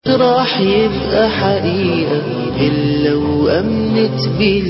راح يبقى حقيقة إلا وأمنت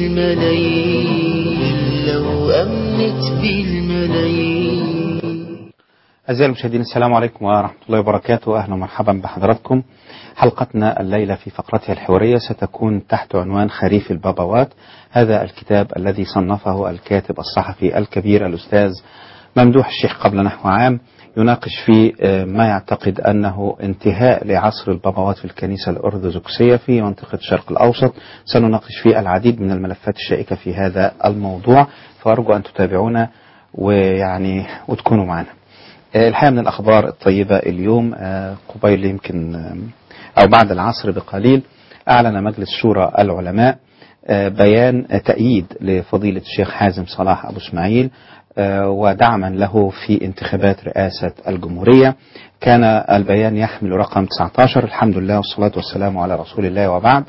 بالملايين إلا وأمنت بالملايين أعزائي المشاهدين السلام عليكم ورحمة الله وبركاته أهلا ومرحبا بحضراتكم حلقتنا الليلة في فقرتها الحوارية ستكون تحت عنوان خريف البابوات هذا الكتاب الذي صنفه الكاتب الصحفي الكبير الأستاذ ممدوح الشيخ قبل نحو عام يناقش فيه ما يعتقد أنه انتهاء لعصر البابوات في الكنيسة الأرثوذكسية في منطقة الشرق الأوسط سنناقش فيه العديد من الملفات الشائكة في هذا الموضوع فأرجو أن تتابعونا ويعني وتكونوا معنا الحقيقة من الأخبار الطيبة اليوم قبيل يمكن أو بعد العصر بقليل أعلن مجلس شورى العلماء بيان تأييد لفضيلة الشيخ حازم صلاح أبو اسماعيل ودعما له في انتخابات رئاسة الجمهورية كان البيان يحمل رقم 19 الحمد لله والصلاة والسلام على رسول الله وبعد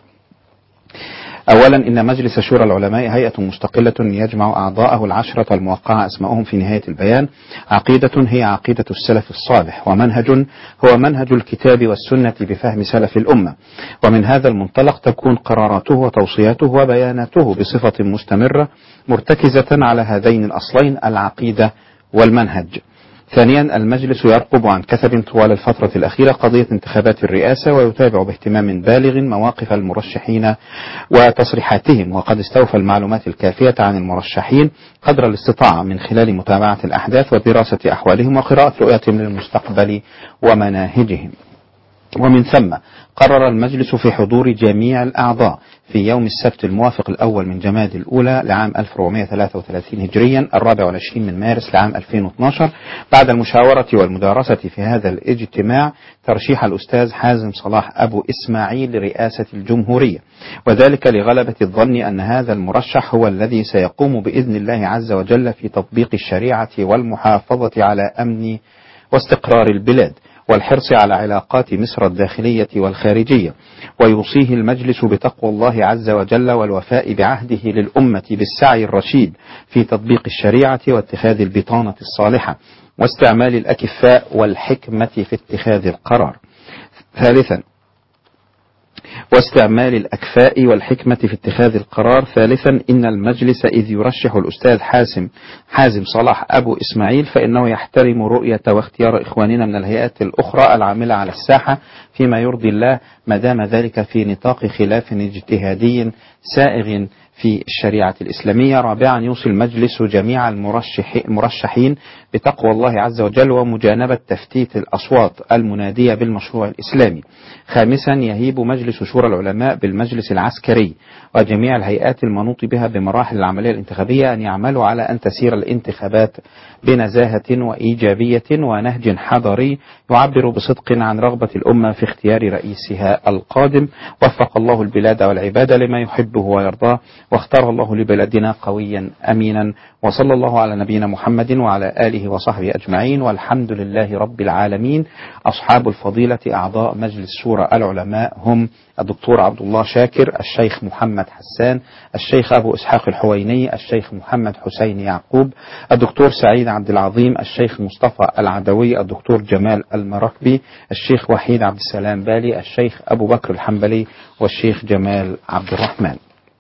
أولا إن مجلس شورى العلماء هيئة مستقلة يجمع أعضاءه العشرة الموقعة أسمائهم في نهاية البيان عقيدة هي عقيدة السلف الصالح ومنهج هو منهج الكتاب والسنة بفهم سلف الأمة ومن هذا المنطلق تكون قراراته وتوصياته وبياناته بصفة مستمرة مرتكزة على هذين الأصلين العقيدة والمنهج ثانيا المجلس يرقب عن كثب طوال الفترة الأخيرة قضية انتخابات الرئاسة ويتابع باهتمام بالغ مواقف المرشحين وتصريحاتهم وقد استوفى المعلومات الكافية عن المرشحين قدر الاستطاعة من خلال متابعة الأحداث ودراسة أحوالهم وقراءة رؤيتهم للمستقبل ومناهجهم ومن ثم قرر المجلس في حضور جميع الأعضاء في يوم السبت الموافق الأول من جماد الأولى لعام 1433 هجريا الرابع والعشرين من مارس لعام 2012 بعد المشاورة والمدارسة في هذا الاجتماع ترشيح الأستاذ حازم صلاح أبو إسماعيل لرئاسة الجمهورية وذلك لغلبة الظن أن هذا المرشح هو الذي سيقوم بإذن الله عز وجل في تطبيق الشريعة والمحافظة على أمن واستقرار البلاد والحرص على علاقات مصر الداخلية والخارجية ويوصيه المجلس بتقوى الله عز وجل والوفاء بعهده للأمة بالسعي الرشيد في تطبيق الشريعة واتخاذ البطانة الصالحة واستعمال الأكفاء والحكمة في اتخاذ القرار ثالثا واستعمال الأكفاء والحكمة في اتخاذ القرار ثالثا إن المجلس إذ يرشح الأستاذ حاسم حازم صلاح أبو إسماعيل فإنه يحترم رؤية واختيار إخواننا من الهيئات الأخرى العاملة على الساحة فيما يرضي الله ما دام ذلك في نطاق خلاف اجتهادي سائغ في الشريعة الإسلامية رابعا يوصي المجلس جميع المرشحين بتقوى الله عز وجل ومجانبة تفتيت الأصوات المنادية بالمشروع الإسلامي خامسا يهيب مجلس شورى العلماء بالمجلس العسكري وجميع الهيئات المنوط بها بمراحل العملية الانتخابية أن يعملوا على أن تسير الانتخابات بنزاهة وإيجابية ونهج حضري يعبر بصدق عن رغبة الأمة في اختيار رئيسها القادم وفق الله البلاد والعباد لما يحبه ويرضاه واختار الله لبلدنا قويا أمينا وصلى الله على نبينا محمد وعلى آله وصحبه أجمعين والحمد لله رب العالمين أصحاب الفضيلة أعضاء مجلس شورى العلماء هم الدكتور عبد الله شاكر الشيخ محمد حسان الشيخ أبو إسحاق الحويني الشيخ محمد حسين يعقوب الدكتور سعيد عبد العظيم الشيخ مصطفى العدوي الدكتور جمال المراكبي الشيخ وحيد عبد السلام بالي الشيخ أبو بكر الحنبلي والشيخ جمال عبد الرحمن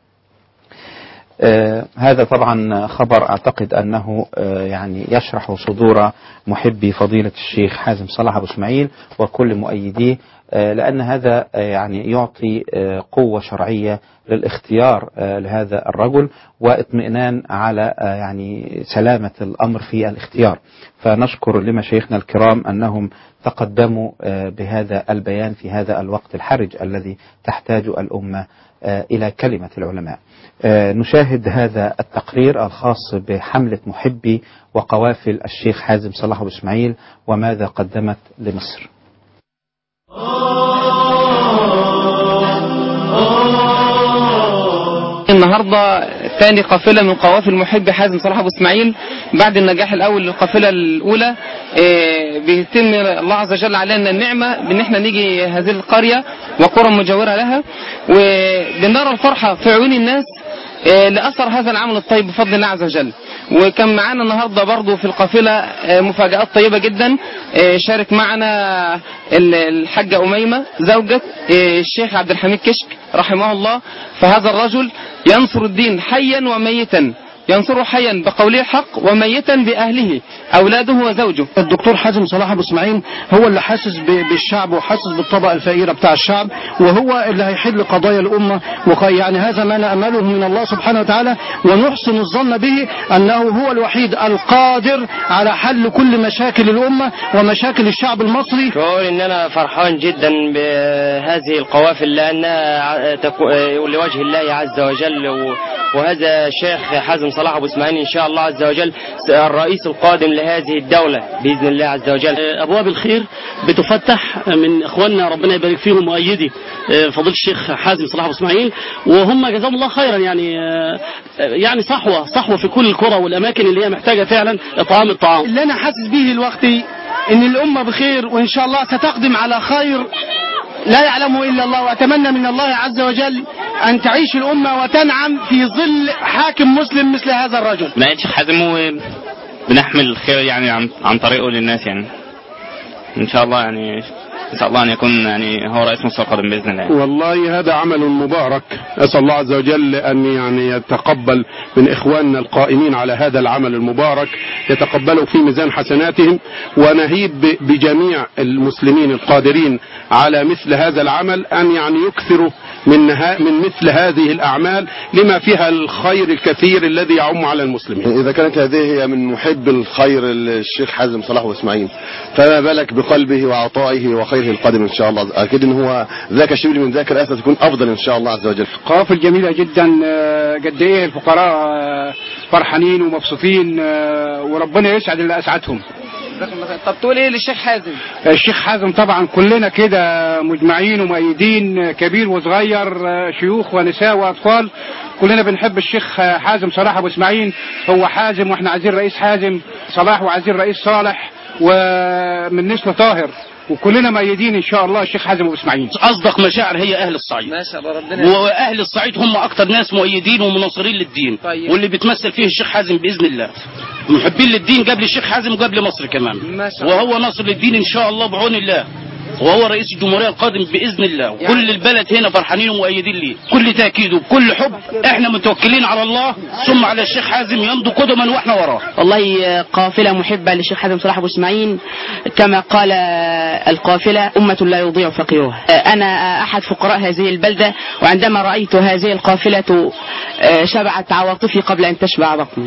آه هذا طبعا خبر اعتقد انه آه يعني يشرح صدور محبي فضيلة الشيخ حازم صلاح ابو اسماعيل وكل مؤيديه آه لان هذا يعني يعطي قوة شرعية للاختيار لهذا الرجل واطمئنان على يعني سلامة الامر في الاختيار فنشكر لمشايخنا الكرام انهم تقدموا بهذا البيان في هذا الوقت الحرج الذي تحتاج الامة إلى كلمة العلماء نشاهد هذا التقرير الخاص بحملة محبي وقوافل الشيخ حازم صلاح أبو إسماعيل وماذا قدمت لمصر النهارده ثاني قافله من قوافل محب حازم صلاح ابو اسماعيل بعد النجاح الاول للقافله الاولى بيتم الله عز وجل علينا النعمه بان احنا نيجي هذه القريه وقرى مجاوره لها وبنرى الفرحه في عيون الناس لاثر هذا العمل الطيب بفضل الله عز وجل وكان معانا النهارده برضو في القافله آه، مفاجآت طيبه جدا آه، شارك معنا ال- الحاجه اميمه زوجة آه، الشيخ عبد الحميد كشك رحمه الله فهذا الرجل ينصر الدين حيا وميتا ينصره حيا بقوله الحق وميتا باهله اولاده وزوجه الدكتور حازم صلاح ابو اسماعيل هو اللي حاسس ب- بالشعب وحاسس بالطبقه الفقيره بتاع الشعب وهو اللي هيحل قضايا الامه وق- يعني هذا ما نامله من الله سبحانه وتعالى ونحسن الظن به انه هو الوحيد القادر على حل كل مشاكل الامه ومشاكل الشعب المصري شعور ان انا فرحان جدا بهذه القوافل لانها ع- تكو- لوجه الله عز وجل و- وهذا الشيخ حازم صلاح ابو اسماعيل ان شاء الله عز وجل الرئيس القادم لهذه الدوله باذن الله عز وجل ابواب الخير بتفتح من اخواننا ربنا يبارك فيهم مؤيدي فضيله الشيخ حازم صلاح ابو اسماعيل وهم جزاهم الله خيرا يعني يعني صحوه صحوه في كل القرى والاماكن اللي هي محتاجه فعلا اطعام الطعام اللي انا حاسس به دلوقتي ان الامه بخير وان شاء الله ستقدم على خير لا يعلمه الا الله واتمنى من الله عز وجل ان تعيش الامه وتنعم في ظل حاكم مسلم مثل هذا الرجل بنعيد شيخ حازم وبنحمل الخير يعني عن, عن طريقه للناس يعني ان شاء الله يعني نسال الله ان يكون يعني هو رئيس مصر القادم باذن الله يعني. والله هذا عمل مبارك أسأل الله عز وجل أن يعني يتقبل من إخواننا القائمين على هذا العمل المبارك يتقبله في ميزان حسناتهم ونهيب ب- بجميع المسلمين القادرين على مثل هذا العمل أن يعني يكثروا من, ها من مثل هذه الأعمال لما فيها الخير الكثير الذي يعم على المسلمين إذا كانت هذه هي من محب الخير الشيخ حازم صلاح وإسماعيل فما بالك بقلبه وعطائه وخيره القادم إن شاء الله أكيد إن هو ذاك الشبل من ذاك الأسد تكون أفضل إن شاء الله عز وجل قوافل جميلة جدا آه، قد ايه الفقراء آه، فرحانين ومبسوطين آه، وربنا يسعد اللي اسعدهم طب تقول ايه للشيخ حازم الشيخ حازم طبعا كلنا كده مجمعين ومؤيدين آه، كبير وصغير آه، شيوخ ونساء واطفال كلنا بنحب الشيخ آه، حازم صلاح ابو اسماعيل هو حازم واحنا عايزين رئيس حازم صلاح وعايزين رئيس صالح ومن نسل طاهر وكلنا مؤيدين ان شاء الله الشيخ حازم ابو اسماعيل اصدق مشاعر هي اهل الصعيد ما شاء الله ربنا يبارك. واهل الصعيد هم اكتر ناس مؤيدين ومناصرين للدين طيب. واللي بيتمثل فيه الشيخ حازم باذن الله محبين للدين قبل الشيخ حازم وقبل مصر كمان ما شاء الله. وهو ناصر للدين ان شاء الله بعون الله وهو رئيس الجمهوريه القادم باذن الله وكل يعني- البلد هنا فرحانين ومؤيدين ليه كل تاكيد وبكل حب احنا متوكلين على الله ثم على الشيخ حازم يمضي قدما واحنا وراه والله قافلة محبة للشيخ حازم صلاح أبو إسماعيل كما قال القافلة أمة لا يضيع فقيرها أنا أحد فقراء هذه البلدة وعندما رأيت هذه القافلة شبعت عواطفي قبل أن تشبع بطني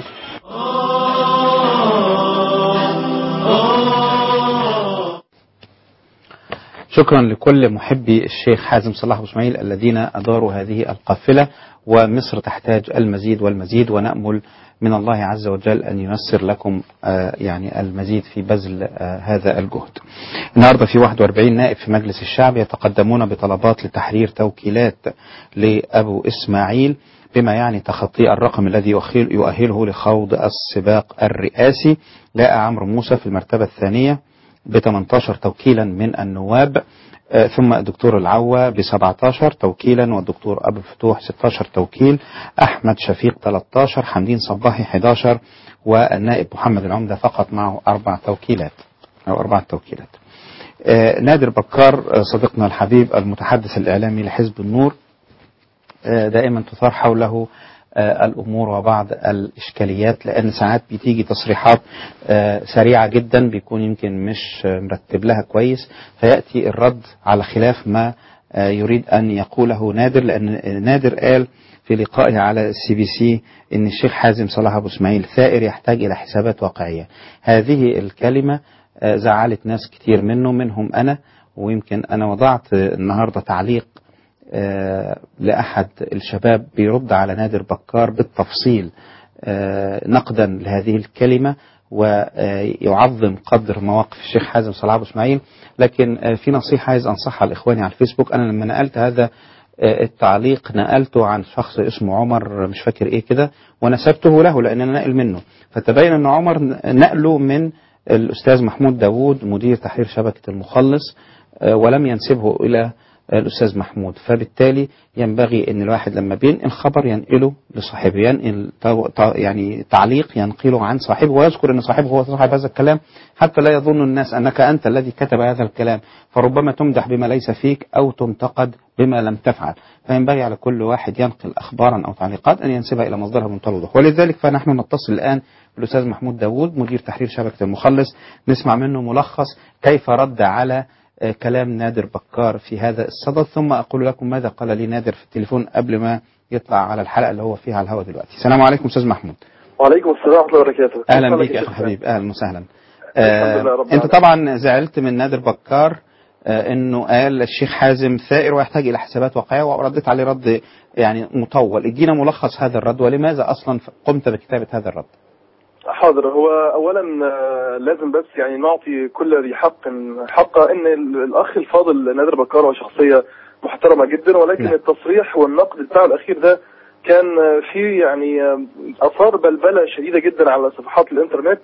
شكرا لكل محبي الشيخ حازم صلاح أبو اسماعيل الذين أداروا هذه القافلة ومصر تحتاج المزيد والمزيد ونأمل من الله عز وجل أن ييسر لكم آه، يعني المزيد في بذل آه، هذا الجهد النهاردة في 41 نائب في مجلس الشعب يتقدمون بطلبات لتحرير توكيلات لأبو إسماعيل بما يعني تخطي الرقم الذي يؤهل- يؤهله لخوض السباق الرئاسي جاء عمرو موسى في المرتبة الثانية ب 18 توكيلا من النواب آه، ثم الدكتور العوا ب 17 توكيلا والدكتور أبو فتوح 16 توكيل أحمد شفيق 13 حمدين صباحي 11 والنائب محمد العمدة فقط معه أربع توكيلات أو أربع توكيلات آه، نادر بكار آه، صديقنا الحبيب المتحدث الإعلامي لحزب النور آه، دائما تثار حوله آه، الامور وبعض الاشكاليات لان ساعات بتيجي تصريحات آه، سريعه جدا بيكون يمكن مش آه، مرتب لها كويس فياتي الرد على خلاف ما آه، يريد ان يقوله نادر لان نادر قال في لقائه على السي بي سي ان الشيخ حازم صلاح ابو اسماعيل ثائر يحتاج الى حسابات واقعيه هذه الكلمه آه، زعلت ناس كتير منه منهم انا ويمكن انا وضعت آه، النهارده تعليق آه، لأحد الشباب بيرد على نادر بكار بالتفصيل آه، نقدا لهذه الكلمة ويعظم قدر مواقف الشيخ حازم صلاح أبو اسماعيل لكن آه، في نصيحة عايز أنصحها لإخواني على الفيسبوك أنا لما نقلت هذا آه، التعليق نقلته عن شخص اسمه عمر مش فاكر ايه كده ونسبته له لان انا ناقل منه فتبين ان عمر نقله من الاستاذ محمود داوود مدير تحرير شبكه المخلص آه، ولم ينسبه الى الأستاذ محمود فبالتالي ينبغي أن الواحد لما بينقل خبر ينقله لصاحبه ينقل تو- ت- يعني تعليق ينقله عن صاحبه ويذكر أن صاحبه هو صاحب هذا الكلام حتى لا يظن الناس أنك أنت الذي كتب هذا الكلام فربما تمدح بما ليس فيك أو تنتقد بما لم تفعل فينبغي على كل واحد ينقل أخبارا أو تعليقات أن ينسبها إلى مصدرها بمنتهى الوضوح ولذلك فنحن نتصل الآن بالأستاذ محمود داوود مدير تحرير شبكة المخلص نسمع منه ملخص كيف رد على آه، كلام نادر بكار في هذا الصدد ثم أقول لكم ماذا قال لي نادر في التليفون قبل ما يطلع على الحلقة اللي هو فيها على الهواء دلوقتي السلام عليكم أستاذ محمود وعليكم السلام ورحمة الله وبركاته أهلا كيف بك حالك يا أخي شيخ؟ الحبيب أهلا وسهلا الحمد لله رب أنت طبعا زعلت من نادر بكار آه، انه قال الشيخ حازم ثائر ويحتاج الى حسابات واقعيه ورديت عليه رد يعني مطول ادينا ملخص هذا الرد ولماذا اصلا قمت بكتابه هذا الرد حاضر هو اولا آه، لازم بس يعني نعطي كل ذي حق حقه ان ال- الاخ الفاضل نادر بكار هو شخصيه محترمه جدا ولكن نعم. التصريح والنقد بتاعه الاخير ده كان آه، فيه يعني آه، اثار بلبله شديده جدا على صفحات الانترنت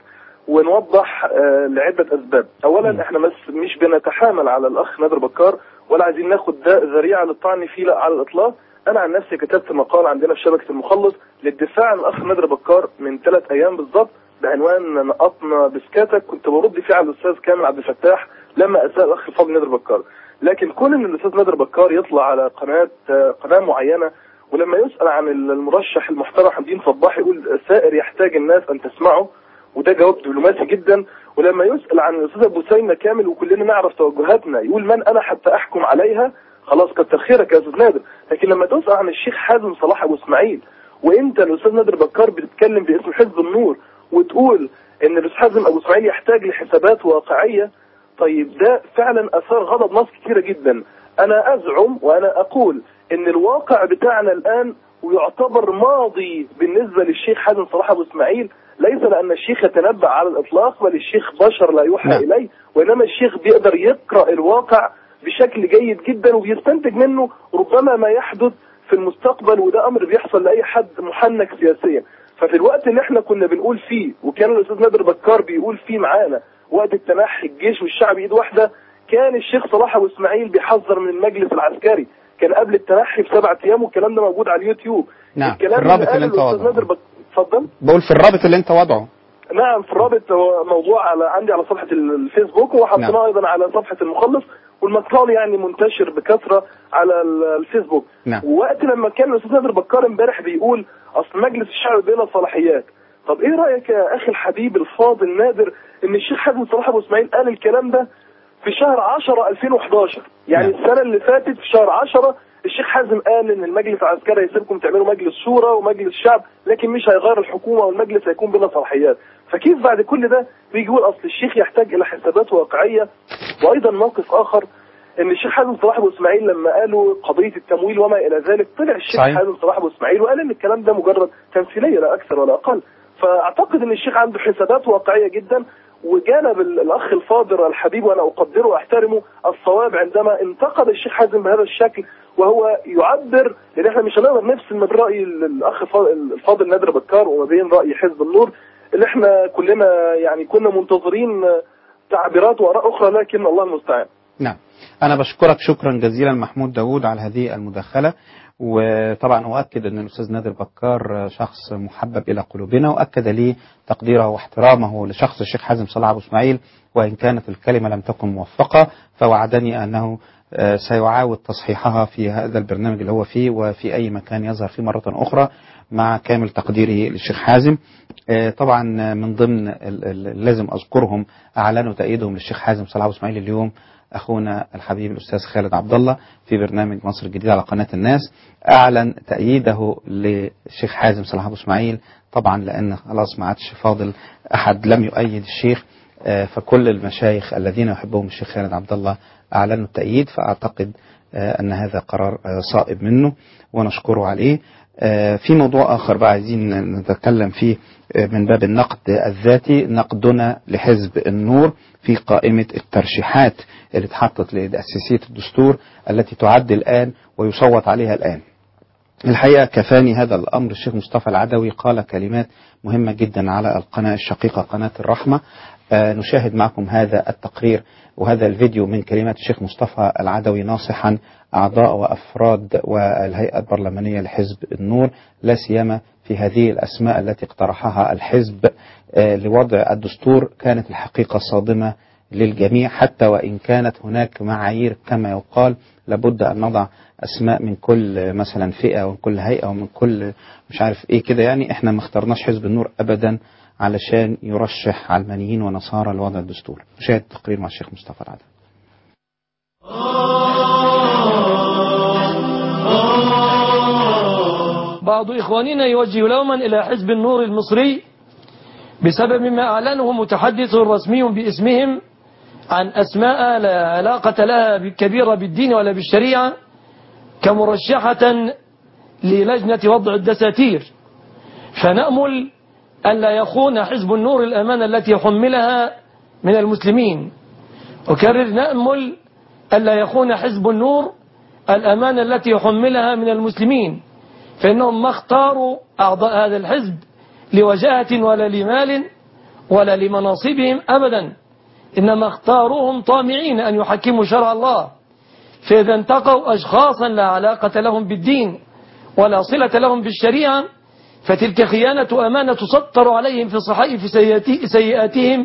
ونوضح آه، لعده اسباب اولا احنا بس مش بنتحامل على الاخ نادر بكار ولا عايزين ناخد ده ذريعه للطعن فيه لا على الاطلاق انا عن نفسي كتبت مقال عندنا في شبكه المخلص للدفاع عن الاخ نادر بكار من ثلاث ايام بالظبط بعنوان نقطنا بسكاتك كنت برد فيه على الاستاذ كامل عبد الفتاح لما اساء الاخ الفاضل نادر بكار لكن كون ان الاستاذ نادر بكار يطلع على قناه آه، قناه معينه ولما يسال عن المرشح المحترم حمدين صباح يقول سائر يحتاج الناس ان تسمعه وده جواب دبلوماسي جدا ولما يسال عن الاستاذ ابو سيمه كامل وكلنا نعرف توجهاتنا يقول من انا حتى احكم عليها خلاص كتر خيرك يا استاذ نادر لكن لما تسال عن الشيخ حازم صلاح ابو اسماعيل وانت الاستاذ نادر بكار بتتكلم باسم حزب النور وتقول ان الاستاذ حازم ابو اسماعيل يحتاج لحسابات واقعيه طيب ده فعلا اثار غضب ناس كثيره جدا انا ازعم وانا اقول ان الواقع بتاعنا الان ويعتبر ماضي بالنسبه للشيخ حازم صلاح ابو اسماعيل ليس لان الشيخ يتنبأ على الاطلاق بل الشيخ بشر لا يوحى نعم. اليه وانما الشيخ بيقدر يقرا الواقع بشكل جيد جدا وبيستنتج منه ربما ما يحدث في المستقبل وده امر بيحصل لاي حد محنك سياسيا ففي الوقت اللي احنا كنا بنقول فيه وكان الاستاذ نادر بكار بيقول فيه معانا وقت التنحي الجيش والشعب ايد واحده كان الشيخ صلاح ابو اسماعيل بيحذر من المجلس العسكري كان قبل التنحي بسبعة ايام والكلام ده موجود على اليوتيوب نعم الكلام في الرابط قاله اللي انت الأستاذ وضعه نادر بك... اتفضل بقول في الرابط اللي انت وضعه نعم في الرابط هو موضوع على عندي على صفحة الفيسبوك وحطيناه نعم. أيضا على صفحة المخلص والمقال يعني منتشر بكثرة على ال- الفيسبوك نعم. ووقت لما كان الأستاذ نادر بكار امبارح بيقول أصل مجلس الشعب بلا صلاحيات طب إيه رأيك يا أخي الحبيب الفاضل نادر إن الشيخ حازم صلاح أبو إسماعيل قال الكلام ده في شهر 10 2011 يعني نعم. السنة اللي فاتت في شهر 10 الشيخ حازم قال ان المجلس العسكري هيسيبكم تعملوا مجلس شورى ومجلس شعب لكن مش هيغير الحكومه والمجلس هيكون بلا صلاحيات فكيف بعد كل ده بيجي يقول اصل الشيخ يحتاج الى حسابات واقعيه وايضا موقف اخر ان الشيخ حازم صلاح ابو اسماعيل لما قالوا قضيه التمويل وما الى ذلك طلع الشيخ صحيح. حازم صلاح ابو اسماعيل وقال ان الكلام ده مجرد تمثيليه لا اكثر ولا اقل فاعتقد ان الشيخ عنده حسابات واقعيه جدا وجانب ال- الاخ الفاضل الحبيب وانا اقدره واحترمه الصواب عندما انتقد الشيخ حازم بهذا الشكل وهو يعبر لان احنا مش هنقدر نفصل من راي ال- الاخ الفاضل- الفاضل نادر بكار وما بين راي حزب النور اللي احنا كلنا يعني كنا منتظرين تعبيرات واراء اخرى لكن الله المستعان نعم أنا بشكرك شكرا جزيلا محمود داوود على هذه المداخلة وطبعا أؤكد أن الأستاذ نادر بكار شخص محبب إلى قلوبنا وأكد لي تقديره واحترامه لشخص الشيخ حازم صلاح أبو إسماعيل وإن كانت الكلمة لم تكن موفقة فوعدني أنه آه، سيعاود تصحيحها في هذا البرنامج اللي هو فيه وفي أي مكان يظهر فيه مرة أخرى مع كامل تقديره للشيخ حازم آه، طبعا من ضمن ال- ال- لازم أذكرهم أعلنوا تأييدهم للشيخ حازم صلاح أبو إسماعيل اليوم اخونا الحبيب الاستاذ خالد عبد الله في برنامج مصر الجديده على قناه الناس اعلن تاييده للشيخ حازم صلاح ابو اسماعيل طبعا لان خلاص ما عادش فاضل احد لم يؤيد الشيخ آه، فكل المشايخ الذين يحبهم الشيخ خالد عبد الله اعلنوا التاييد فاعتقد آه، ان هذا قرار آه، صائب منه ونشكره عليه آه، في موضوع آخر بقى عايزين نتكلم فيه آه، من باب النقد الذاتي نقدنا لحزب النور في قائمة الترشيحات اللي اتحطت لتأسيسية الدستور التي تعد الآن ويصوت عليها الآن الحقيقة كفاني هذا الأمر الشيخ مصطفى العدوي قال كلمات مهمة جدا على القناة الشقيقة قناة الرحمة آه، نشاهد معكم هذا التقرير وهذا الفيديو من كلمات الشيخ مصطفى العدوي ناصحا أعضاء وأفراد والهيئة البرلمانية لحزب النور لا سيما في هذه الأسماء التي اقترحها الحزب آه، لوضع الدستور كانت الحقيقة صادمة للجميع حتى وإن كانت هناك معايير كما يقال لابد أن نضع أسماء من كل مثلا فئة ومن كل هيئة ومن كل مش عارف إيه كده يعني إحنا ما اخترناش حزب النور أبدا علشان يرشح علمانيين ونصارى لوضع الدستور نشاهد التقرير مع الشيخ مصطفى العدل بعض إخواننا يوجه لوما إلى حزب النور المصري بسبب ما أعلنه متحدث رسمي باسمهم عن أسماء لا علاقة لها كبيرة بالدين ولا بالشريعة كمرشحة للجنة وضع الدساتير فنأمل ألا يخون حزب النور الأمانة التي حملها من المسلمين أكرر نأمل ألا يخون حزب النور الأمانة التي حملها من المسلمين فإنهم ما اختاروا أعضاء هذا الحزب لوجاهة ولا لمال ولا لمناصبهم أبدا إنما اختاروهم طامعين أن يحكموا شرع الله فإذا انتقوا أشخاصا لا علاقة لهم بالدين ولا صلة لهم بالشريعة فتلك خيانة أمانة تسطر عليهم في صحائف سيئاتي- سيئاتهم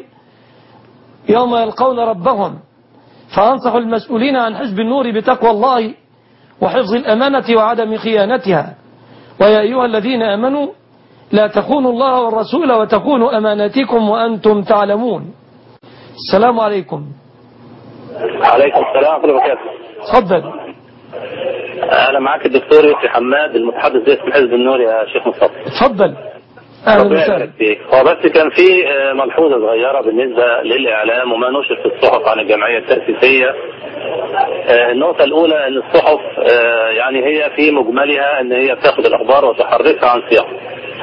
يوم يلقون ربهم فأنصح المسؤولين عن حزب النور بتقوى الله وحفظ الأمانة وعدم خيانتها ويا أيها الذين آمنوا لا تخونوا الله والرسول وتخونوا أماناتكم وأنتم تعلمون السلام عليكم عليكم السلام ورحمة الله وبركاته تفضل أنا معاك الدكتور يوسف حماد المتحدث باسم حزب النور يا شيخ مصطفى تفضل أهلا ربنا وسهلا يبارك فيك. هو بس كان في آه، ملحوظة صغيرة بالنسبة للإعلام وما نشر في الصحف عن الجمعية التأسيسية آه، النقطة الأولى أن الصحف آه، يعني هي في مجملها أن هي بتاخد الأخبار وتحركها عن سياقها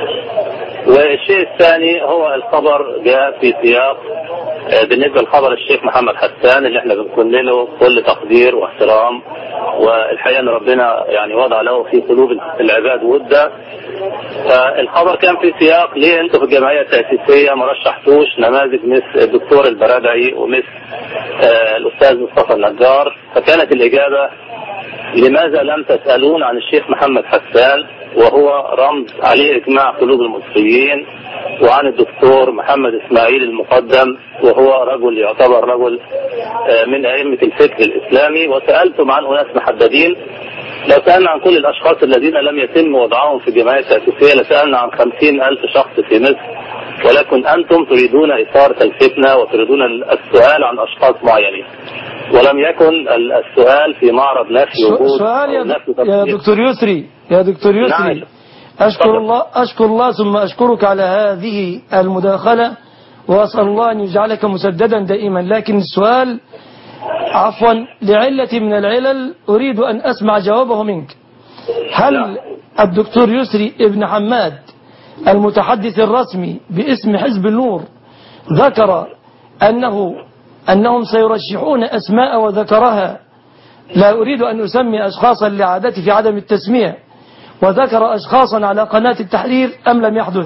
والشيء الثاني هو الخبر جاء في سياق آه، بالنسبة لخبر الشيخ محمد حسان اللي احنا بنكون له كل تقدير واحترام والحقيقة ان ربنا يعني وضع له في قلوب العباد ودا فالخبر كان في سياق ليه انتوا في الجمعية التأسيسية ما رشحتوش نماذج مثل الدكتور البرادعي ومثل آه، الأستاذ مصطفى النجار فكانت الإجابة لماذا لم تسألون عن الشيخ محمد حسان وهو رمز عليه إجماع قلوب المصريين وعن الدكتور محمد إسماعيل المقدم وهو رجل يعتبر رجل آه، من أئمة الفكر الإسلامي وسألتم عن أناس محددين لو سألنا عن كل الأشخاص الذين لم يتم وضعهم في الجمعية التأسيسية لسألنا عن خمسين ألف شخص في مصر ولكن أنتم تريدون إثارة الفتنة وتريدون السؤال عن أشخاص معينين ولم يكن السؤال في معرض نفي وجود سؤال أو يا, نفي يا تصديق. دكتور يسري يا دكتور نعم. يسري أشكر الله أشكر الله ثم أشكرك على هذه المداخلة وأسأل الله أن يجعلك مسددا دائما لكن السؤال عفوا لعلة من العلل أريد أن أسمع جوابه منك هل الدكتور يسري ابن حماد المتحدث الرسمي باسم حزب النور ذكر أنه أنهم سيرشحون أسماء وذكرها لا أريد أن أسمي أشخاصا لعادتي في عدم التسمية وذكر أشخاصا على قناة التحرير أم لم يحدث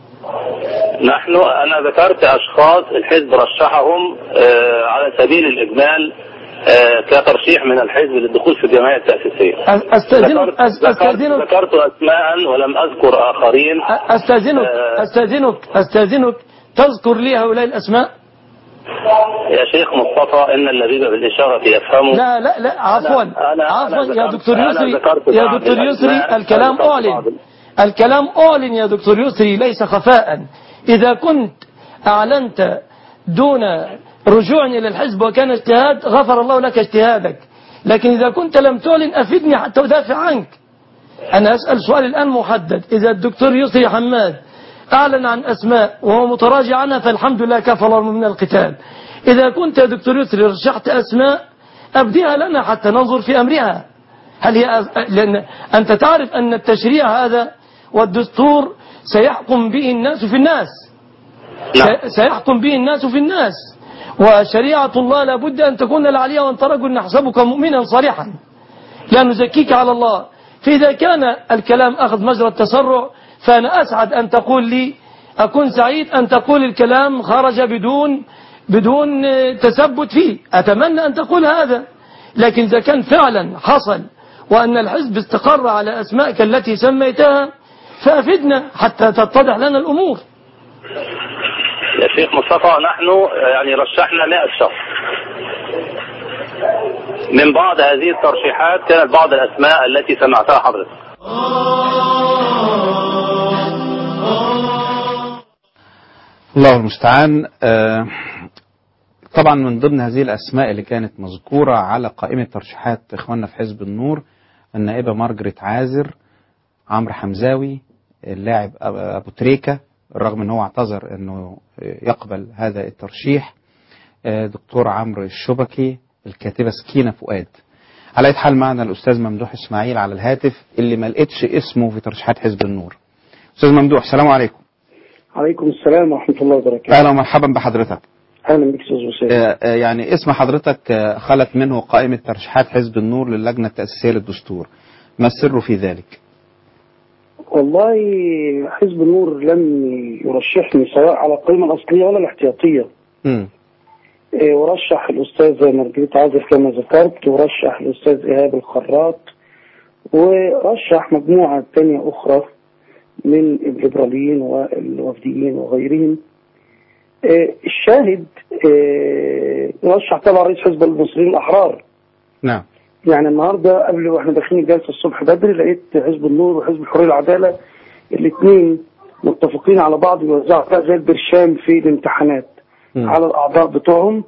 نحن أنا ذكرت أشخاص الحزب رشحهم آه، على سبيل الإجمال آه، كترشيح من الحزب للدخول في الجمعية التأسيسية أ- أستأذنك ذكرت, أس- ذكرت, أستأذنك ذكرت أسماء ولم أذكر آخرين أستأذنك أستأذنك أستأذنك تذكر لي هؤلاء الأسماء يا شيخ مصطفى إن اللبيب بالإشارة يفهم لا لا لا عفوا أنا- أنا- عفوا أنا يا ذكرت- دكتور أنا يسري ذكرت يا بعض دكتور يسري الأسماء، الكلام ذكرت بعض أعلن الكلام أعلن يا دكتور يسري ليس خفاء إذا كنت أعلنت دون رجوع إلى الحزب وكان اجتهاد غفر الله لك اجتهادك لكن إذا كنت لم تعلن أفدني حتى أدافع عنك أنا أسأل سؤال الآن محدد إذا الدكتور يسري حماد أعلن عن أسماء وهو متراجع عنها فالحمد لله كفى الله من القتال إذا كنت يا دكتور يسري رشحت أسماء أبديها لنا حتى ننظر في أمرها هل هي أز... لأن أنت تعرف أن التشريع هذا والدستور سيحكم به الناس في الناس سي- سيحكم به الناس في الناس وشريعة الله لابد أن تكون العليا وأنت رجل نحسبك مؤمنا صالحا لا نزكيك على الله فإذا كان الكلام أخذ مجرى التسرع فأنا أسعد أن تقول لي أكون سعيد أن تقول الكلام خرج بدون بدون آه، تثبت فيه أتمنى أن تقول هذا لكن إذا كان فعلا حصل وأن الحزب استقر على أسمائك التي سميتها فأفدنا حتى تتضح لنا الأمور يا شيخ مصطفى نحن يعني رشحنا 100 شخص من بعض هذه الترشيحات كانت بعض الأسماء التي سمعتها حضرتك الله المستعان آه، طبعا من ضمن هذه الأسماء اللي كانت مذكورة على قائمة ترشيحات إخواننا في حزب النور النائبة مارجريت عازر عمرو حمزاوي اللاعب أب- أبو تريكة رغم أنه اعتذر أنه يقبل هذا الترشيح آه، دكتور عمرو الشبكي الكاتبة سكينة فؤاد على أي حال معنا الأستاذ ممدوح إسماعيل على الهاتف اللي ما لقيتش اسمه في ترشيحات حزب النور أستاذ ممدوح السلام عليكم عليكم السلام ورحمة الله وبركاته أهلا ومرحبا بحضرتك أهلا بك أستاذ وسام آه، آه، يعني اسم حضرتك آه، خلت منه قائمة ترشيحات حزب النور للجنة التأسيسية للدستور ما السر في ذلك؟ والله حزب النور لم يرشحني سواء على القائمة الأصلية ولا الاحتياطية مم. إيه، ورشح الأستاذ مارجريت عازر كما ذكرت ورشح الأستاذ إيهاب الخراط ورشح مجموعة تانية أخرى من الليبراليين والوفديين وغيرهم إيه، الشاهد إيه، رشح طبعا رئيس حزب المصريين الأحرار نعم يعني النهارده قبل واحنا داخلين الجلسه الصبح بدري لقيت حزب النور وحزب الحريه والعداله الاثنين متفقين على بعض يوزعوا بقى زي البرشام في الامتحانات مم. على الاعضاء بتوعهم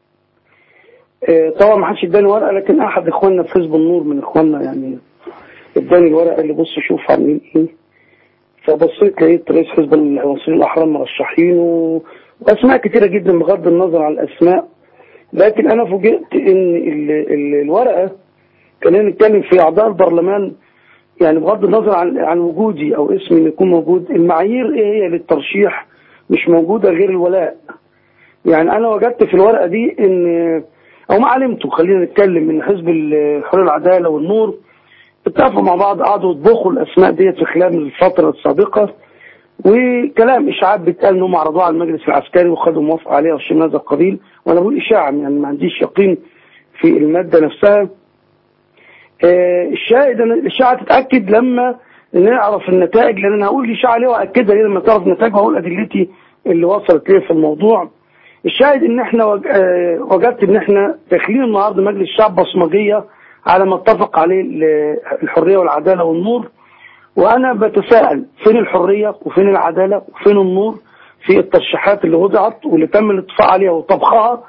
آه، طبعا ما حدش اداني ورقه لكن احد اخواننا في حزب النور من اخواننا يعني اداني الورقه اللي بص شوف عاملين ايه فبصيت لقيت رئيس حزب المصريين الاحرار مرشحين و- واسماء كتيره جدا بغض النظر عن الاسماء لكن انا فوجئت ان ال ال الورقه كنا نتكلم في اعضاء البرلمان يعني بغض النظر عن عن وجودي او اسمي اللي يكون موجود المعايير ايه هي للترشيح مش موجوده غير الولاء يعني انا وجدت في الورقه دي ان او ما علمته خلينا نتكلم ان حزب الحريه والعداله والنور اتفقوا مع بعض قعدوا يطبخوا الاسماء ديت في خلال الفتره السابقه وكلام اشاعات بيتقال انهم عرضوها على المجلس العسكري وخدوا موافقه عليها وشيء من هذا القبيل وانا بقول اشاعه يعني ما عنديش يقين في الماده نفسها آه، الشاهد ان الاشاعه تتاكد لما نعرف النتائج لان انا هقول اشاعه ليه واكدها ليه لما تعرف النتائج وهقول ادلتي اللي وصلت ليه في الموضوع الشاهد ان احنا وج- آه، وجدت ان احنا داخلين النهارده مجلس الشعب بصمجيه على ما اتفق عليه ال- الحريه والعداله والنور وانا بتساءل فين الحريه وفين العداله وفين النور في الترشيحات اللي وضعت واللي تم الاتفاق عليها وطبخها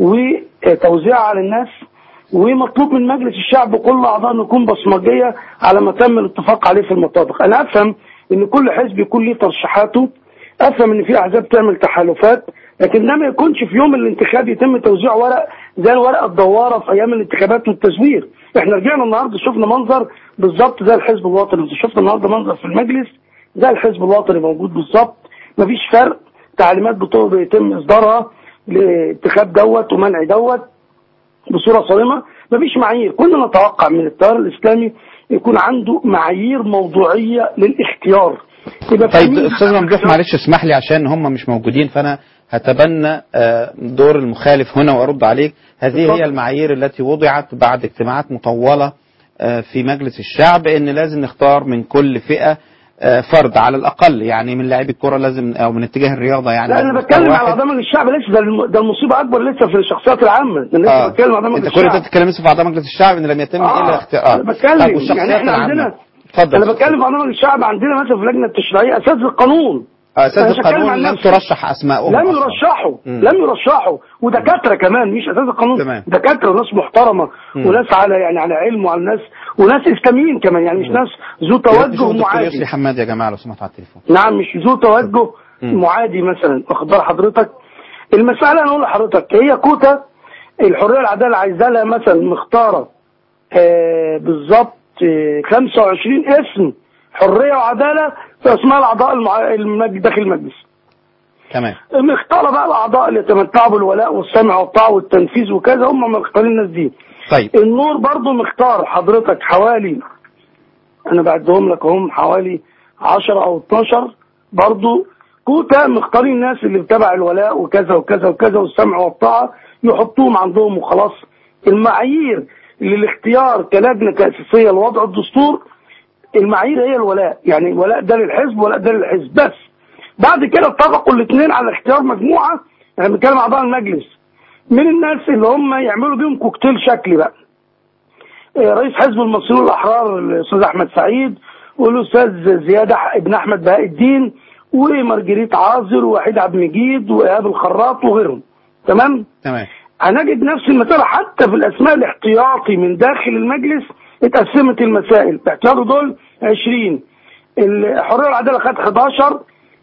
وتوزيعها على الناس ومطلوب من مجلس الشعب كل اعضاء أن يكون بصمجيه على ما تم الاتفاق عليه في المطابق انا افهم ان كل حزب يكون ليه ترشيحاته افهم ان في احزاب تعمل تحالفات لكن ده ما يكونش في يوم الانتخاب يتم توزيع ورق زي الورقه الدواره في ايام الانتخابات والتزوير احنا رجعنا النهارده شفنا منظر بالظبط زي الحزب الوطني شفنا النهارده منظر في المجلس زي الحزب الوطني موجود بالظبط مفيش فرق تعليمات بتو- بيتم اصدارها لانتخاب دوت ومنع دوت بصوره صارمه مفيش معايير كنا نتوقع من التيار الاسلامي يكون عنده معايير موضوعيه للاختيار يبقى طيب فاهمين استاذ ممدوح معلش اسمح لي عشان هم مش موجودين فانا هتبنى آه، دور المخالف هنا وارد عليك هذه اتفضل. هي المعايير التي وضعت بعد اجتماعات مطوله آه، في مجلس الشعب ان لازم نختار من كل فئه آه، فرد على الاقل يعني من لاعبي الكره لازم او من اتجاه الرياضه يعني لا لازم انا نختار بتكلم واحد. على اعضاء مجلس الشعب لسه ده الم- ده المصيبه اكبر لسه في الشخصيات العامه انا لسه آه. بتكلم على اعضاء انت مجلس كل ده الشعب بتتكلم لسه في اعضاء مجلس الشعب ان لم يتم آه. الا اختيار انا بتكلم طب والشخصيات يعني احنا العامه عندنا اتفضل انا بتكلم في اعضاء مجلس الشعب عندنا مثلا في اللجنه التشريعيه اساس القانون اساس أنا مش هتكلم القانون عن لم نفسي. ترشح اسمائهم لم أصلاً. يرشحوا مم. لم يرشحوا ودكاتره كمان مش اساس القانون تمام. دكاتره وناس محترمه مم. وناس على يعني على علم وعلى ناس وناس اسلاميين كمان يعني مش ناس ذو توجه دكتور معادي يسري حماد يا جماعه لو سمحتوا على التليفون نعم مش ذو توجه مم. معادي مثلا واخد بال حضرتك المسألة أنا أقول لحضرتك هي كوتا الحرية والعدالة عايزة لها مثلا مختارة آه بالظبط آه 25 اسم حرية وعدالة في أسماء الأعضاء المع... المج... داخل المجلس تمام مختارة بقى الأعضاء اللي يتمتعوا بالولاء والسمع والطاعة والتنفيذ وكذا هم مختارين الناس دي طيب النور برضو مختار حضرتك حوالي انا بعدهم لك هم حوالي 10 او 12 برضو كوتا مختارين الناس اللي تبع الولاء وكذا وكذا وكذا والسمع والطاعة يحطوهم عندهم وخلاص المعايير للاختيار كلجنة تأسيسية لوضع الدستور المعايير هي الولاء يعني الولاء ده للحزب ولا ده للحزب بس بعد كده اتفقوا الاثنين على اختيار مجموعة احنا بنتكلم اعضاء المجلس من الناس اللي هم يعملوا بيهم كوكتيل شكلي بقى آه، رئيس حزب المصريين الاحرار الاستاذ احمد سعيد والاستاذ زياد أح- ابن احمد بهاء الدين ومارجريت عازر ووحيد عبد المجيد وايهاب الخراط وغيرهم تمام تمام هنجد نفس المسألة حتى في الأسماء الاحتياطي من داخل المجلس اتقسمت المسائل الاحتياطي دول 20 الحرية والعدالة خد 11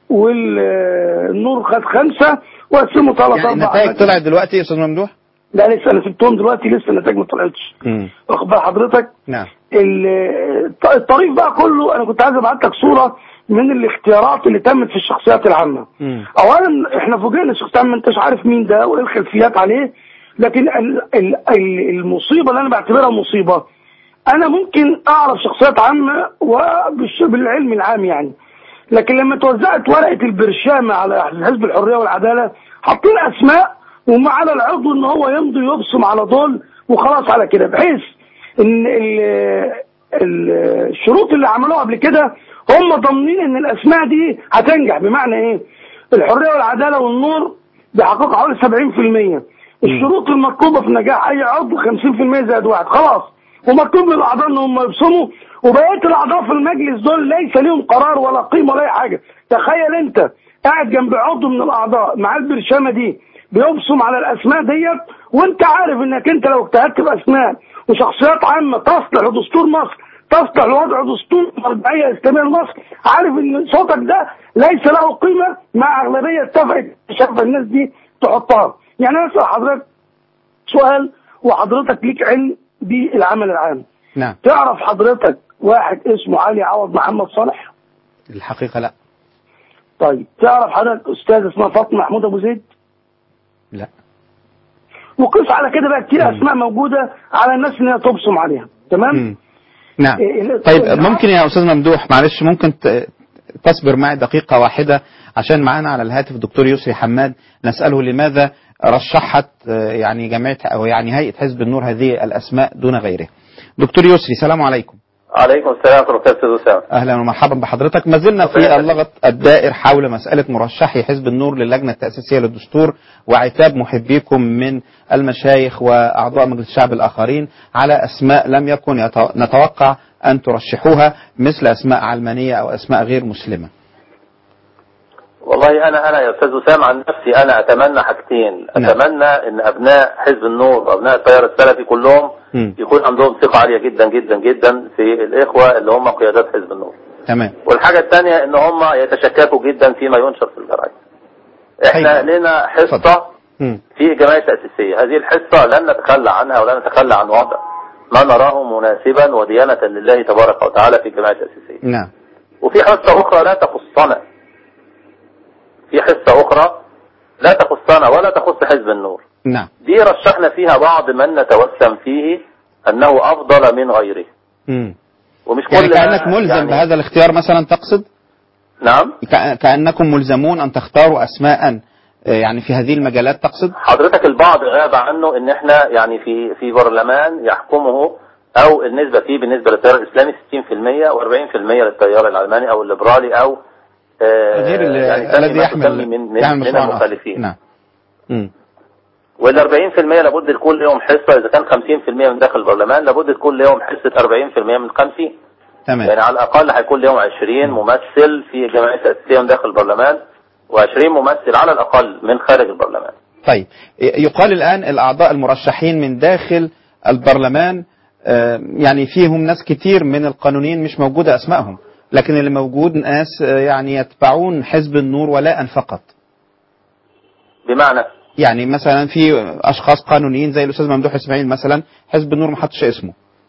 والنور خد خمسة وقسموا ثلاث يعني أربع النتائج أماكن. طلعت دلوقتي يا استاذ ممدوح لا لسه أنا سبتهم دلوقتي لسه النتائج ما طلعتش مم. واخد بال حضرتك نعم ال- الطريق بقى كله أنا كنت عايز أبعت لك صورة من الاختيارات اللي تمت في الشخصيات العامة مم. اولا احنا فوجئنا الشخص ما انتش عارف مين ده وايه الخلفيات عليه لكن ال ال ال المصيبه اللي انا بعتبرها مصيبه انا ممكن اعرف شخصيات عامه وبالعلم العام يعني لكن لما توزعت ورقه البرشامه على حزب الحريه والعداله حاطين اسماء وما على العضو ان هو يمضي يبصم على دول وخلاص على كده بحيث ان ال- ال- الشروط اللي عملوها قبل كده هم ضامنين ان الاسماء دي هتنجح بمعنى ايه الحريه والعداله والنور بيحققوا حوالي 70% الشروط المطلوبه في نجاح اي عضو 50% زائد واحد خلاص ومطلوب من الاعضاء ان هم يبصموا وبقيه الاعضاء في المجلس دول ليس لهم قرار ولا قيمه ولا اي حاجه تخيل انت قاعد جنب عضو من الاعضاء مع البرشامه دي بيبصم على الاسماء ديت وانت عارف انك انت لو اجتهدت باسماء وشخصيات عامه تصلح لدستور مصر تصلح لوضع دستور مرجعيه اسلاميه لمصر عارف ان صوتك ده ليس له قيمه مع اغلبيه اتفقت شايفه الناس دي تحطها يعني انا اسال حضرتك سؤال وحضرتك ليك علم بالعمل العام نعم تعرف حضرتك واحد اسمه علي عوض محمد صالح الحقيقة لا طيب تعرف حضرتك استاذ اسمها فاطمه محمود ابو زيد لا وقيس على كده بقى كتير اسماء موجوده على الناس ان هي تبصم عليها تمام مم. نعم إيه، ال- طيب ال- ممكن يا أستاذ ممدوح معلش ممكن ت- تصبر معي دقيقة واحدة عشان معانا على الهاتف الدكتور يسري حماد نسأله لماذا رشحت آه، يعني جمعية أو يعني هيئة حزب النور هذه الأسماء دون غيره دكتور يسري سلام عليكم عليكم السلام ورحمة الله أستاذ أسامة اهلا ومرحبا بحضرتك ما زلنا في اللغط الدائر حول مساله مرشحي حزب النور للجنه التاسيسيه للدستور وعتاب محبيكم من المشايخ واعضاء مجلس الشعب الاخرين على اسماء لم يكن يت- نتوقع ان ترشحوها مثل اسماء علمانيه او اسماء غير مسلمه. والله أنا أنا يا أستاذ أسامة عن نفسي أنا أتمنى حاجتين نعم. أتمنى إن أبناء حزب النور وأبناء التيار السلفي كلهم مم. يكون عندهم ثقة عالية جدا جدا جدا في الإخوة اللي هم قيادات حزب النور تمام والحاجة الثانية إن هم يتشككوا جدا فيما ينشر في الجرايد إحنا لنا حصة مم. في الجمعية التأسيسية هذه الحصة لن نتخلى عنها ولا نتخلى عن وضع ما نراه مناسبا وديانة لله تبارك وتعالى في الجمعية التأسيسية نعم وفي حصة أخرى لا تخصنا في حصة أخرى لا تخصنا ولا تخص حزب النور نعم دي رشحنا فيها بعض من نتوسم فيه أنه أفضل من غيره مم. ومش يعني كل كانك ملزم يعني بهذا الاختيار مثلا تقصد؟ نعم كأ- كانكم ملزمون ان تختاروا اسماء آه، يعني في هذه المجالات تقصد؟ حضرتك البعض غاب عنه ان احنا يعني في في برلمان يحكمه او النسبه فيه بالنسبه للتيار الاسلامي 60% و40% للتيار العلماني او الليبرالي او آه غير ال- يعني سمي الذي ما يحمل تسمي من من, يحمل من مشروع آخر. المخالفين نعم مم. وال 40% لابد تكون لهم حصه اذا كان 50% من داخل البرلمان لابد تكون لهم حصه 40% من 50 تمام يعني على الاقل هيكون لهم 20 ممثل في جمعيه تاسيسيه من داخل البرلمان و20 ممثل على الاقل من خارج البرلمان طيب يقال الآن الأعضاء المرشحين من داخل البرلمان آه، يعني فيهم ناس كتير من القانونيين مش موجودة أسمائهم لكن اللي موجود ناس آه، يعني يتبعون حزب النور ولاء فقط بمعنى يعني مثلا في أشخاص قانونيين زي الأستاذ ممدوح إسماعيل مثلا حزب النور ما حطش اسمه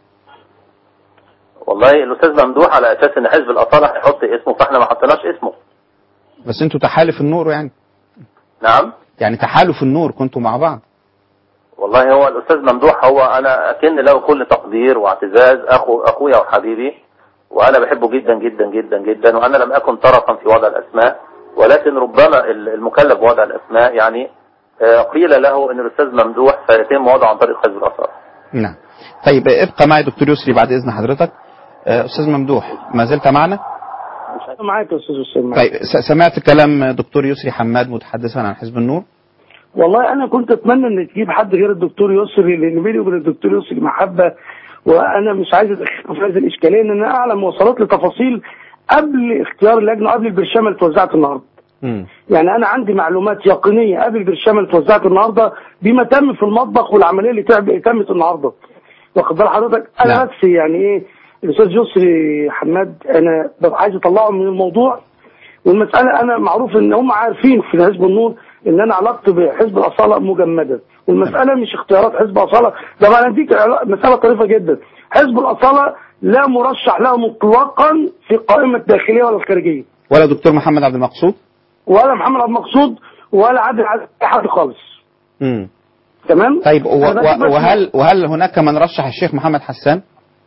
والله الاستاذ ممدوح على اساس ان حزب الاصاله هيحط اسمه فاحنا ما حطيناش اسمه بس انتوا تحالف النور يعني نعم يعني تحالف النور كنتوا مع بعض والله هو الاستاذ ممدوح هو انا اكن له كل تقدير واعتزاز اخو اخويا وحبيبي وانا بحبه جدا جدا جدا جدا وانا لم اكن طرفا في وضع الاسماء ولكن ربما ال- المكلف بوضع الاسماء يعني آه، قيل له ان الاستاذ ممدوح فيتم وضعه عن طريق حزب الاثار نعم طيب ابقى معي دكتور يسري بعد اذن حضرتك آه، استاذ ممدوح ما زلت معنا معاك يا استاذ اسامه طيب س- سمعت كلام دكتور يسري حماد متحدثا عن حزب النور والله انا كنت اتمنى ان تجيب حد غير الدكتور يسري لان بيني وبين الدكتور يسري محبه وانا مش عايز ادخله في هذه الاشكاليه ان انا اعلم وصلت لي تفاصيل قبل اختيار اللجنه قبل البرشامه اللي اتوزعت النهارده يعني انا عندي معلومات يقينيه قبل البرشامه اللي اتوزعت النهارده بما تم في المطبخ والعمليه اللي تعب- تمت النهارده واخد بال حضرتك انا بس يعني ايه الاستاذ يسري حماد انا ببقى عايز اطلعه من الموضوع والمساله انا معروف ان هم عارفين في حزب النور ان انا علاقتي بحزب الاصاله مجمده والمساله مش اختيارات حزب اصاله ده انا اديك علا- مساله طريفه جدا حزب الاصاله لا مرشح له مطلقا في قائمه الداخليه ولا الخارجيه ولا دكتور محمد عبد المقصود ولا محمد عبد المقصود ولا عادل عادل أي حد خالص مم. تمام طيب و- أنا بس- و- وهل وهل هناك من رشح الشيخ محمد حسان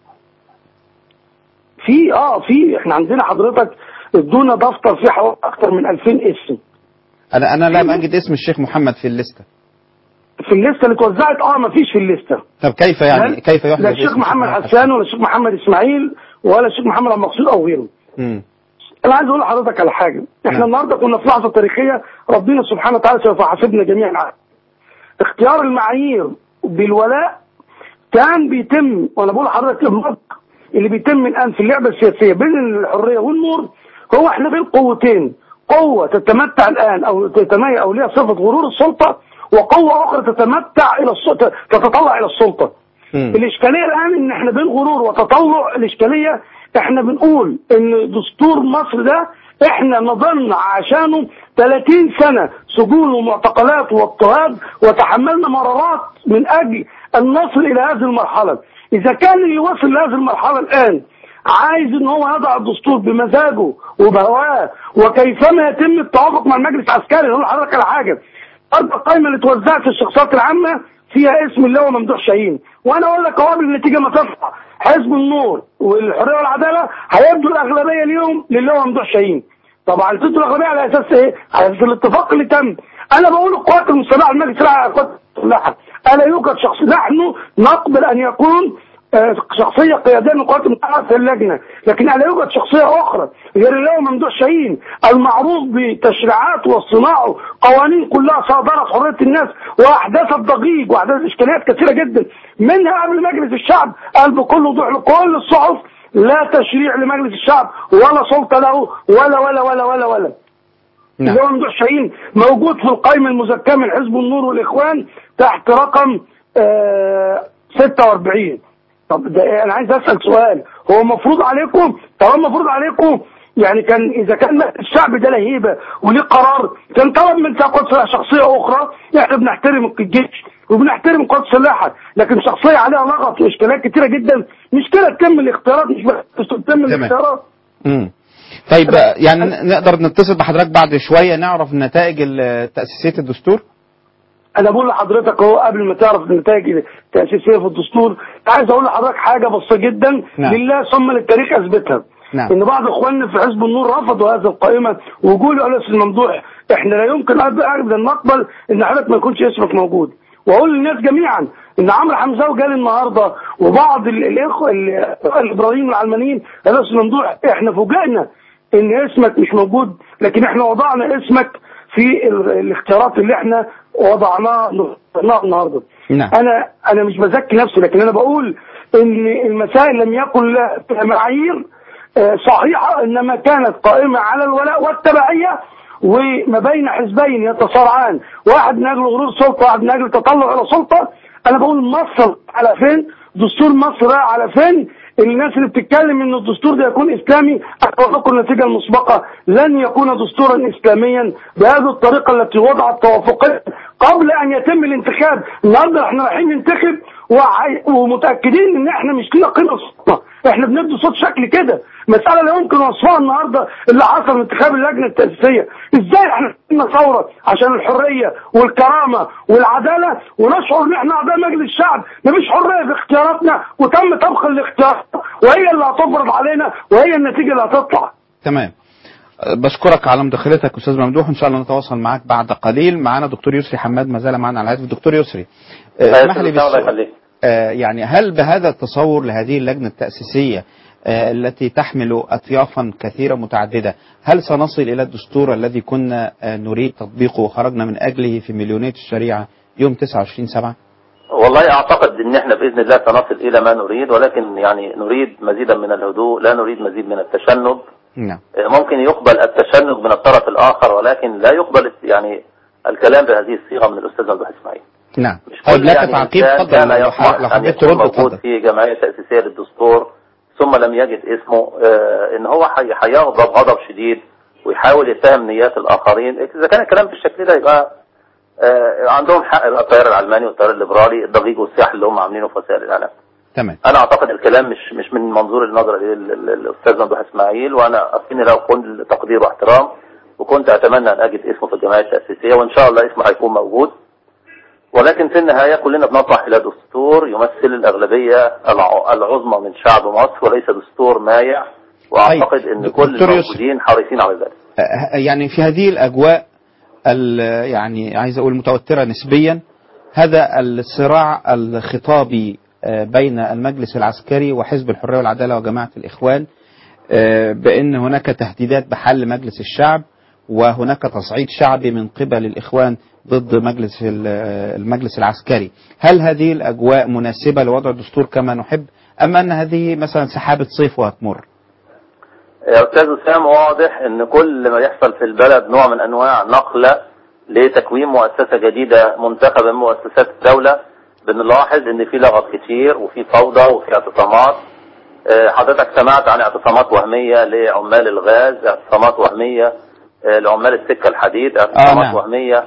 في اه في احنا عندنا حضرتك ادونا دفتر فيه حوالي اكتر من 2000 اسم انا انا لم اجد اسم الشيخ محمد في الليسته في الليسته اللي اتوزعت اه ما فيش في الليسته طب كيف يعني لا- كيف يحدث لا الشيخ اسم محمد حسان ولا الشيخ محمد اسماعيل ولا الشيخ محمد عبد المقصود او غيره مم. انا عايز اقول لحضرتك على حاجه احنا النهارده كنا في لحظه تاريخيه ربنا سبحانه وتعالى سوف يحاسبنا جميعا عليها. اختيار المعايير بالولاء كان بيتم وانا بقول لحضرتك المنطق اللي بيتم من الان في اللعبه السياسيه بين الحريه والنور هو احنا بين قوتين قوه تتمتع الان او تتميز او ليها صفه غرور السلطه وقوه اخرى تتمتع الى السلطه تتطلع الى السلطه الاشكاليه الان ان احنا بين غرور وتطلع الاشكاليه احنا بنقول ان دستور مصر ده احنا نضلنا عشانه 30 سنة سجون ومعتقلات واضطهاد وتحملنا مرارات من اجل ان نصل الى هذه المرحلة اذا كان اللي وصل لهذه المرحلة الان عايز ان هو يضع الدستور بمزاجه وبهواه وكيفما يتم التوافق مع المجلس العسكري نقول لحضرتك على حاجه اربع قائمه اللي اتوزعت في الشخصيات العامه فيها اسم اللي هو ممدوح شاهين وانا اقول لك اهو قبل النتيجه ما تطلع حزب النور والحريه والعداله هيبدوا الاغلبيه اليوم للي هو ممدوح شاهين طبعا تدوا الاغلبيه على اساس ايه؟ على اساس الاتفاق اللي تم انا بقول القوات المسلحه المجلس العسكري القوات المسلحه الا يوجد شخص نحن نقبل ان يكون آه، شخصية قيادية من القوات المسلحة في اللجنة لكن لا يوجد شخصية أخرى غير اللي هو ممدوح شاهين المعروف بتشريعات وصناعه قوانين كلها صادرت حرية الناس وأحداثت ضجيج وأحداث إشكاليات كثيرة جدا منها قبل مجلس الشعب قال بكل وضوح لكل الصحف لا تشريع لمجلس الشعب ولا سلطة له ولا ولا ولا ولا ولا نعم. اللي هو ممدوح شاهين موجود في القائمة المزكاة من حزب النور والإخوان تحت رقم آه 46 طب ده إيه؟ انا عايز اسال سؤال هو مفروض عليكم طب مفروض عليكم يعني كان اذا كان الشعب ده له هيبه وليه قرار كان طلب من قوات سلاح شخصيه اخرى احنا بنحترم الجيش وبنحترم القوات السلاحه لكن شخصيه عليها لغط واشكالات كتيره جدا مش كده تتم الاختيارات مش بس تتم الاختيارات مم. طيب آه، يعني ن- نقدر نتصل بحضرتك بعد شويه نعرف نتائج ال- تاسيسيه الدستور انا بقول لحضرتك اهو قبل ما تعرف النتائج التاسيسيه في الدستور عايز اقول لحضرتك حاجه بسيطه جدا نعم. لله ثم للتاريخ اثبتها نعم. ان بعض اخواننا في حزب النور رفضوا هذه القائمه وقولوا قالوا اسم الممدوح احنا لا يمكن أب- ابدا نقبل ان حضرتك ما يكونش اسمك موجود واقول للناس جميعا ان عمرو حمزاوي قال النهارده وبعض ال- الاخوه ال- الابراهيم والعلمانيين قالوا اسم ممدوح احنا فوجئنا ان اسمك مش موجود لكن احنا وضعنا اسمك في ال- الاختيارات اللي احنا وضعناها وضعناها النهارده نعم. انا انا مش بزكي نفسي لكن انا بقول ان المسائل لم يكن لها معايير آه، صحيحه انما كانت قائمه على الولاء والتبعيه وما بين حزبين يتصارعان واحد من اجل غرور سلطه واحد من اجل تطلع الى سلطه انا بقول مصر على فين دستور مصر رايح على فين الناس اللي بتتكلم ان الدستور ده يكون اسلامي اقول لكم النتيجه المسبقه لن يكون دستورا اسلاميا بهذه الطريقه التي وضعت توافقيا قبل ان يتم الانتخاب النهارده احنا رايحين ننتخب وعي- ومتاكدين ان احنا مش لينا قيمه صوتنا احنا بندي صوت شكل كده مساله لا يمكن وصفها النهارده اللي حصل في انتخاب اللجنه التاسيسيه ازاي احنا عملنا ثوره عشان الحريه والكرامه والعداله ونشعر ان احنا اعضاء مجلس الشعب مفيش حريه في اختياراتنا وتم طبخ الاختيارات وهي اللي هتفرض علينا وهي النتيجه اللي هتطلع تمام بشكرك على مداخلتك استاذ ممدوح ان شاء الله نتواصل معك بعد قليل معنا دكتور يسري حماد ما زال معنا على الهاتف دكتور يسري آه، اسمح لي الله بالسؤال يخليك آه، يعني هل بهذا التصور لهذه اللجنة التأسيسية آه، التي تحمل أطيافا كثيرة متعددة هل سنصل إلى الدستور الذي كنا آه، نريد تطبيقه وخرجنا من أجله في مليونية الشريعة يوم 29 سبعة والله اعتقد ان احنا باذن الله سنصل الى ما نريد ولكن يعني نريد مزيدا من الهدوء لا نريد مزيد من التشنج نعم ممكن يقبل التشنج من الطرف الاخر ولكن لا يقبل يعني الكلام بهذه الصيغه من الاستاذ ممدوح اسماعيل نعم كل طيب لك يعني تعقيب إنسان تفضل كان لو يطمح ح- لو أن حبيت يكون ترد موجود اتفضل في جمعية تأسيسية للدستور ثم لم يجد اسمه آه، ان هو حي- هيغضب غضب شديد ويحاول يتهم نيات الاخرين اذا كان الكلام بالشكل ده يبقى آه، عندهم حق يبقى التيار العلماني والتيار الليبرالي الضجيج والسياح اللي هم عاملينه في وسائل الاعلام تمام انا اعتقد الكلام مش مش من منظور النظر لل- لل- للاستاذ ممدوح اسماعيل وانا اصلي له كل تقدير واحترام وكنت اتمنى ان اجد اسمه في الجمعيه التاسيسيه وان شاء الله اسمه هيكون موجود ولكن في النهايه كلنا بنطمح الى دستور يمثل الاغلبيه الع- العظمى من شعب مصر وليس دستور مايع واعتقد ان كل دكتور يوسف. الموجودين حريصين على ذلك آه، يعني في هذه الأجواء ال- يعني عايز أقول متوترة نسبيا هذا الصراع الخطابي آه، بين المجلس العسكري وحزب الحرية والعدالة وجماعة الإخوان آه، بأن هناك تهديدات بحل مجلس الشعب وهناك تصعيد شعبي من قبل الإخوان ضد مجلس ال- آه، المجلس العسكري هل هذه الأجواء مناسبة لوضع الدستور كما نحب أم أن هذه مثلا سحابة صيف وهتمر يا استاذ اسامه واضح ان كل ما يحصل في البلد نوع من انواع نقله لتكوين مؤسسه جديده منتخبه من مؤسسات الدوله بنلاحظ ان في لغط كتير وفي فوضى وفي اعتصامات آه، حضرتك سمعت عن اعتصامات وهميه لعمال الغاز اعتصامات وهميه آه، لعمال السكه الحديد اعتصامات نعم. وهميه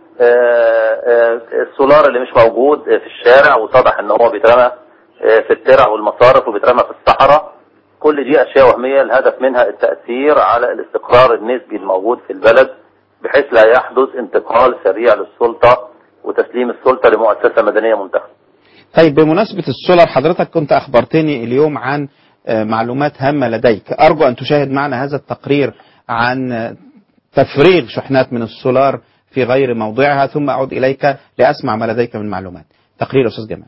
آه، آه، السولار اللي مش موجود آه، في الشارع واتضح ان هو بيترمى آه، في الترع والمصارف وبيترمى في الصحراء كل دي اشياء وهميه الهدف منها التاثير على الاستقرار النسبي الموجود في البلد بحيث لا يحدث انتقال سريع للسلطه وتسليم السلطه لمؤسسه مدنيه منتخبه. طيب بمناسبة السولار حضرتك كنت أخبرتني اليوم عن آه، معلومات هامة لديك أرجو أن تشاهد معنا هذا التقرير عن آه، تفريغ شحنات من السولار في غير موضعها ثم أعود إليك لأسمع ما لديك من معلومات تقرير أستاذ جمال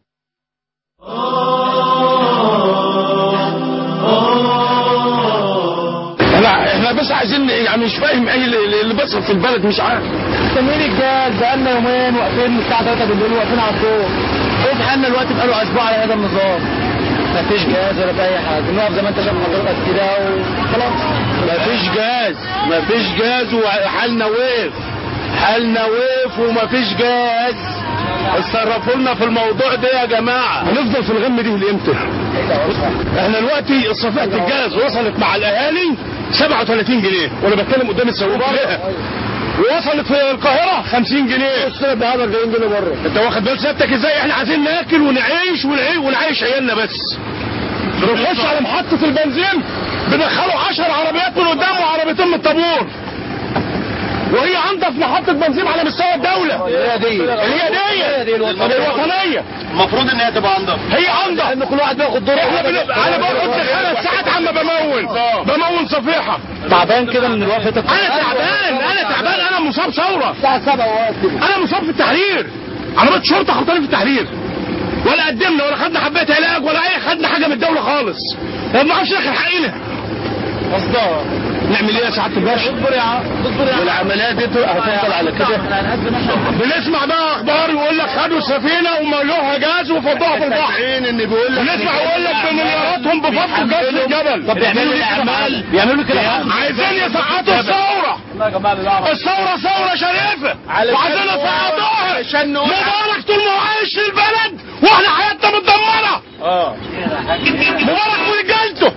لا احنا بس عايزين يعني مش فاهم ايه اللي اللي بيحصل في البلد مش عارف تمرين الجاز بقالنا يومين واقفين من الساعه 3 بالليل واقفين على الطرق ايه حالنا دلوقتي بقاله اسبوع على هذا النظام مفيش جاز ولا في اي حاجه بنقف زي ما انت شايف حضرتك كده وخلاص مفيش جاز مفيش جاز وحالنا وقف حالنا وقف ومفيش جاز اتصرفوا لنا في الموضوع ده يا جماعه هنفضل في الغم دي لامتى؟ احنا دلوقتي صفيحه الجاز وصلت مع الاهالي 37 جنيه وانا بتكلم قدام السواق ووصلت في القاهره 50 جنيه السنه ب 40 جنيه بره انت واخد بال سيادتك ازاي احنا عايزين ناكل ونعيش ونعيش ونعيش عيالنا بس بنخش على محطه البنزين بندخلوا 10 عربيات من قدام وعربيتين من الطابور وهي انضف محطه بنزين على مستوى الدوله هي دي. هي دي هي دي الوطنية. الوطنيه المفروض ان هي تبقى انضف هي انضف ان كل واحد بياخد دوره احنا بن- انا بقعد خمس ساعات عم بمون بمون صفيحه تعبان كده من وقفه انا تعبان انا تعبان انا مصاب ثوره الساعه 7 واقف كده انا مصاب في التحرير عربيه شرطه خبطاني في التحرير ولا قدمنا ولا خدنا حبايه علاج ولا اي خدنا حاجه من الدوله خالص ما بنعرفش ناخد حقنا اصدار نعمل ايه يا سعاده الباشا اصبر يا عم اصبر يا عم والعمليات دي هتفضل على كده بنسمع بقى اخبار يقول لك خدوا السفينه وملوها جاز وفضوها في البحر ان بيقول لك ونسمع يقول لك بملياراتهم بفضوا جاز في الجبل طب بيعملوا ليه كده بيعملوا كده عايزين يسقطوا الثوره الثوره ثوره شريفه وعايزين يسقطوها مبارك طول ما هو عايش في البلد واحنا حياتنا متدمره اه مبارك ورجالته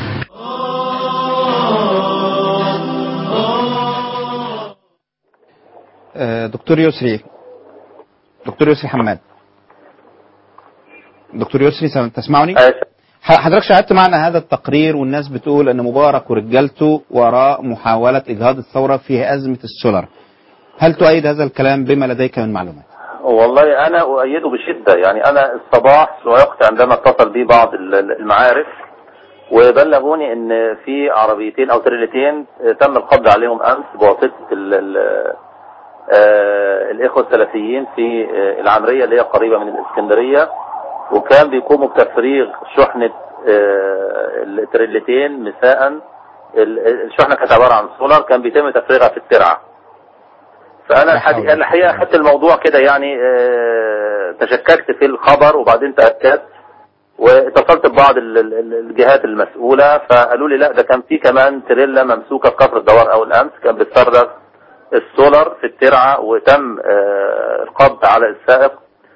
آه، دكتور يسري دكتور يسري حماد دكتور يسري سم- تسمعني ح- حضرتك شاهدت معنا هذا التقرير والناس بتقول ان مبارك ورجالته وراء محاولة اجهاض الثورة في ازمة السولر هل تؤيد هذا الكلام بما لديك من معلومات والله انا اؤيده بشده يعني انا الصباح وقت عندما اتصل بي بعض ال- ال- المعارف وبلغوني ان في عربيتين او تريلتين آه، تم القبض عليهم امس بواسطه ال- ال- آه، الاخوه السلفيين في آه، العمريه اللي هي قريبه من الاسكندريه وكان بيقوموا بتفريغ شحنه آه، التريلتين مساء ال- الشحنه كانت عباره عن سولار كان بيتم تفريغها في الترعه فانا الحقيقه الحقيقه خدت الموضوع كده يعني آه، تشككت في الخبر وبعدين تاكدت واتصلت ببعض ال- ال- ال- الجهات المسؤوله فقالوا لي لا ده كان في كمان تريلا ممسوكه في كفر الدوار اول امس كان بتفرغ السولار في الترعه وتم آه، القبض على السائق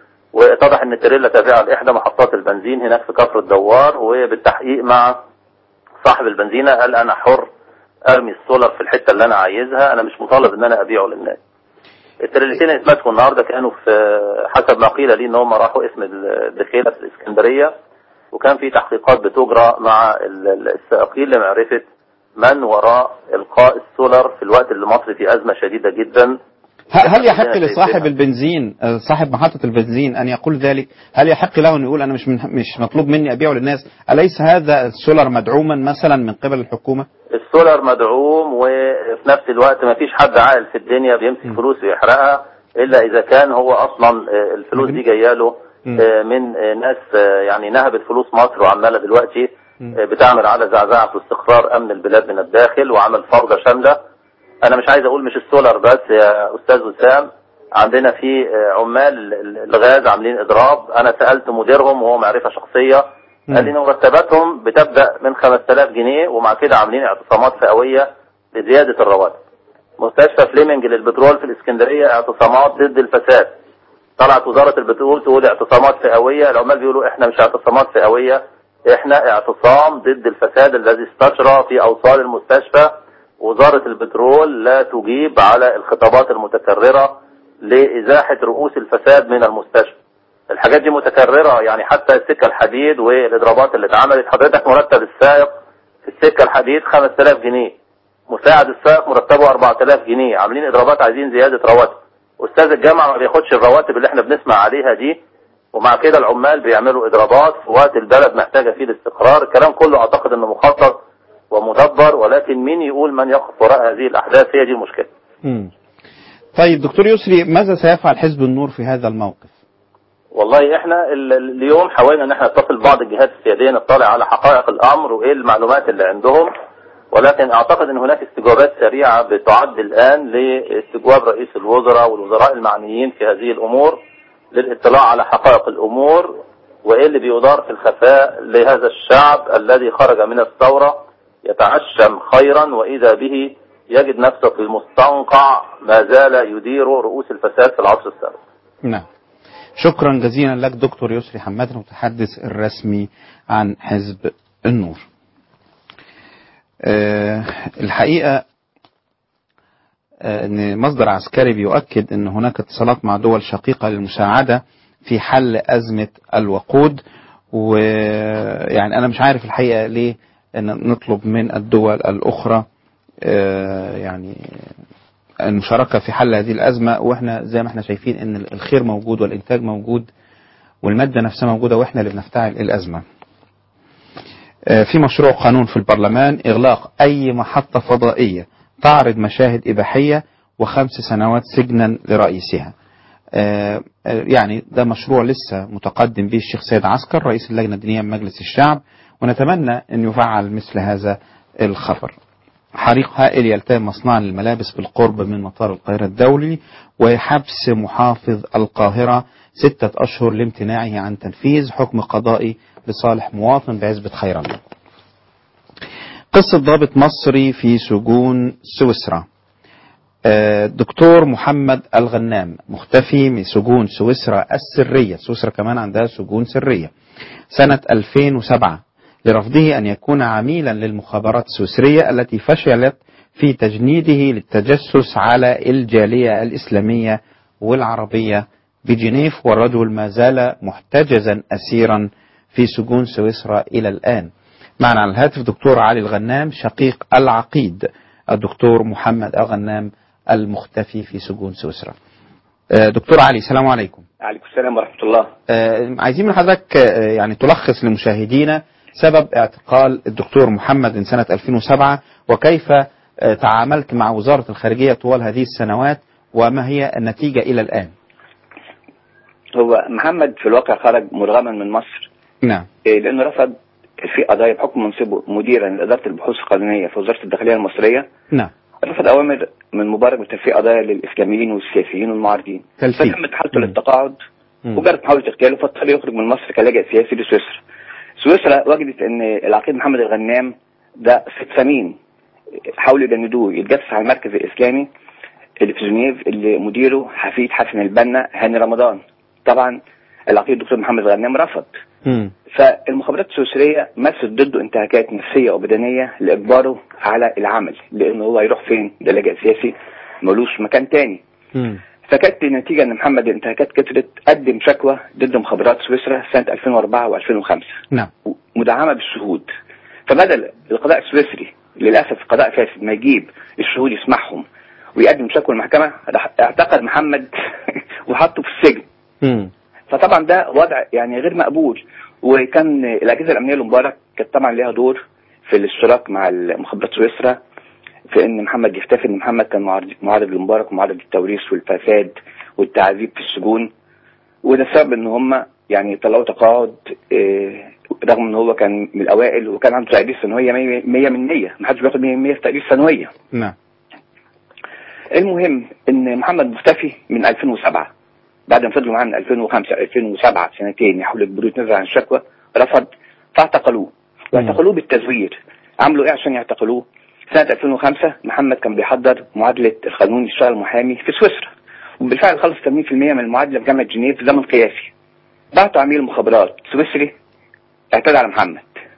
واتضح ان التريلا تابعه لاحدى محطات البنزين هناك في كفر الدوار وبالتحقيق مع صاحب البنزينه قال انا حر ارمي السولار في الحته اللي انا عايزها انا مش مطالب ان انا ابيعه للناس التريلتين اللي اتمسكوا النهارده كانوا في حسب ما قيل لي ان هم راحوا اسم الدخيله في الاسكندريه وكان في تحقيقات بتجرى مع ال- ال- السائقين لمعرفه من وراء القاء السولار في الوقت اللي مصر في ازمه شديده جدا ه- هل يحق لصاحب البنزين آه، صاحب محطة البنزين أن يقول ذلك هل يحق له أن يقول أنا مش من مش مطلوب مني أبيعه للناس أليس هذا السولار مدعوما مثلا من قبل الحكومة السولار مدعوم وفي نفس الوقت ما فيش حد عاقل في الدنيا بيمسك فلوس ويحرقها الا اذا كان هو اصلا آه، الفلوس دي جايه له آه، من آه، ناس آه، يعني نهبت فلوس مصر وعماله دلوقتي آه، بتعمل على زعزعه واستقرار امن البلاد من الداخل وعمل فوضى شامله انا مش عايز اقول مش السولار بس يا استاذ وسام عندنا في آه، عمال ال- ال- الغاز عاملين اضراب انا سالت مديرهم وهو معرفه شخصيه قال لي ان مرتباتهم بتبدا من 5000 جنيه ومع كده عاملين اعتصامات فئويه لزياده الرواتب مستشفى فليمنج للبترول في الاسكندريه اعتصامات ضد الفساد طلعت وزاره البترول تقول اعتصامات فئويه العمال بيقولوا احنا مش اعتصامات فئويه احنا اعتصام ضد الفساد الذي استشرى في اوصال المستشفى وزاره البترول لا تجيب على الخطابات المتكرره لازاحه رؤوس الفساد من المستشفى الحاجات دي متكرره يعني حتى السكه الحديد والاضرابات اللي اتعملت حضرتك مرتب السائق في السكه الحديد 5000 جنيه مساعد السائق مرتبه 4000 جنيه عاملين اضرابات عايزين زياده رواتب استاذ الجامعه ما بياخدش الرواتب اللي احنا بنسمع عليها دي ومع كده العمال بيعملوا اضرابات في وقت البلد محتاجه فيه الاستقرار الكلام كله اعتقد انه مخطط ومدبر ولكن مين يقول من يقف وراء هذه الاحداث هي دي المشكله مم. طيب دكتور يسري ماذا سيفعل حزب النور في هذا الموقف والله احنا ال- ال- اليوم حاولنا ان احنا نتصل ببعض الجهات السياديه نطلع على حقائق الامر وايه المعلومات اللي عندهم ولكن اعتقد ان هناك استجوابات سريعه بتعد الان لاستجواب رئيس الوزراء والوزراء المعنيين في هذه الامور للاطلاع على حقائق الامور وايه اللي بيدار في الخفاء لهذا الشعب الذي خرج من الثوره يتعشم خيرا واذا به يجد نفسه في مستنقع ما زال يدير رؤوس الفساد في العصر السابق نعم شكرا جزيلا لك دكتور يسري حماد المتحدث الرسمي عن حزب النور أه الحقيقة آه، ان مصدر عسكري بيؤكد ان هناك اتصالات مع دول شقيقة للمساعدة في حل أزمة الوقود ويعني أنا مش عارف الحقيقة ليه أن نطلب من الدول الأخرى آه، يعني المشاركة في حل هذه الأزمة وإحنا زي ما إحنا شايفين أن الخير موجود والإنتاج موجود والمادة نفسها موجودة وإحنا اللي بنفتعل الأزمة آه، في مشروع قانون في البرلمان إغلاق أي محطة فضائية تعرض مشاهد إباحية وخمس سنوات سجنا لرئيسها آه، آه، يعني ده مشروع لسه متقدم به الشيخ سيد عسكر رئيس اللجنة الدينية من مجلس الشعب ونتمنى أن يفعل مثل هذا الخبر حريق هائل يلتهم مصنعا للملابس بالقرب من مطار القاهرة الدولي وحبس محافظ القاهرة ستة أشهر لامتناعه عن تنفيذ حكم قضائي لصالح مواطن بعزبة خير الله قصة ضابط مصري في سجون سويسرا آه، دكتور محمد الغنام مختفي من سجون سويسرا السرية سويسرا كمان عندها سجون سرية سنة 2007 لرفضه أن يكون عميلا للمخابرات السويسرية التي فشلت في تجنيده للتجسس على الجالية الإسلامية والعربية بجنيف والرجل ما زال محتجزا أسيرا في سجون سويسرا إلى الآن معنا على الهاتف دكتور علي الغنام شقيق العقيد الدكتور محمد الغنام المختفي في سجون سويسرا آه، دكتور علي السلام عليكم عليكم السلام ورحمة الله آه، عايزين من حضرتك آه، يعني تلخص لمشاهدينا سبب اعتقال الدكتور محمد من سنة 2007 وكيف آه، تعاملت مع وزارة الخارجية طوال هذه السنوات وما هي النتيجة إلى الآن هو محمد في الواقع خرج مرغما من مصر نعم إيه، لانه رفض في قضايا بحكم منصبه مديرا لاداره البحوث القانونيه في وزاره الداخليه المصريه نعم رفض اوامر من مبارك بتنفيذ قضايا للاسلاميين والسياسيين والمعارضين تلفيق. فتمت حالته للتقاعد وجرت محاوله اغتياله فاضطر يخرج من مصر كلاجئ سياسي لسويسرا سويسرا وجدت ان العقيد محمد الغنام ده ست ثمين حاولوا يجندوه يتجسس على المركز الاسلامي اللي في جنيف اللي مديره حفيد حسن البنا هاني رمضان طبعا العقيد الدكتور محمد الغنام رفض فالمخابرات السويسرية مارست ضده انتهاكات نفسية وبدنية لإجباره على العمل لأنه هو هيروح فين؟ ده لاجئ سياسي ملوش مكان تاني فكانت النتيجة أن محمد الانتهاكات كترت قدم شكوى ضد مخابرات سويسرا سنة 2004 و2005 نعم مدعمة بالشهود فبدل القضاء السويسري للأسف قضاء فاسد ما يجيب الشهود يسمعهم ويقدم شكوى المحكمة راح اعتقل محمد وحطه في السجن فطبعا ده وضع يعني غير مقبول وكان الاجهزه الامنيه لمبارك كانت طبعا ليها دور في الاشتراك مع مخابرات سويسرا في ان محمد يختفي ان محمد كان معارض معارض لمبارك ومعارض للتوريث والفساد والتعذيب في السجون وده السبب ان هم يعني طلعوا تقاعد آه، رغم ان هو كان من الاوائل وكان عنده تقدير ثانويه 100 من 100 ما حدش بياخد 100 من 100 في تقدير ثانويه نعم المهم ان محمد مختفي من 2007 بعد ما فضلوا معاه من 2005 2007 سنتين يحاولوا يجبروه يتنازل عن الشكوى رفض فاعتقلوه واعتقلوه بالتزوير عملوا ايه عشان يعتقلوه سنة 2005 محمد كان بيحضر معادلة القانون يشتغل محامي في سويسرا وبالفعل خلص 80% من المعادلة في جامعة جنيف في زمن قياسي بعتوا عميل المخابرات سويسري اعتدى على محمد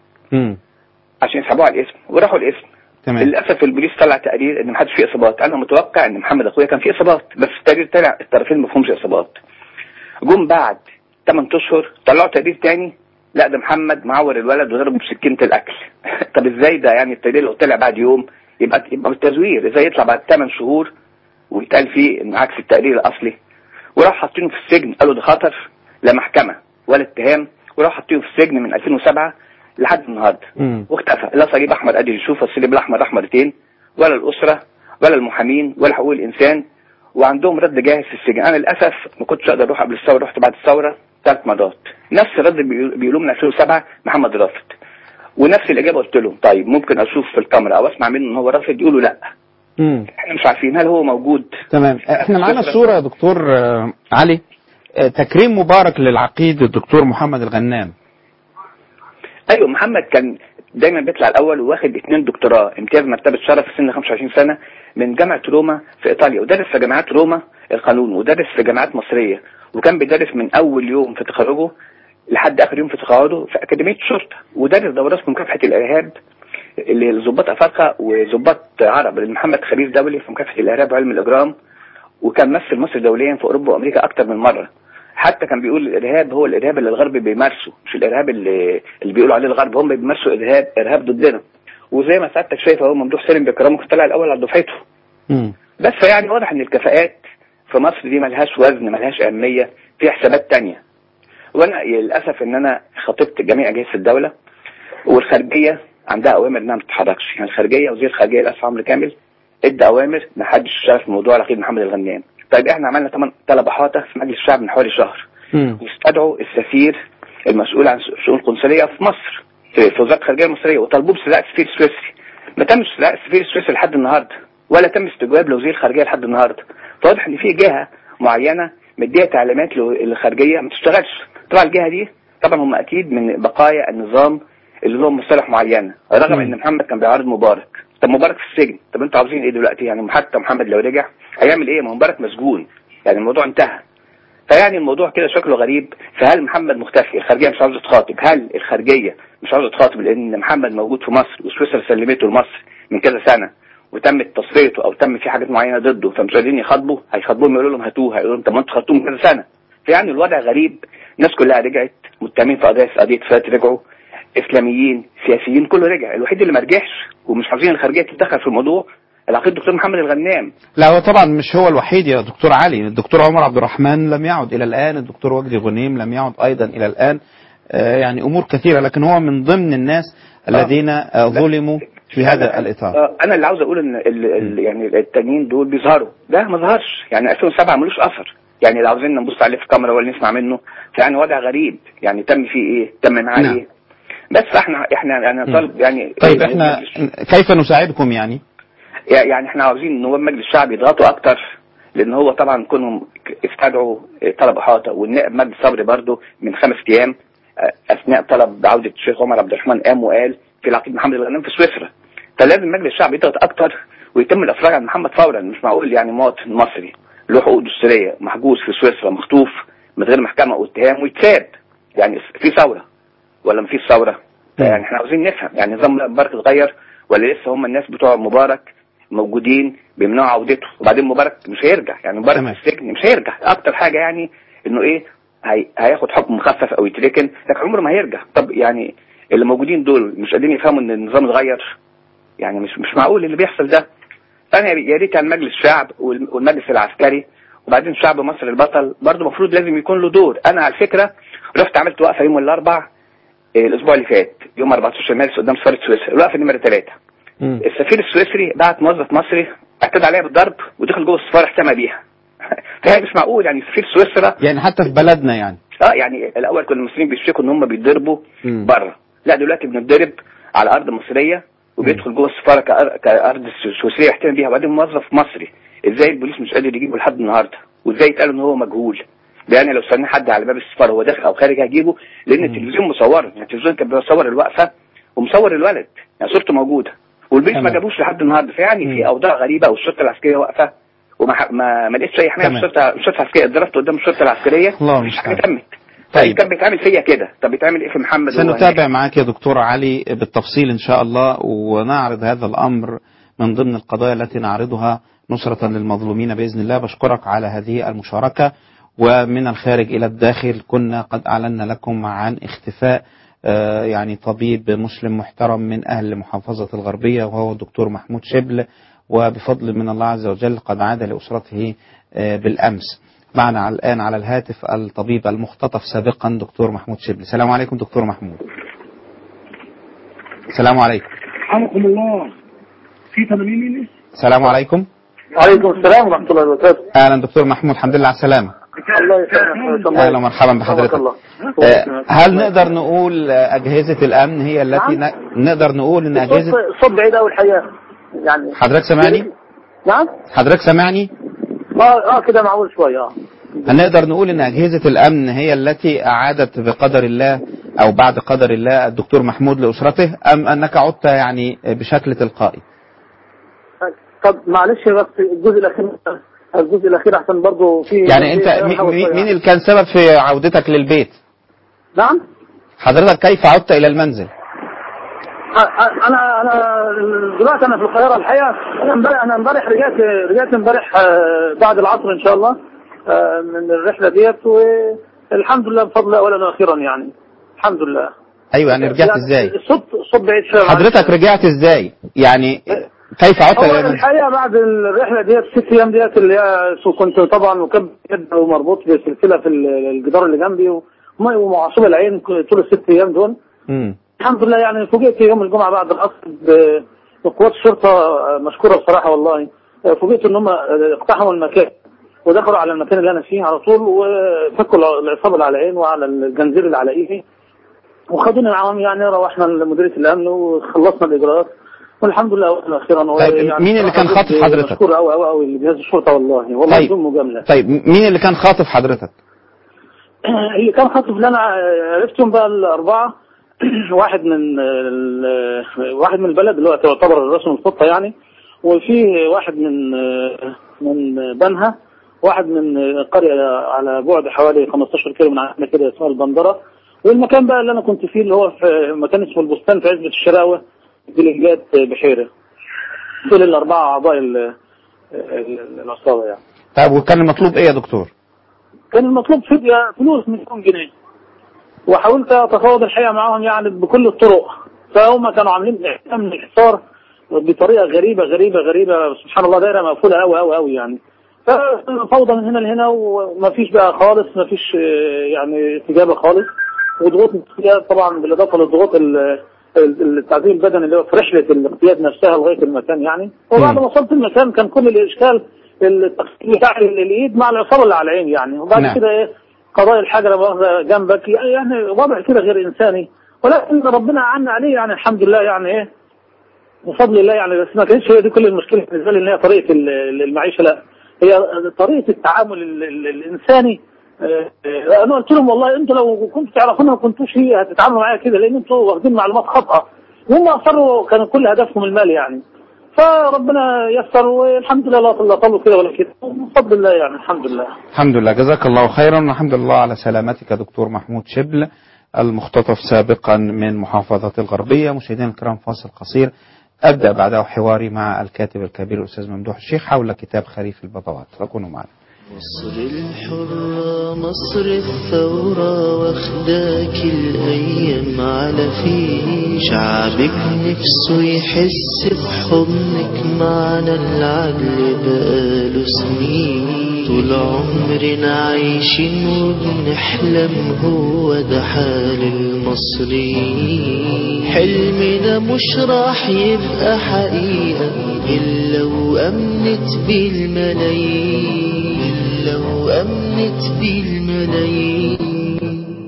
عشان يسحبوه على الاسم وراحوا الاسم تمام للاسف البوليس طلع تقرير ان محدش فيه اصابات انا متوقع ان محمد اخويا كان فيه اصابات بس التقرير طلع الطرفين ما فيهمش اصابات جم بعد 8 اشهر طلعوا تقرير تاني لا ده محمد معور الولد وضربه بسكينه الاكل طب ازاي ده يعني التقرير لو طلع بعد يوم يبقى يبقى بالتزوير ازاي يطلع بعد 8 شهور ويتقال فيه ان عكس التقرير الاصلي وراح حاطينه في السجن قالوا ده خطر لا محكمه ولا اتهام وراح حاطينه في السجن من 2007 لحد النهارده واختفى لا صليب احمر قادر يشوف الصليب الاحمر راح مرتين ولا الاسره ولا المحامين ولا حقوق الانسان وعندهم رد جاهز في السجن انا للاسف ما كنتش اقدر اروح قبل الثوره رحت بعد الثوره ثلاث مرات نفس الرد بيقول- بيقولوه من 2007 محمد رافض ونفس الاجابه قلت لهم طيب ممكن اشوف في الكاميرا او اسمع منه ان هو رافض يقولوا لا مم. احنا مش عارفين هل هو موجود تمام احنا معانا الصورة يا دكتور آه، علي آه، تكريم مبارك للعقيد الدكتور محمد الغنام ايوه محمد كان دايما بيطلع الاول وواخد اثنين دكتوراه امتياز مرتبه شرف في سن 25 سنه من جامعه روما في ايطاليا ودرس في جامعات روما القانون ودرس في جامعات مصريه وكان بيدرس من اول يوم في تخرجه لحد اخر يوم في تقاعده في اكاديميه الشرطه ودرس دورات في مكافحه الارهاب لضباط افارقه وضباط عرب لان محمد خبير دولي في مكافحه الارهاب وعلم الاجرام وكان مثل مصر دوليا في اوروبا وامريكا اكتر من مره حتى كان بيقول الارهاب هو الارهاب اللي الغرب بيمارسه مش الارهاب اللي اللي بيقولوا عليه الغرب هم بيمارسوا ارهاب ارهاب ضدنا وزي ما سعادتك شايف اهو ممدوح سالم بكرامه كان طلع الاول على دفعته بس يعني واضح ان الكفاءات في مصر دي ملهاش وزن ملهاش اهميه في حسابات تانية وانا للاسف ان انا خاطبت جميع اجهزه الدوله والخارجيه عندها اوامر انها ما تتحركش يعني الخارجيه وزير الخارجيه الاسف عمرو كامل ادى اوامر ما حدش شاف موضوع العقيد محمد الغنام طيب احنا عملنا ثمان طلب احاطه في مجلس الشعب من حوالي شهر واستدعوا السفير المسؤول عن الشؤون القنصليه في مصر في في وزاره الخارجيه المصريه وطالبوه باستدعاء السفير السويسري ما تمش استدعاء السفير السويسري لحد النهارده ولا تم استجواب لوزير الخارجيه لحد النهارده فواضح ان في جهه معينه مديه تعليمات للخارجيه ما تشتغلش طبعا الجهه دي طبعا هم اكيد من بقايا النظام اللي لهم مصالح معينه رغم ان محمد كان بيعارض مبارك طب مبارك في السجن طب انتوا عاوزين ايه دلوقتي يعني حتى محمد لو رجع هيعمل ايه ما هو مبارك مسجون يعني الموضوع انتهى فيعني الموضوع كده شكله غريب فهل محمد مختفي الخارجيه مش عاوزه تخاطب هل الخارجيه مش عاوزه تخاطب لان محمد موجود في مصر وسويسرا سلمته لمصر من كذا سنه وتمت تصفيته او تم في حاجات معينه ضده فمش قادرين يخاطبوا هيخاطبوهم يقولوا لهم هاتوه هيقولوا لهم طب ما انتوا خدتوه من كذا سنه فيعني الوضع غريب الناس كلها رجعت متهمين في قضايا قضيه فات رجعوا اسلاميين سياسيين كله رجع الوحيد اللي ما رجعش ومش عاوزين الخارجيه تتدخل في الموضوع العقيد الدكتور محمد الغنام لا هو طبعا مش هو الوحيد يا دكتور علي الدكتور عمر عبد الرحمن لم يعد إلى الآن الدكتور وجدي غنيم لم يعد أيضا إلى الآن آه، يعني أمور كثيرة لكن هو من ضمن الناس الذين آه، ظلموا في هذا الإطار آه، انا اللي عاوز اقول ان ال ال يعني التانيين دول بيظهروا ده ما ظهرش يعني 2007 ملوش اثر يعني لو عاوزين نبص عليه في الكاميرا ولا نسمع منه فيعني وضع غريب يعني تم فيه ايه تم معاه نعم. ايه بس احنا احنا انا طالب يعني طيب احنا كيف نساعدكم يعني يعني احنا عاوزين نواب مجلس الشعب يضغطوا اكتر لان هو طبعا كونهم استدعوا طلب احاطه والنائب مجدي صبري برضه من خمس ايام اه، اثناء طلب بعوده الشيخ عمر عبد الرحمن قام وقال في العقيد محمد الغنام في سويسرا فلازم مجلس الشعب يضغط اكتر ويتم الافراج عن محمد فورا مش معقول يعني مواطن مصري له حقوق دستوريه محجوز في سويسرا مخطوف من غير محكمه واتهام ويتساب يعني في ثوره ولا مفيش ثوره يعني احنا عاوزين نفهم يعني نظام مبارك اتغير ولا لسه هم الناس بتوع مبارك موجودين بيمنعوا عودته وبعدين مبارك مش هيرجع يعني مبارك في السجن مش هيرجع اكتر حاجه يعني انه ايه هي هياخد حكم مخفف او يتركن لكن عمره ما هيرجع طب يعني اللي موجودين دول مش قادرين يفهموا ان النظام اتغير يعني مش مش معقول اللي بيحصل ده انا يا ريت كان مجلس الشعب وال- والمجلس العسكري وبعدين شعب مصر البطل برضه المفروض لازم يكون له دور انا على فكره رحت عملت وقفه يوم الاربع إيه، الاسبوع اللي فات يوم 14 مارس قدام سفاره سويسرا الوقفه نمره ثلاثه السفير السويسري بعت موظف مصري اعتدى عليها بالضرب ودخل جوه السفاره احتمى بيها فهي مش معقول يعني سفير سويسرا يعني حتى في بلدنا يعني اه يعني الاول كنا المصريين بيشتكوا ان هم بيتضربوا بره لا دلوقتي بنتضرب على ارض مصريه وبيدخل جوه السفاره كأر- كارض سويسريه يحتمي بيها وبعدين موظف مصري ازاي البوليس مش قادر يجيبه لحد النهارده وازاي يتقال ان هو مجهول ده يعني لو استنى حد على باب السفاره وهو داخل او خارج هجيبه لان التلفزيون مصوره يعني التلفزيون كان بيصور الوقفه ومصور الولد يعني صورته موجوده والبوليس ما جابوش لحد النهارده فيعني في اوضاع غريبه والشرطه العسكريه واقفه وما ح- ما ما لقيتش اي حمايه من تمام. الشرطه الشرطه العسكريه اتضربت قدام الشرطه العسكريه الله مش حاجه المستعان. تمت طيب. طيب كان بيتعمل فيا كده طب بيتعمل ايه في محمد وهو هناك؟ سنتابع معك يا دكتور علي بالتفصيل إن شاء الله ونعرض هذا الأمر من ضمن القضايا التي نعرضها نصرة للمظلومين بإذن الله بشكرك على هذه المشاركة ومن الخارج إلى الداخل كنا قد أعلنا لكم عن اختفاء آه، يعني طبيب مسلم محترم من أهل محافظة الغربية وهو الدكتور محمود شبل وبفضل من الله عز وجل قد عاد لأسرته آه، بالأمس معنا الآن على الهاتف الطبيب المختطف سابقا دكتور محمود شبل السلام عليكم دكتور محمود السلام عليكم حمكم الله في 80 مين السلام عليكم عليكم السلام ورحمة الله وبركاته اهلا دكتور محمود الحمد لله على السلامه الله يسلمك اهلا ومرحبا بحضرتك الله. آه، هل نقدر نقول آه، اجهزه الامن هي التي ن- نقدر نقول ان اجهزه الصوت الصوت بعيد قوي الحقيقة يعني حضرتك سامعني نعم حضرتك سامعني اه اه كده معقول شوية اه هل نقدر نقول ان اجهزه الامن هي التي اعادت بقدر الله او بعد قدر الله الدكتور محمود لاسرته ام انك عدت يعني بشكل تلقائي طب معلش بس الجزء الأخير الجزء الأخير أحسن برضه في يعني انت مي- مي- مين اللي كان سبب في عودتك للبيت نعم حضرتك كيف عدت الى المنزل أ- انا انا دلوقتي انا في القاهره الحقيقه انا امبارح انا امبارح رجعت رجعت امبارح آه، بعد العصر ان شاء الله آه، من الرحله ديت والحمد لله بفضل الله اولا واخيرا يعني الحمد لله ايوه يعني رجعت يعني ازاي الصوت الصوت بعيد شويه حضرتك رجعت ازاي يعني كيف عدت هو الى المنزل الحقيقه بعد الرحله ديت ست ايام ديت اللي هي كنت طبعا مكب جدا ومربوط بسلسله في الجدار اللي جنبي وم- ومعصوب العين طول الست ايام دول مم. الحمد لله يعني فوجئت يوم الجمعة بعد العصر ب- بقوات الشرطة مشكورة بصراحة والله فوجئت ان هم اقتحموا المكان ودخلوا على المكان اللي انا فيه على طول وفكوا الع- العصابة اللي على عين وعلى الجنزير اللي على ايدي وخدوني معاهم يعني روحنا لمديرية الامن وخلصنا الاجراءات والحمد لله اولا واخيرا طيب، مين اللي كان خاطف حضرتك؟ مشكور قوي قوي قوي لجهاز الشرطة والله والله طيب. بدون مجاملة طيب مين اللي كان خاطف حضرتك اللي كان خاطف اللي انا عرفتهم بقى الاربعه واحد من ال- واحد من البلد اللي هو تعتبر الرسم الخطه يعني وفي واحد من من بنها واحد من قريه على بعد حوالي 15 كيلو من عندنا كده اسمها البندره والمكان بقى اللي انا كنت فيه اللي هو في مكان اسمه البستان في عزبه الشراوه بلنجات بحيره دول الاربعه اعضاء ال- ال- العصابه يعني طيب وكان المطلوب ايه يا دكتور كان المطلوب فدية فلوس مليون جنيه وحاولت اتفاوض الحقيقه معاهم يعني بكل الطرق فهم كانوا عاملين من الحصار بطريقه غريبه غريبه غريبه سبحان الله دايره مقفوله قوي قوي قوي يعني ففوضى من هنا لهنا وما فيش بقى خالص ما فيش يعني استجابه خالص وضغوط الاقتياد طبعا بالاضافه للضغوط ال- ال- التعذيب البدني اللي هو في رحله الاقتياد نفسها لغايه المكان يعني وبعد ما وصلت المكان كان كل الاشكال التقسيم بتاع ال- الايد مع العصابه اللي على العين يعني وبعد نعم. كده ايه قضايا الحجره واخده جنبك يعني وضع كده غير انساني ولكن ربنا عنا عليه يعني الحمد لله يعني ايه بفضل الله يعني بس ما كانتش هي دي كل المشكله بالنسبه لي ان هي طريقه ال- ال- المعيشه لا هي طريقه التعامل ال- ال- الانساني آه، آه، انا قلت لهم والله انتوا لو كنتوا تعرفونا ما كنتوش هي هتتعاملوا معايا كده لان انتوا واخدين معلومات خاطئه وهم اصروا كان كل هدفهم المال يعني فربنا يسر والحمد لله لا لا طلوا كده ولا كده بفضل الله يعني الحمد لله الحمد لله جزاك الله خيرا والحمد لله على سلامتك دكتور محمود شبل المختطف سابقا من محافظة الغربية مشاهدينا الكرام فاصل قصير أبدأ بعده حواري مع الكاتب الكبير الأستاذ ممدوح الشيخ حول كتاب خريف البضوات فكونوا معنا مصر الحرة مصر الثورة واخداك الأيام على فيه شعبك نفسه يحس بحضنك معنا العدل بقاله سنين طول عمرنا عايشين وبنحلم هو ده حال المصريين حلمنا مش راح يبقى حقيقة إلا وأمنت بالملايين إلا وأمنت بالملايين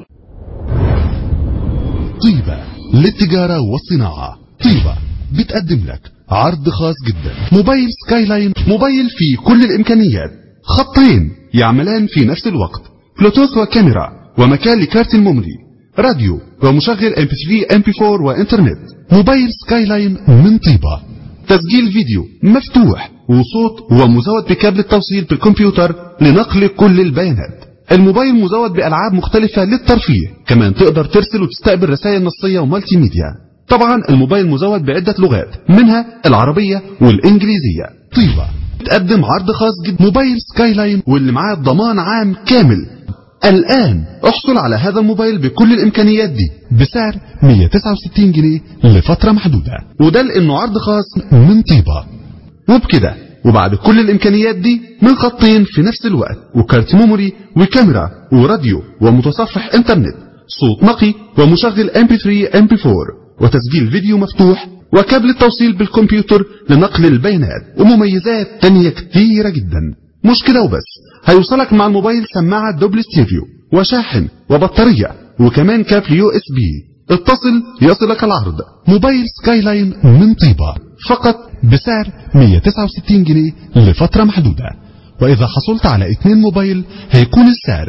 طيبة للتجارة والصناعة طيبة بتقدم لك عرض خاص جدا موبايل سكاي لاين موبايل فيه كل الإمكانيات خطين يعملان في نفس الوقت بلوتوث وكاميرا ومكان لكارت الميموري راديو ومشغل MP3 MP4 وإنترنت موبايل سكاي لاين من طيبة تسجيل فيديو مفتوح وصوت ومزود بكابل التوصيل بالكمبيوتر لنقل كل البيانات الموبايل مزود بألعاب مختلفة للترفيه كمان تقدر ترسل وتستقبل رسائل نصية ومالتي ميديا طبعا الموبايل مزود بعدة لغات منها العربية والإنجليزية طيبة تقدم عرض خاص جدا موبايل سكاي لاين واللي معاه ضمان عام كامل الآن احصل على هذا الموبايل بكل الإمكانيات دي بسعر 169 جنيه لفترة محدودة وده لأنه عرض خاص من طيبة وبكده وبعد كل الإمكانيات دي من خطين في نفس الوقت وكارت ميموري وكاميرا وراديو ومتصفح إنترنت صوت نقي ومشغل MP3 MP4 وتسجيل فيديو مفتوح وكابل التوصيل بالكمبيوتر لنقل البيانات ومميزات تانية كتيرة جدا مش كده وبس هيوصلك مع الموبايل سماعة دوبل ستيريو وشاحن وبطارية وكمان كابل يو اس بي اتصل يصلك العرض موبايل سكاي لاين من طيبة فقط بسعر 169 جنيه لفترة محدودة وإذا حصلت على اتنين موبايل هيكون السعر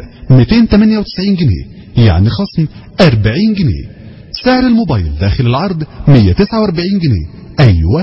298 جنيه يعني خصم 40 جنيه سعر الموبايل داخل العرض 149 جنيه أيوة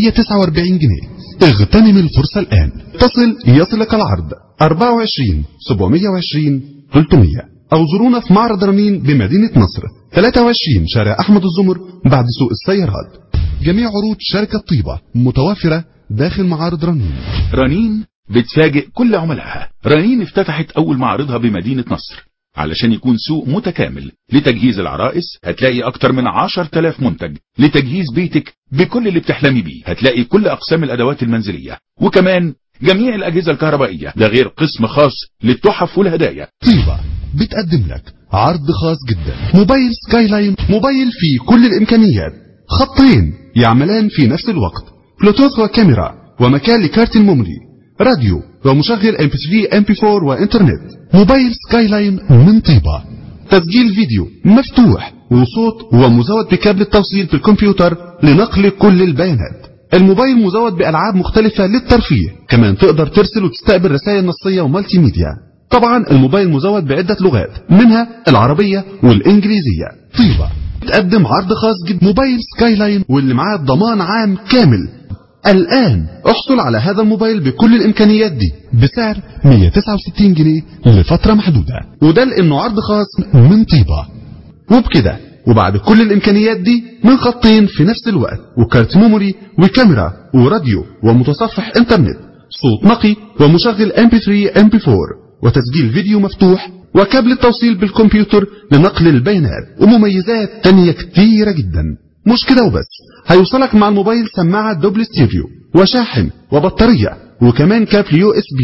149 جنيه اغتنم الفرصة الآن اتصل يصلك العرض 24 720 300 أو زورونا في معرض رنين بمدينة نصر 23 شارع أحمد الزمر بعد سوق السيارات جميع عروض شركة طيبة متوفرة داخل معارض رنين رنين بتفاجئ كل عملائها رنين افتتحت أول معرضها بمدينة نصر علشان يكون سوق متكامل لتجهيز العرائس هتلاقي أكتر من 10000 منتج لتجهيز بيتك بكل اللي بتحلمي بيه هتلاقي كل أقسام الأدوات المنزلية وكمان جميع الأجهزة الكهربائية ده غير قسم خاص للتحف والهدايا طيبة بتقدم لك عرض خاص جدا موبايل سكاي لاين موبايل فيه كل الإمكانيات خطين يعملان في نفس الوقت بلوتوث وكاميرا ومكان لكارت الميموري راديو ومشغل MP3 MP4 وإنترنت موبايل سكاي لاين من طيبة تسجيل فيديو مفتوح وصوت ومزود بكابل التوصيل في الكمبيوتر لنقل كل البيانات الموبايل مزود بألعاب مختلفة للترفيه كمان تقدر ترسل وتستقبل رسائل نصية ومالتي ميديا طبعا الموبايل مزود بعدة لغات منها العربية والإنجليزية طيبة تقدم عرض خاص جدا موبايل سكاي لاين واللي معاه ضمان عام كامل الآن احصل على هذا الموبايل بكل الإمكانيات دي بسعر 169 جنيه لفترة محدودة وده لأنه عرض خاص من طيبة وبكده وبعد كل الإمكانيات دي من خطين في نفس الوقت وكارت ميموري وكاميرا وراديو ومتصفح إنترنت صوت نقي ومشغل MP3 MP4 وتسجيل فيديو مفتوح وكابل التوصيل بالكمبيوتر لنقل البيانات ومميزات تانية كتيرة جدا مش كده وبس هيوصلك مع الموبايل سماعة دوبل ستيريو وشاحن وبطارية وكمان كابل يو اس بي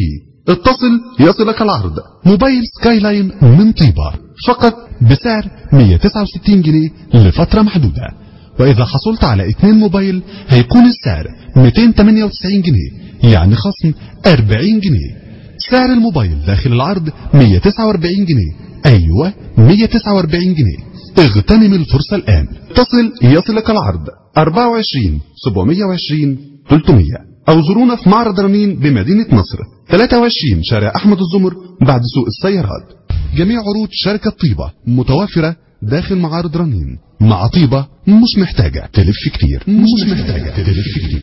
اتصل يصلك العرض موبايل سكاي لاين من طيبة فقط بسعر 169 جنيه لفترة محدودة وإذا حصلت على اتنين موبايل هيكون السعر 298 جنيه يعني خصم 40 جنيه سعر الموبايل داخل العرض 149 جنيه أيوة 149 جنيه اغتنم الفرصة الآن اتصل يصلك العرض 24 720 300 أو زورونا في معرض رنين بمدينة نصر 23 شارع أحمد الزمر بعد سوق السيارات جميع عروض شركة طيبة متوافرة داخل معارض رنين مع طيبة مش محتاجة تلف كتير مش محتاجة تلف كتير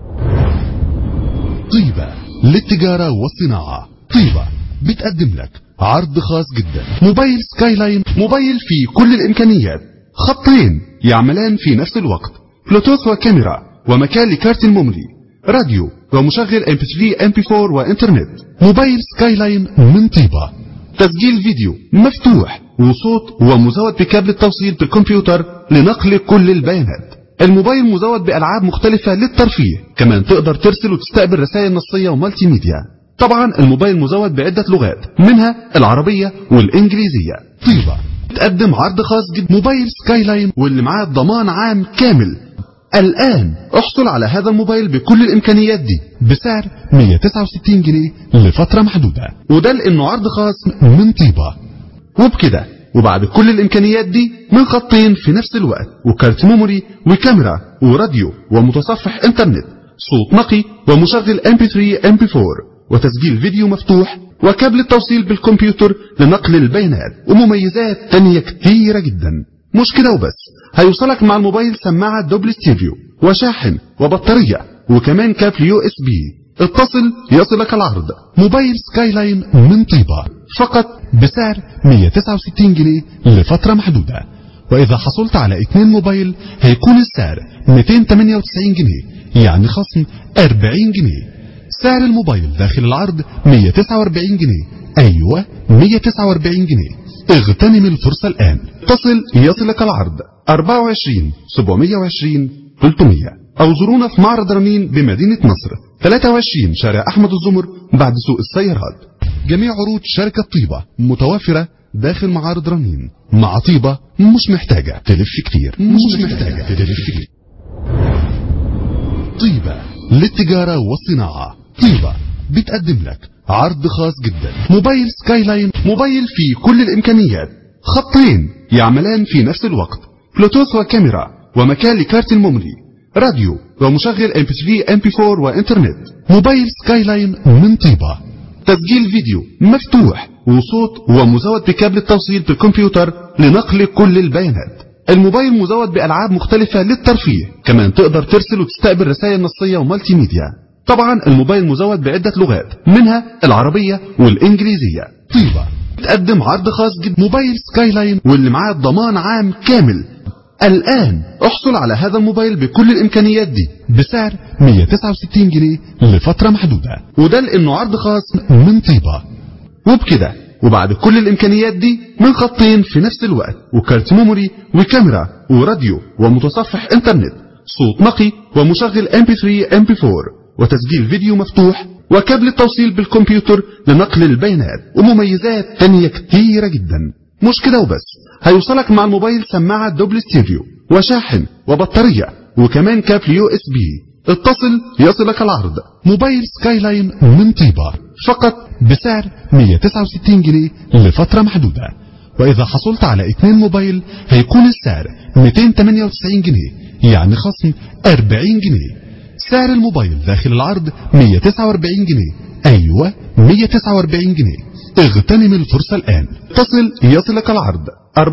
طيبة للتجارة والصناعة طيبة بتقدم لك عرض خاص جدا موبايل سكاي لاين موبايل فيه كل الإمكانيات خطين يعملان في نفس الوقت بلوتوث وكاميرا ومكان لكارت الميموري راديو ومشغل MP3 MP4 وإنترنت موبايل سكاي لاين من طيبة تسجيل فيديو مفتوح وصوت ومزود بكابل التوصيل بالكمبيوتر لنقل كل البيانات الموبايل مزود بألعاب مختلفة للترفيه كمان تقدر ترسل وتستقبل رسائل نصية ومالتي ميديا طبعا الموبايل مزود بعدة لغات منها العربية والإنجليزية طيبة تقدم عرض خاص جدا موبايل سكاي لاين واللي معاه ضمان عام كامل الآن احصل على هذا الموبايل بكل الإمكانيات دي بسعر 169 جنيه لفترة محدودة وده لأنه عرض خاص من طيبة وبكده وبعد كل الإمكانيات دي من خطين في نفس الوقت وكارت ميموري وكاميرا وراديو ومتصفح انترنت صوت نقي ومشغل MP3 MP4 وتسجيل فيديو مفتوح وكابل التوصيل بالكمبيوتر لنقل البيانات ومميزات تانية كتيرة جدا مش كده وبس هيوصلك مع الموبايل سماعة دوبل ستيريو وشاحن وبطارية وكمان كابل يو اس بي اتصل يصلك العرض موبايل سكاي لاين من طيبة فقط بسعر 169 جنيه لفترة محدودة وإذا حصلت على اتنين موبايل هيكون السعر 298 جنيه يعني خصم 40 جنيه سعر الموبايل داخل العرض 149 جنيه أيوة 149 جنيه اغتنم الفرصة الآن اتصل يصلك العرض 24 720 300 أو زورونا في معرض رنين بمدينة نصر 23 شارع أحمد الزمر بعد سوق السيارات جميع عروض شركة طيبة متوافرة داخل معارض رنين مع طيبة مش محتاجة تلف كتير مش محتاجة تلف كتير طيبة للتجارة والصناعة طيبة بتقدم لك عرض خاص جدا موبايل سكاي لاين موبايل فيه كل الإمكانيات خطين يعملان في نفس الوقت بلوتوث وكاميرا ومكان لكارت الميموري راديو ومشغل MP3 MP4 وإنترنت موبايل سكاي لاين من طيبة تسجيل فيديو مفتوح وصوت ومزود بكابل التوصيل بالكمبيوتر لنقل كل البيانات الموبايل مزود بألعاب مختلفة للترفيه كمان تقدر ترسل وتستقبل رسائل نصية ومالتي ميديا طبعا الموبايل مزود بعدة لغات منها العربية والإنجليزية طيبة تقدم عرض خاص جدا موبايل سكاي لاين واللي معاه ضمان عام كامل الآن احصل على هذا الموبايل بكل الإمكانيات دي بسعر 169 جنيه لفترة محدودة وده لأنه عرض خاص من طيبة وبكده وبعد كل الإمكانيات دي من خطين في نفس الوقت وكارت ميموري وكاميرا وراديو ومتصفح انترنت صوت نقي ومشغل MP3 MP4 وتسجيل فيديو مفتوح وكابل التوصيل بالكمبيوتر لنقل البيانات ومميزات تانية كتيرة جدا مش كده وبس هيوصلك مع الموبايل سماعة دوبل ستيريو وشاحن وبطارية وكمان كابل يو اس بي اتصل يصلك العرض موبايل سكاي لاين من طيبة فقط بسعر 169 جنيه لفترة محدودة وإذا حصلت على اتنين موبايل هيكون السعر 298 جنيه يعني خصم 40 جنيه سعر الموبايل داخل العرض 149 جنيه أيوة 149 جنيه اغتنم الفرصة الآن اتصل يصلك العرض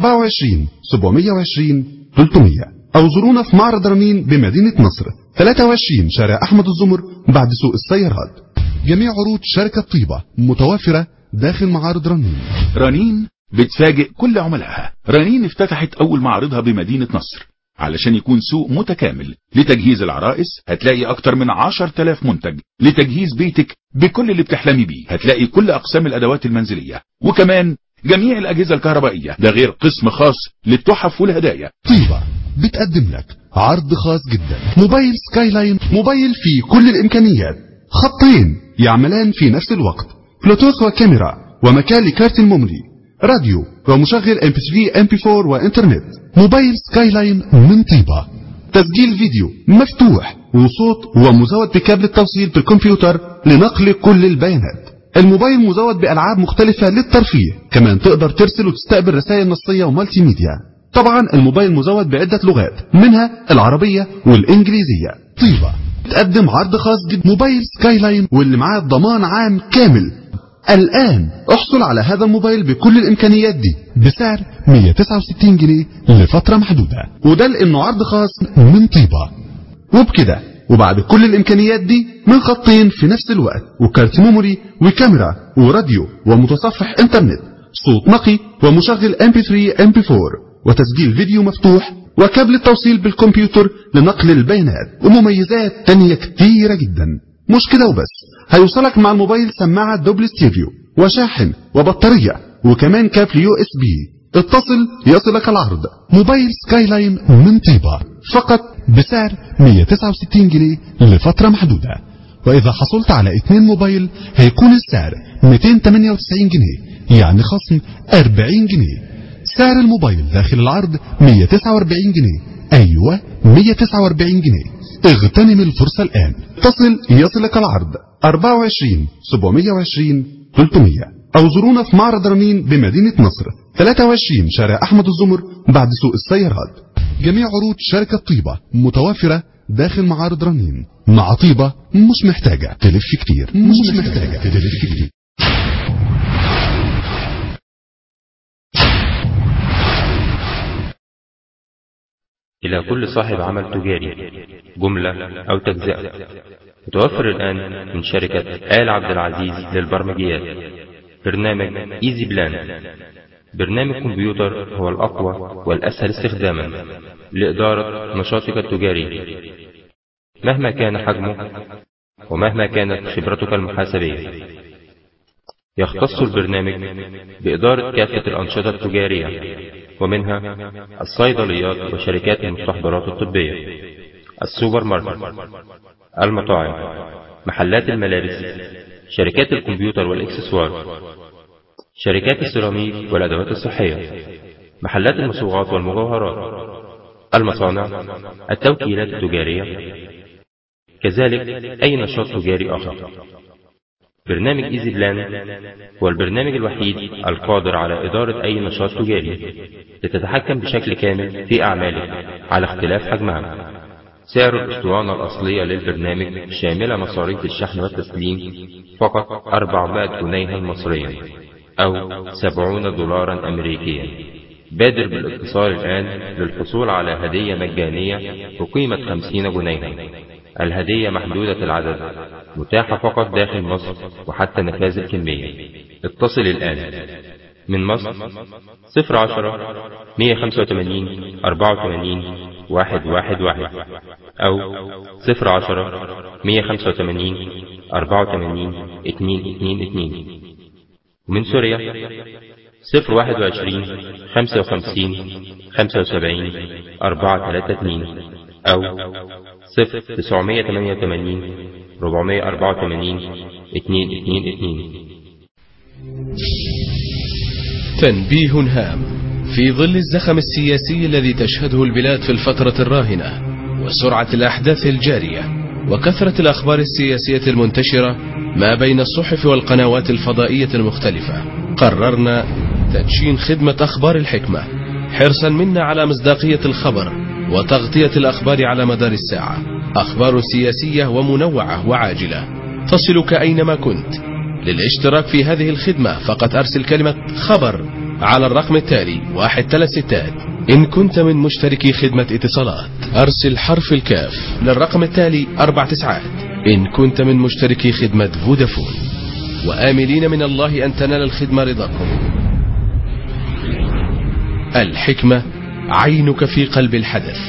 24 720 300 أو زورونا في معرض رنين بمدينة نصر 23 شارع أحمد الزمر بعد سوق السيارات جميع عروض شركة طيبة متوافرة داخل معارض رنين رنين بتفاجئ كل عملائها رنين افتتحت أول معرضها بمدينة نصر علشان يكون سوق متكامل لتجهيز العرائس هتلاقي أكتر من عشر تلاف منتج لتجهيز بيتك بكل اللي بتحلمي بيه هتلاقي كل أقسام الأدوات المنزلية وكمان جميع الأجهزة الكهربائية ده غير قسم خاص للتحف والهدايا طيبة بتقدم لك عرض خاص جدا موبايل سكاي لاين موبايل فيه كل الإمكانيات خطين يعملان في نفس الوقت بلوتوث وكاميرا ومكان لكارت الميموري راديو ومشغل MP3 MP4 وإنترنت موبايل سكاي لاين من طيبة تسجيل فيديو مفتوح وصوت ومزود بكابل التوصيل بالكمبيوتر لنقل كل البيانات الموبايل مزود بألعاب مختلفة للترفيه كمان تقدر ترسل وتستقبل رسائل نصية ومالتي ميديا طبعا الموبايل مزود بعدة لغات منها العربية والإنجليزية طيبة تقدم عرض خاص جدا موبايل سكاي لاين واللي معاه ضمان عام كامل الآن احصل على هذا الموبايل بكل الإمكانيات دي بسعر 169 جنيه لفترة محدودة وده لأنه عرض خاص من طيبة وبكده وبعد كل الإمكانيات دي من خطين في نفس الوقت وكارت ميموري وكاميرا وراديو ومتصفح انترنت صوت نقي ومشغل MP3 MP4 وتسجيل فيديو مفتوح وكابل التوصيل بالكمبيوتر لنقل البيانات ومميزات تانية كتيرة جدا مش كده وبس هيوصلك مع الموبايل سماعة دوبل ستيريو وشاحن وبطارية وكمان كابل يو اس بي اتصل يصلك العرض موبايل سكاي لاين من طيبة فقط بسعر 169 جنيه لفترة محدودة وإذا حصلت على اتنين موبايل هيكون السعر 298 جنيه يعني خصم 40 جنيه سعر الموبايل داخل العرض 149 جنيه أيوة 149 جنيه اغتنم الفرصة الآن اتصل يصلك العرض 24 720 300 أو زورونا في معرض رنين بمدينة نصر 23 شارع أحمد الزمر بعد سوق السيارات جميع عروض شركة طيبة متوافرة داخل معارض رنين مع طيبة مش محتاجة تلف كتير مش محتاجة تلف كتير إلى كل صاحب عمل تجاري جملة أو تجزئة متوفر الآن من شركة آل عبد العزيز للبرمجيات برنامج إيزي بلان برنامج كمبيوتر هو الأقوى والأسهل استخداما لإدارة نشاطك التجاري مهما كان حجمه ومهما كانت خبرتك المحاسبية يختص البرنامج بإدارة كافة الأنشطة التجارية ومنها الصيدليات وشركات المستحضرات الطبية السوبر ماركت المطاعم محلات الملابس شركات الكمبيوتر والإكسسوار شركات السيراميك والأدوات الصحية محلات المصوغات والمجوهرات المصانع التوكيلات التجارية كذلك أي نشاط تجاري آخر برنامج إيزي بلان هو البرنامج الوحيد القادر على إدارة أي نشاط تجاري لتتحكم بشكل كامل في أعمالك على اختلاف حجمها سعر الأسطوانة الأصلية للبرنامج شاملة مصاريف الشحن والتسليم فقط 400 جنيها مصريا أو 70 دولارا أمريكيا بادر بالاتصال الآن للحصول على هدية مجانية بقيمة 50 جنيها الهدية محدودة العدد متاحة فقط داخل مصر وحتى نفاذ الكمية اتصل الآن من مصر 010 185 84 111 أو 010 185 84 222 ومن سوريا 021 55 75 432 أو 0988 484 222 تنبيه هام في ظل الزخم السياسي الذي تشهده البلاد في الفترة الراهنة وسرعة الأحداث الجارية وكثرة الأخبار السياسية المنتشرة ما بين الصحف والقنوات الفضائية المختلفة قررنا تدشين خدمة أخبار الحكمة حرصا منا على مصداقية الخبر وتغطية الأخبار على مدار الساعة أخبار سياسية ومنوعة وعاجلة تصلك أينما كنت للاشتراك في هذه الخدمة فقط أرسل كلمة خبر على الرقم التالي واحد ثلاث ستات إن كنت من مشتركي خدمة اتصالات أرسل حرف الكاف للرقم التالي أربع تسعات إن كنت من مشتركي خدمة فودافون وآملين من الله أن تنال الخدمة رضاكم الحكمة عينك في قلب الحدث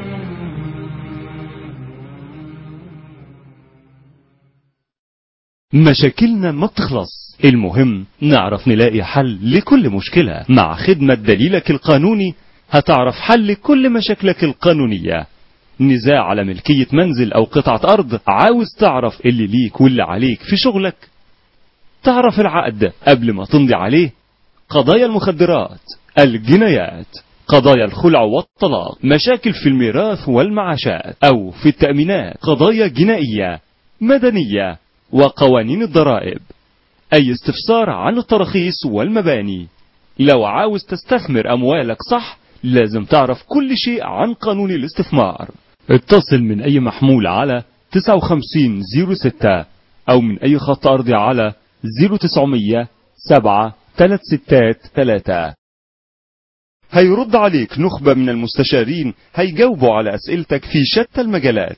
مشاكلنا ما بتخلص المهم نعرف نلاقي حل لكل مشكلة مع خدمة دليلك القانوني هتعرف حل كل مشاكلك القانونية نزاع على ملكية منزل أو قطعة أرض عاوز تعرف اللي ليك واللي عليك في شغلك تعرف العقد قبل ما تمضي عليه قضايا المخدرات الجنايات قضايا الخلع والطلاق مشاكل في الميراث والمعاشات أو في التأمينات قضايا جنائية مدنية وقوانين الضرائب أي استفسار عن التراخيص والمباني لو عاوز تستثمر أموالك صح لازم تعرف كل شيء عن قانون الاستثمار اتصل من أي محمول على 5906 أو من أي خط أرضي على 0900 7 363 هيرد عليك نخبة من المستشارين هيجاوبوا على أسئلتك في شتى المجالات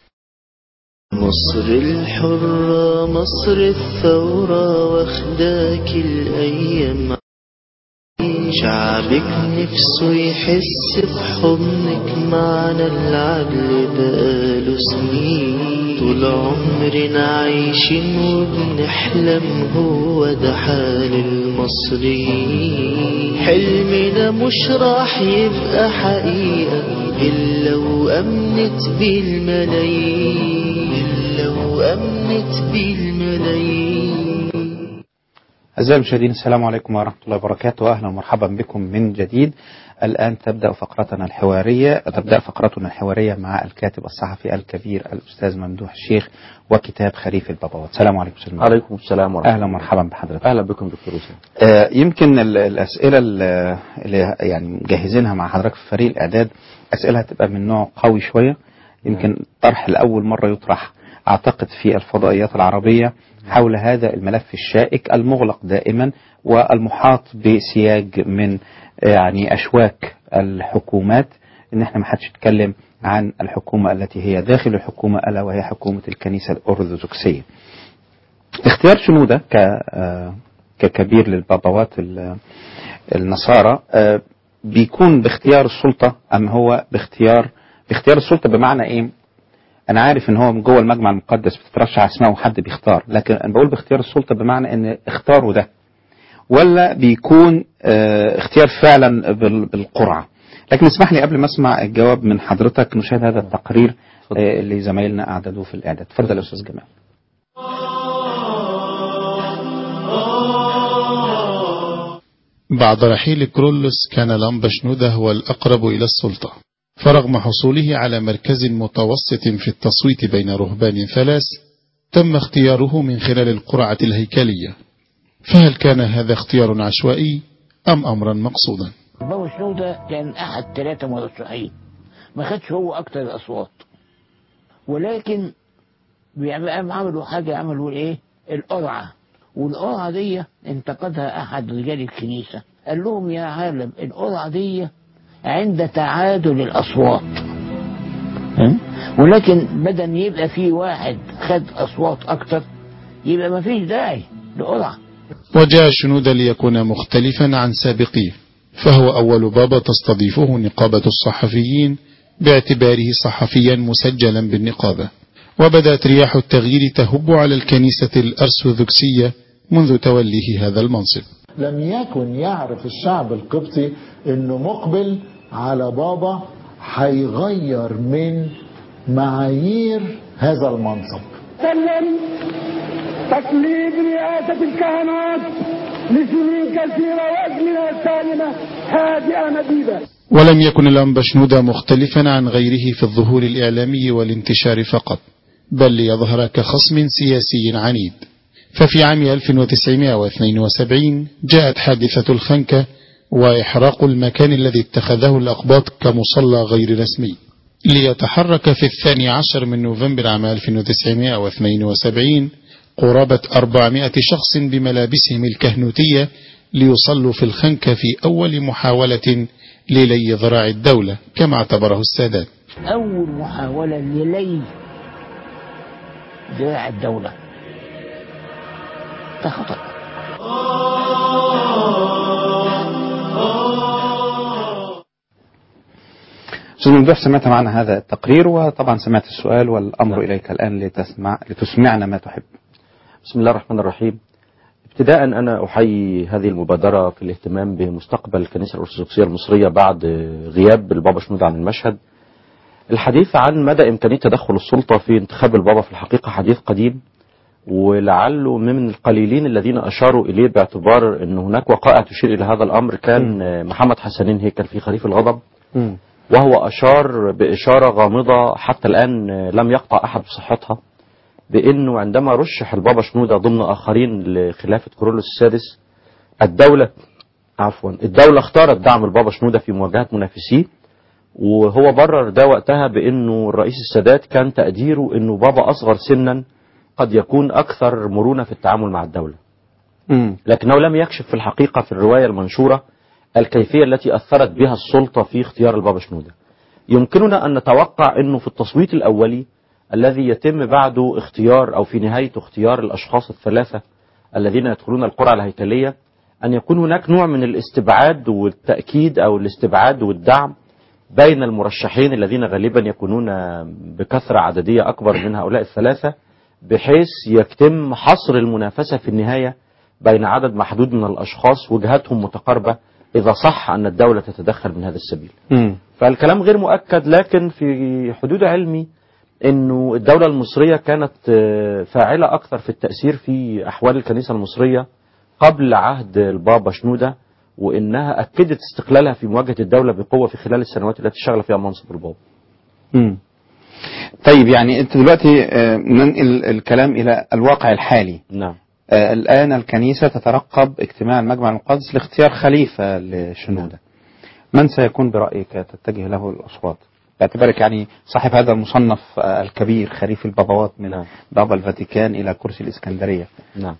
مصر الحرة مصر الثورة واخداك الأيام شعبك نفسه يحس بحضنك معنا العدل بقاله سنين طول عمرنا عايشين وبنحلم هو ده حال المصريين حلمنا مش راح يبقى حقيقة إلا وأمنت بالملايين إلا وأمنت بالملايين أعزائي المشاهدين السلام عليكم ورحمة الله وبركاته وأهلا ومرحبا بكم من جديد الآن تبدأ فقرتنا الحوارية تبدأ فقرتنا الحوارية مع الكاتب الصحفي الكبير الأستاذ ممدوح الشيخ وكتاب خريف البابوات السلام عليكم أستاذ ممدوح. عليكم السلام ورحمة أهلا ومرحبا بحضرتك أهلا بكم دكتور أسامة آه، يمكن ال- الأسئلة ال- اللي يعني مجهزينها مع حضرتك في فريق الإعداد أسئلة هتبقى من نوع قوي شوية يمكن طرح لأول مرة يطرح أعتقد في الفضائيات العربية حول هذا الملف الشائك المغلق دائما والمحاط بسياج من آه، يعني أشواك الحكومات إن إحنا ما حدش يتكلم عن الحكومة التي هي داخل الحكومة ألا وهي حكومة الكنيسة الأرثوذكسية. اختيار شنودة ك آه، ككبير للبابوات ال- النصارى آه، بيكون باختيار السلطة أم هو باختيار باختيار السلطة بمعنى إيه؟ أنا عارف إن هو من جوه المجمع المقدس بتترشح أسماء وحد بيختار، لكن أنا بقول باختيار السلطة بمعنى إن اختاروا ده. ولا بيكون آه، اختيار فعلا بال- بالقرعة. لكن اسمح لي قبل ما اسمع الجواب من حضرتك نشاهد هذا التقرير آه، اللي زمايلنا أعددوه في الإعداد. اتفضل يا أستاذ جمال. بعد رحيل كرولوس كان لامبا شنودة هو الأقرب إلى السلطة فرغم حصوله على مركز متوسط في التصويت بين رهبان ثلاث تم اختياره من خلال القرعة الهيكلية فهل كان هذا اختيار عشوائي أم أمرا مقصودا بابا شنودة كان أحد ثلاثة مرشحين ما خدش هو أكتر الأصوات ولكن بيعمل- قام عملوا حاجة عملوا إيه؟ القرعة والقرعة دي انتقدها أحد رجال الكنيسة قال لهم يا عالم القرعة دي عند تعادل الأصوات ها؟ ولكن بدل يبقى في واحد خد أصوات أكتر يبقى ما فيش داعي لقرعة وجاء شنودة ليكون مختلفا عن سابقيه فهو أول بابا تستضيفه نقابة الصحفيين باعتباره صحفيا مسجلا بالنقابة وبدأت رياح التغيير تهب على الكنيسة الأرثوذكسية منذ توليه هذا المنصب لم يكن يعرف الشعب القبطي انه مقبل على بابا هيغير من معايير هذا المنصب سلم تكليف رئاسة الكهنوت لسنين كثيرة وأزمنة سالمة هادئة مديدة ولم يكن الأنبا شنودة مختلفا عن غيره في الظهور الإعلامي والانتشار فقط بل ليظهر كخصم سياسي عنيد ففي عام 1972 جاءت حادثة الخنكة وإحراق المكان الذي اتخذه الأقباط كمصلى غير رسمي ليتحرك في الثاني عشر من نوفمبر عام 1972 قرابة 400 شخص بملابسهم الكهنوتية ليصلوا في الخنكة في أول محاولة للي ذراع الدولة كما اعتبره السادات أول محاولة للي ذراع الدولة ده خطأ أستاذ ممدوح سمعت معنا هذا التقرير وطبعا سمعت السؤال والأمر إليك الآن لتسمع لتسمعنا ما تحب بسم الله الرحمن الرحيم ابتداء أنا أحيي هذه المبادرة في الاهتمام بمستقبل الكنيسة الأرثوذكسية المصرية بعد غياب البابا شنودة عن المشهد الحديث عن مدى إمكانية تدخل السلطة في انتخاب البابا في الحقيقة حديث قديم ولعله من القليلين الذين أشاروا إليه باعتبار أن هناك وقائع تشير إلى هذا الأمر كان آه، محمد حسنين هيكل في خريف الغضب وهو أشار بإشارة غامضة حتى الآن آه، لم يقطع أحد بصحتها بأنه عندما رشح البابا شنودة ضمن آخرين لخلافة كورولوس السادس الدولة عفوا الدولة اختارت دعم البابا شنودة في مواجهة منافسيه وهو برر ده وقتها بأنه الرئيس السادات كان تقديره أنه بابا أصغر سنا قد يكون أكثر مرونة في التعامل مع الدولة لكنه لم يكشف في الحقيقة في الرواية المنشورة الكيفية التي أثرت بها السلطة في اختيار البابا شنودة يمكننا أن نتوقع أنه في التصويت الأولي الذي يتم بعده اختيار أو في نهايته اختيار الأشخاص الثلاثة الذين يدخلون القرعة الهيكلية أن يكون هناك نوع من الاستبعاد والتأكيد أو الاستبعاد والدعم بين المرشحين الذين غالبا يكونون بكثرة عددية أكبر من هؤلاء الثلاثة بحيث يتم حصر المنافسة في النهاية بين عدد محدود من الأشخاص وجهاتهم متقاربة إذا صح أن الدولة تتدخل من هذا السبيل فالكلام غير مؤكد لكن في حدود علمي انه الدولة المصرية كانت آه، فاعلة اكثر في التأثير في احوال الكنيسة المصرية قبل عهد البابا شنودة وانها اكدت استقلالها في مواجهة الدولة بقوة في خلال السنوات التي شغل فيها منصب البابا مم. طيب يعني انت دلوقتي آه، ننقل الكلام الى الواقع الحالي نعم آه، الآن الكنيسة تترقب اجتماع المجمع المقدس لاختيار خليفة لشنودة من سيكون برأيك تتجه له الأصوات باعتبارك يعني صاحب هذا المصنف آه، الكبير خريف البابوات من بابا الفاتيكان إلى كرسي الإسكندرية نعم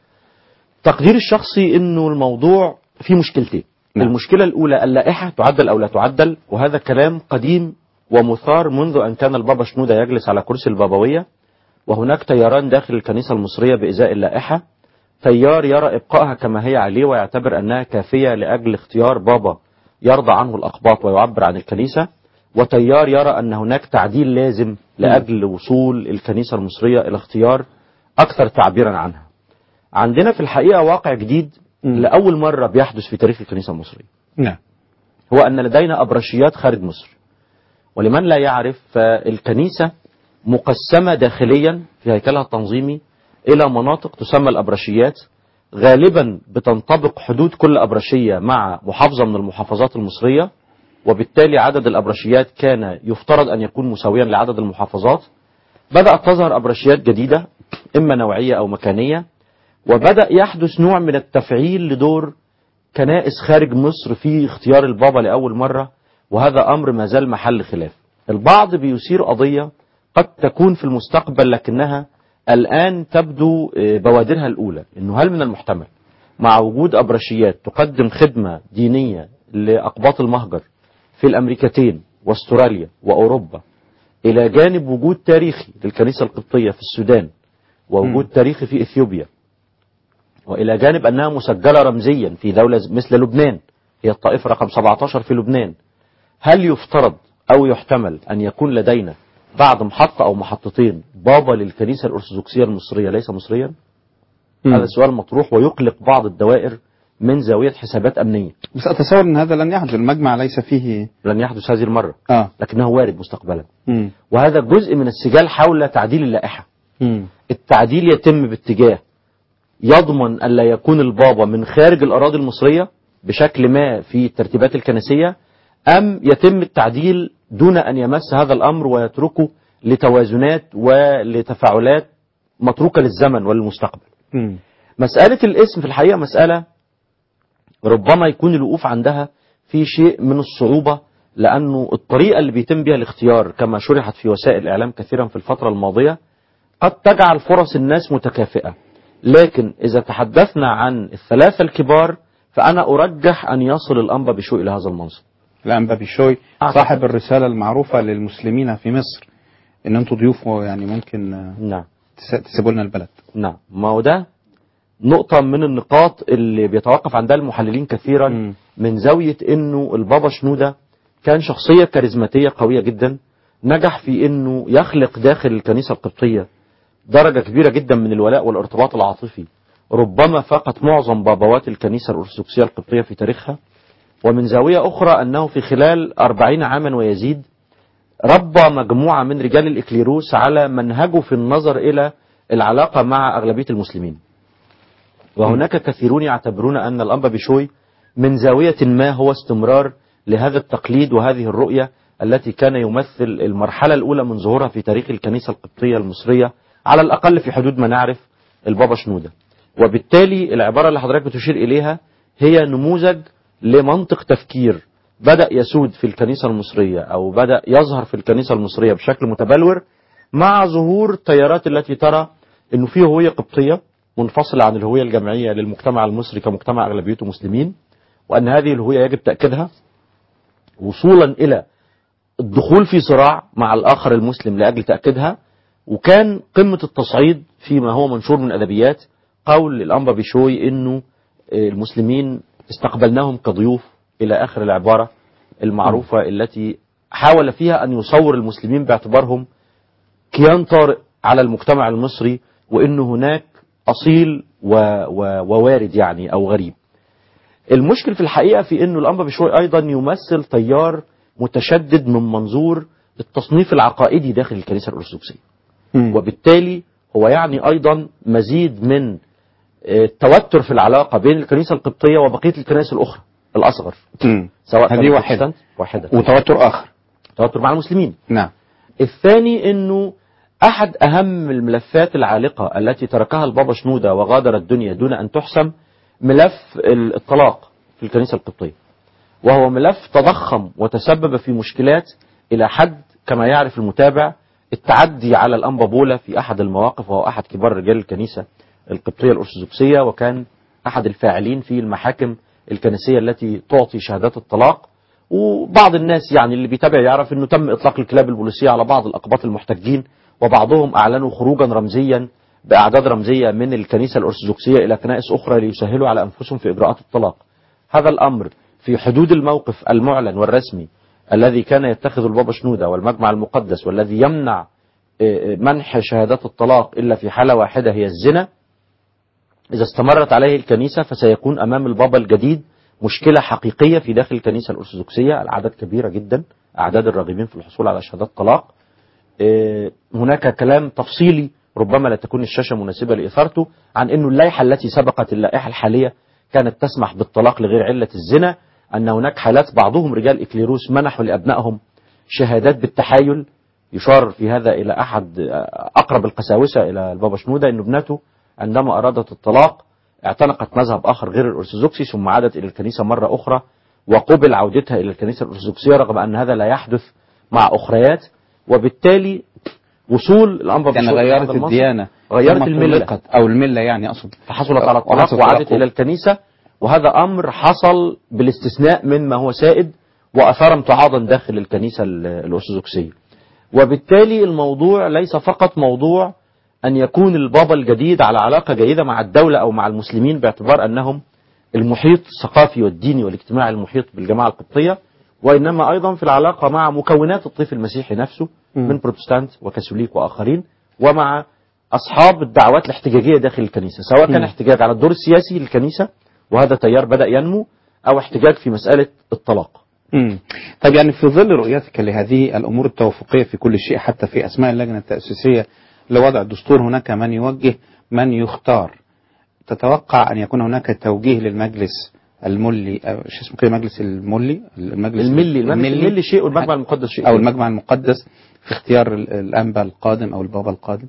تقديري الشخصي انه الموضوع فيه مشكلتين نعم. المشكلة الأولى اللائحة تعدل أو لا تعدل وهذا كلام قديم ومثار منذ أن كان البابا شنودة يجلس على كرسي البابوية وهناك تياران داخل الكنيسة المصرية بإزاء اللائحة تيار يرى إبقائها كما هي عليه ويعتبر أنها كافية لأجل اختيار بابا يرضى عنه الأقباط ويعبر عن الكنيسة وتيار يرى أن هناك تعديل لازم لأجل وصول الكنيسة المصرية إلى اختيار أكثر تعبيرا عنها عندنا في الحقيقة واقع جديد لأول مرة بيحدث في تاريخ الكنيسة المصرية نعم هو أن لدينا أبرشيات خارج مصر ولمن لا يعرف فالكنيسة مقسمة داخليا في هيكلها التنظيمي إلى مناطق تسمى الأبرشيات غالبا بتنطبق حدود كل أبرشية مع محافظة من المحافظات المصرية وبالتالي عدد الأبرشيات كان يفترض أن يكون مساويا لعدد المحافظات بدأت تظهر أبرشيات جديدة إما نوعية أو مكانية وبدأ يحدث نوع من التفعيل لدور كنائس خارج مصر في اختيار البابا لأول مرة وهذا أمر ما زال محل خلاف البعض بيثير قضية قد تكون في المستقبل لكنها الآن تبدو آه، بوادرها الأولى إنه هل من المحتمل مع وجود أبرشيات تقدم خدمة دينية لأقباط المهجر في الأمريكتين واستراليا وأوروبا إلى جانب وجود تاريخي للكنيسة القبطية في السودان ووجود تاريخي في إثيوبيا وإلى جانب أنها مسجلة رمزيا في دولة مثل لبنان هي الطائفة رقم 17 في لبنان هل يفترض أو يحتمل أن يكون لدينا بعد محطة أو محطتين بابا للكنيسة الأرثوذكسية المصرية ليس مصريا؟ مم. هذا السؤال مطروح ويقلق بعض الدوائر من زاوية حسابات أمنية بس أتصور أن هذا لن يحدث المجمع ليس فيه لن يحدث هذه المرة آه. لكنه وارد مستقبلا مم. وهذا جزء من السجال حول تعديل اللائحة مم. التعديل يتم باتجاه يضمن ألا يكون البابا من خارج الأراضي المصرية بشكل ما في الترتيبات الكنسية أم يتم التعديل دون أن يمس هذا الأمر ويتركه لتوازنات ولتفاعلات متروكة للزمن وللمستقبل مم. مسألة الاسم في الحقيقة مسألة ربما يكون الوقوف عندها في شيء من الصعوبة لأنه الطريقة اللي بيتم بها الاختيار كما شرحت في وسائل الإعلام كثيرا في الفترة الماضية قد تجعل فرص الناس متكافئة لكن إذا تحدثنا عن الثلاثة الكبار فأنا أرجح أن يصل الأنبا بشوي إلى هذا المنصب الأنبا بشوي صاحب الرسالة المعروفة للمسلمين في مصر إن أنتوا ضيوفه يعني ممكن آه، نعم تس- تسيبوا لنا البلد نعم ما هو ده نقطة من النقاط اللي بيتوقف عندها المحللين كثيرا من زاوية انه البابا شنودة كان شخصية كاريزماتية قوية جدا نجح في انه يخلق داخل الكنيسة القبطية درجة كبيرة جدا من الولاء والارتباط العاطفي ربما فاقت معظم بابوات الكنيسة الأرثوذكسية القبطية في تاريخها ومن زاوية أخرى أنه في خلال أربعين عاما ويزيد ربى مجموعة من رجال الإكليروس على منهجه في النظر إلى العلاقة مع أغلبية المسلمين وهناك كثيرون يعتبرون أن الأنبا بشوي من زاوية ما هو استمرار لهذا التقليد وهذه الرؤية التي كان يمثل المرحلة الأولى من ظهورها في تاريخ الكنيسة القبطية المصرية على الأقل في حدود ما نعرف البابا شنودة وبالتالي العبارة اللي حضرتك بتشير إليها هي نموذج لمنطق تفكير بدأ يسود في الكنيسة المصرية أو بدأ يظهر في الكنيسة المصرية بشكل متبلور مع ظهور التيارات التي ترى أنه فيه هوية قبطية منفصلة عن الهوية الجمعية للمجتمع المصري كمجتمع أغلبيته مسلمين وأن هذه الهوية يجب تأكيدها وصولا إلى الدخول في صراع مع الآخر المسلم لأجل تأكيدها وكان قمة التصعيد فيما هو منشور من أدبيات قول الأنبا بشوي أنه المسلمين استقبلناهم كضيوف إلى آخر العبارة المعروفة التي حاول فيها أن يصور المسلمين باعتبارهم كيان طارئ على المجتمع المصري وأن هناك أصيل و و ووارد يعني أو غريب المشكل في الحقيقة في أنه الأنبا بشوي أيضا يمثل تيار متشدد من منظور التصنيف العقائدي داخل الكنيسة الأرثوذكسية وبالتالي هو يعني أيضا مزيد من التوتر في العلاقة بين الكنيسة القبطية وبقية الكنائس الأخرى الأصغر سواء هذه كان واحدة. بروتستانت- واحدة وتوتر آخر توتر مع المسلمين نعم الثاني انه احد اهم الملفات العالقة التي تركها البابا شنودة وغادر الدنيا دون ان تحسم ملف الطلاق في الكنيسة القبطية وهو ملف تضخم وتسبب في مشكلات الى حد كما يعرف المتابع التعدي على الانبا بولا في احد المواقف وهو احد كبار رجال الكنيسة القبطية الارثوذكسية وكان احد الفاعلين في المحاكم الكنسية التي تعطي شهادات الطلاق وبعض الناس يعني اللي بيتابع يعرف انه تم اطلاق الكلاب البوليسيه على بعض الاقباط المحتجين وبعضهم اعلنوا خروجا رمزيا باعداد رمزيه من الكنيسه الارثوذكسيه الى كنائس اخرى ليسهلوا على انفسهم في اجراءات الطلاق. هذا الامر في حدود الموقف المعلن والرسمي الذي كان يتخذ البابا شنوده والمجمع المقدس والذي يمنع آه، آه، منح شهادات الطلاق الا في حاله واحده هي الزنا إذا استمرت عليه الكنيسة فسيكون أمام البابا الجديد مشكلة حقيقية في داخل الكنيسة الأرثوذكسية الأعداد كبيرة جدا أعداد الراغبين في الحصول على شهادات طلاق آه، هناك كلام تفصيلي ربما لا تكون الشاشة مناسبة لإثارته عن أنه اللائحة التي سبقت اللائحة الحالية كانت تسمح بالطلاق لغير علة الزنا أن هناك حالات بعضهم رجال إكليروس منحوا لأبنائهم شهادات بالتحايل يشار في هذا إلى أحد آه، أقرب القساوسة إلى البابا شنودة أن ابنته عندما أرادت الطلاق اعتنقت مذهب آخر غير الأرثوذكسي ثم عادت إلى الكنيسة مرة أخرى وقبل عودتها إلى الكنيسة الأرثوذكسية رغم أن هذا لا يحدث مع أخريات وبالتالي وصول الأنبا يعني بشوي إلى غيرت هذا المنصب الديانة غيرت ثم الملة طلقت أو الملة يعني أقصد فحصلت على الطلاق وحصلت وعادت على إلى الكنيسة وهذا أمر حصل بالاستثناء مما هو سائد وأثار امتعاضا داخل الكنيسة ال- الأرثوذكسية وبالتالي الموضوع ليس فقط موضوع أن يكون البابا الجديد على علاقة جيدة مع الدولة أو مع المسلمين باعتبار أنهم المحيط الثقافي والديني والاجتماعي المحيط بالجماعة القبطية وإنما أيضا في العلاقة مع مكونات الطيف المسيحي نفسه من بروتستانت وكاثوليك وآخرين ومع أصحاب الدعوات الاحتجاجية داخل الكنيسة سواء كان مم. احتجاج على الدور السياسي للكنيسة وهذا تيار بدأ ينمو أو احتجاج في مسألة الطلاق مم. طيب يعني في ظل رؤيتك لهذه الأمور التوافقية في كل شيء حتى في أسماء اللجنة التأسيسية لوضع الدستور هناك من يوجه من يختار تتوقع أن يكون هناك توجيه للمجلس الملي أو شو اسمه كده مجلس الملي المجلس الملي المجلس الملي شيء والمجمع المقدس شيء أو المجمع المقدس في اختيار ال- الأنبا القادم أو البابا القادم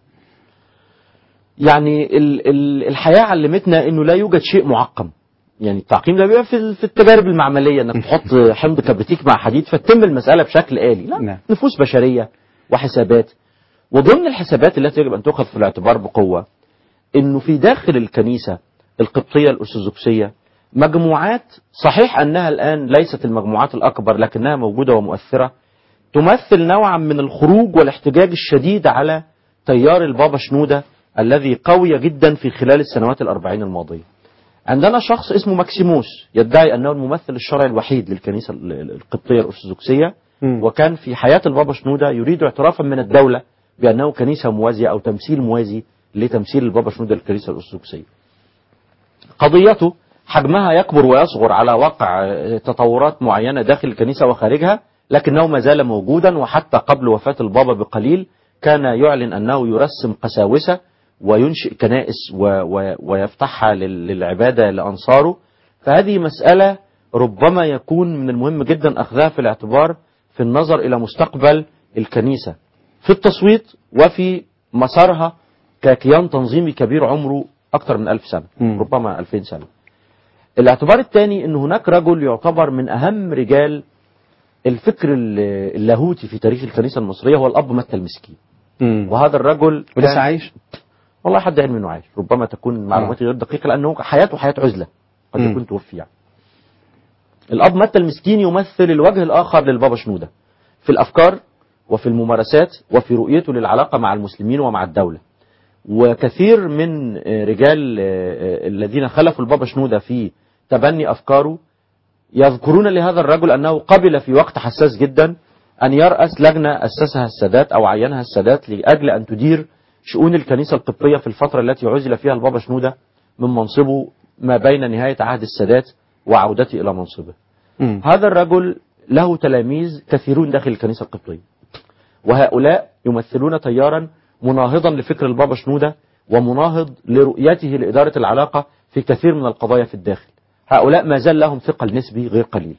يعني ال ال الحياة علمتنا انه لا يوجد شيء معقم يعني التعقيم ده بيبقى في, ال- في التجارب المعملية انك تحط حمض كبريتيك مع حديد فتتم المسألة بشكل آلي لا نعم. نفوس بشرية وحسابات وضمن الحسابات التي يجب ان تؤخذ في الاعتبار بقوة انه في داخل الكنيسة القبطية الأرثوذكسية مجموعات صحيح انها الان ليست المجموعات الاكبر لكنها موجودة ومؤثرة تمثل نوعا من الخروج والاحتجاج الشديد على تيار البابا شنودة الذي قوي جدا في خلال السنوات الأربعين الماضية عندنا شخص اسمه ماكسيموس يدعي أنه الممثل الشرعي الوحيد للكنيسة ال- ال- القبطية الأرثوذكسية وكان في حياة البابا شنودة يريد اعترافا من الدولة بأنه كنيسة موازية أو تمثيل موازي لتمثيل البابا شنودة للكنيسة الأرثوذكسية قضيته حجمها يكبر ويصغر على وقع آه، تطورات معينة داخل الكنيسة وخارجها لكنه ما زال موجودا وحتى قبل وفاة البابا بقليل كان يعلن أنه يرسم قساوسة وينشئ كنائس و و ويفتحها لل- للعبادة لأنصاره فهذه مسألة ربما يكون من المهم جدا أخذها في الاعتبار في النظر إلى مستقبل الكنيسة في التصويت وفي مسارها ككيان تنظيمي كبير عمره أكثر من ألف سنة ربما ألفين سنة الاعتبار الثاني أن هناك رجل يعتبر من أهم رجال الفكر ال- اللاهوتي في تاريخ الكنيسة المصرية هو الأب متى المسكين وهذا الرجل ولسه كان- عايش؟ والله حد علم انه عايش ربما تكون معلوماتي غير دقيقه لانه حياته حياه عزله قد مم. يكون توفي يعني. الاب متى المسكين يمثل الوجه الاخر للبابا شنوده في الافكار وفي الممارسات وفي رؤيته للعلاقه مع المسلمين ومع الدوله وكثير من آه، رجال آه، آه، الذين خلفوا البابا شنوده في تبني افكاره يذكرون لهذا الرجل انه قبل في وقت حساس جدا ان يراس لجنه اسسها السادات او عينها السادات لاجل ان تدير شؤون الكنيسه القبطيه في الفتره التي عزل فيها البابا شنوده من منصبه ما بين نهايه عهد السادات وعودته الى منصبه. هذا الرجل له تلاميذ كثيرون داخل الكنيسه القبطيه. وهؤلاء يمثلون تيارا مناهضا لفكر البابا شنوده ومناهض لرؤيته لاداره العلاقه في كثير من القضايا في الداخل. هؤلاء ما زال لهم ثقل نسبي غير قليل.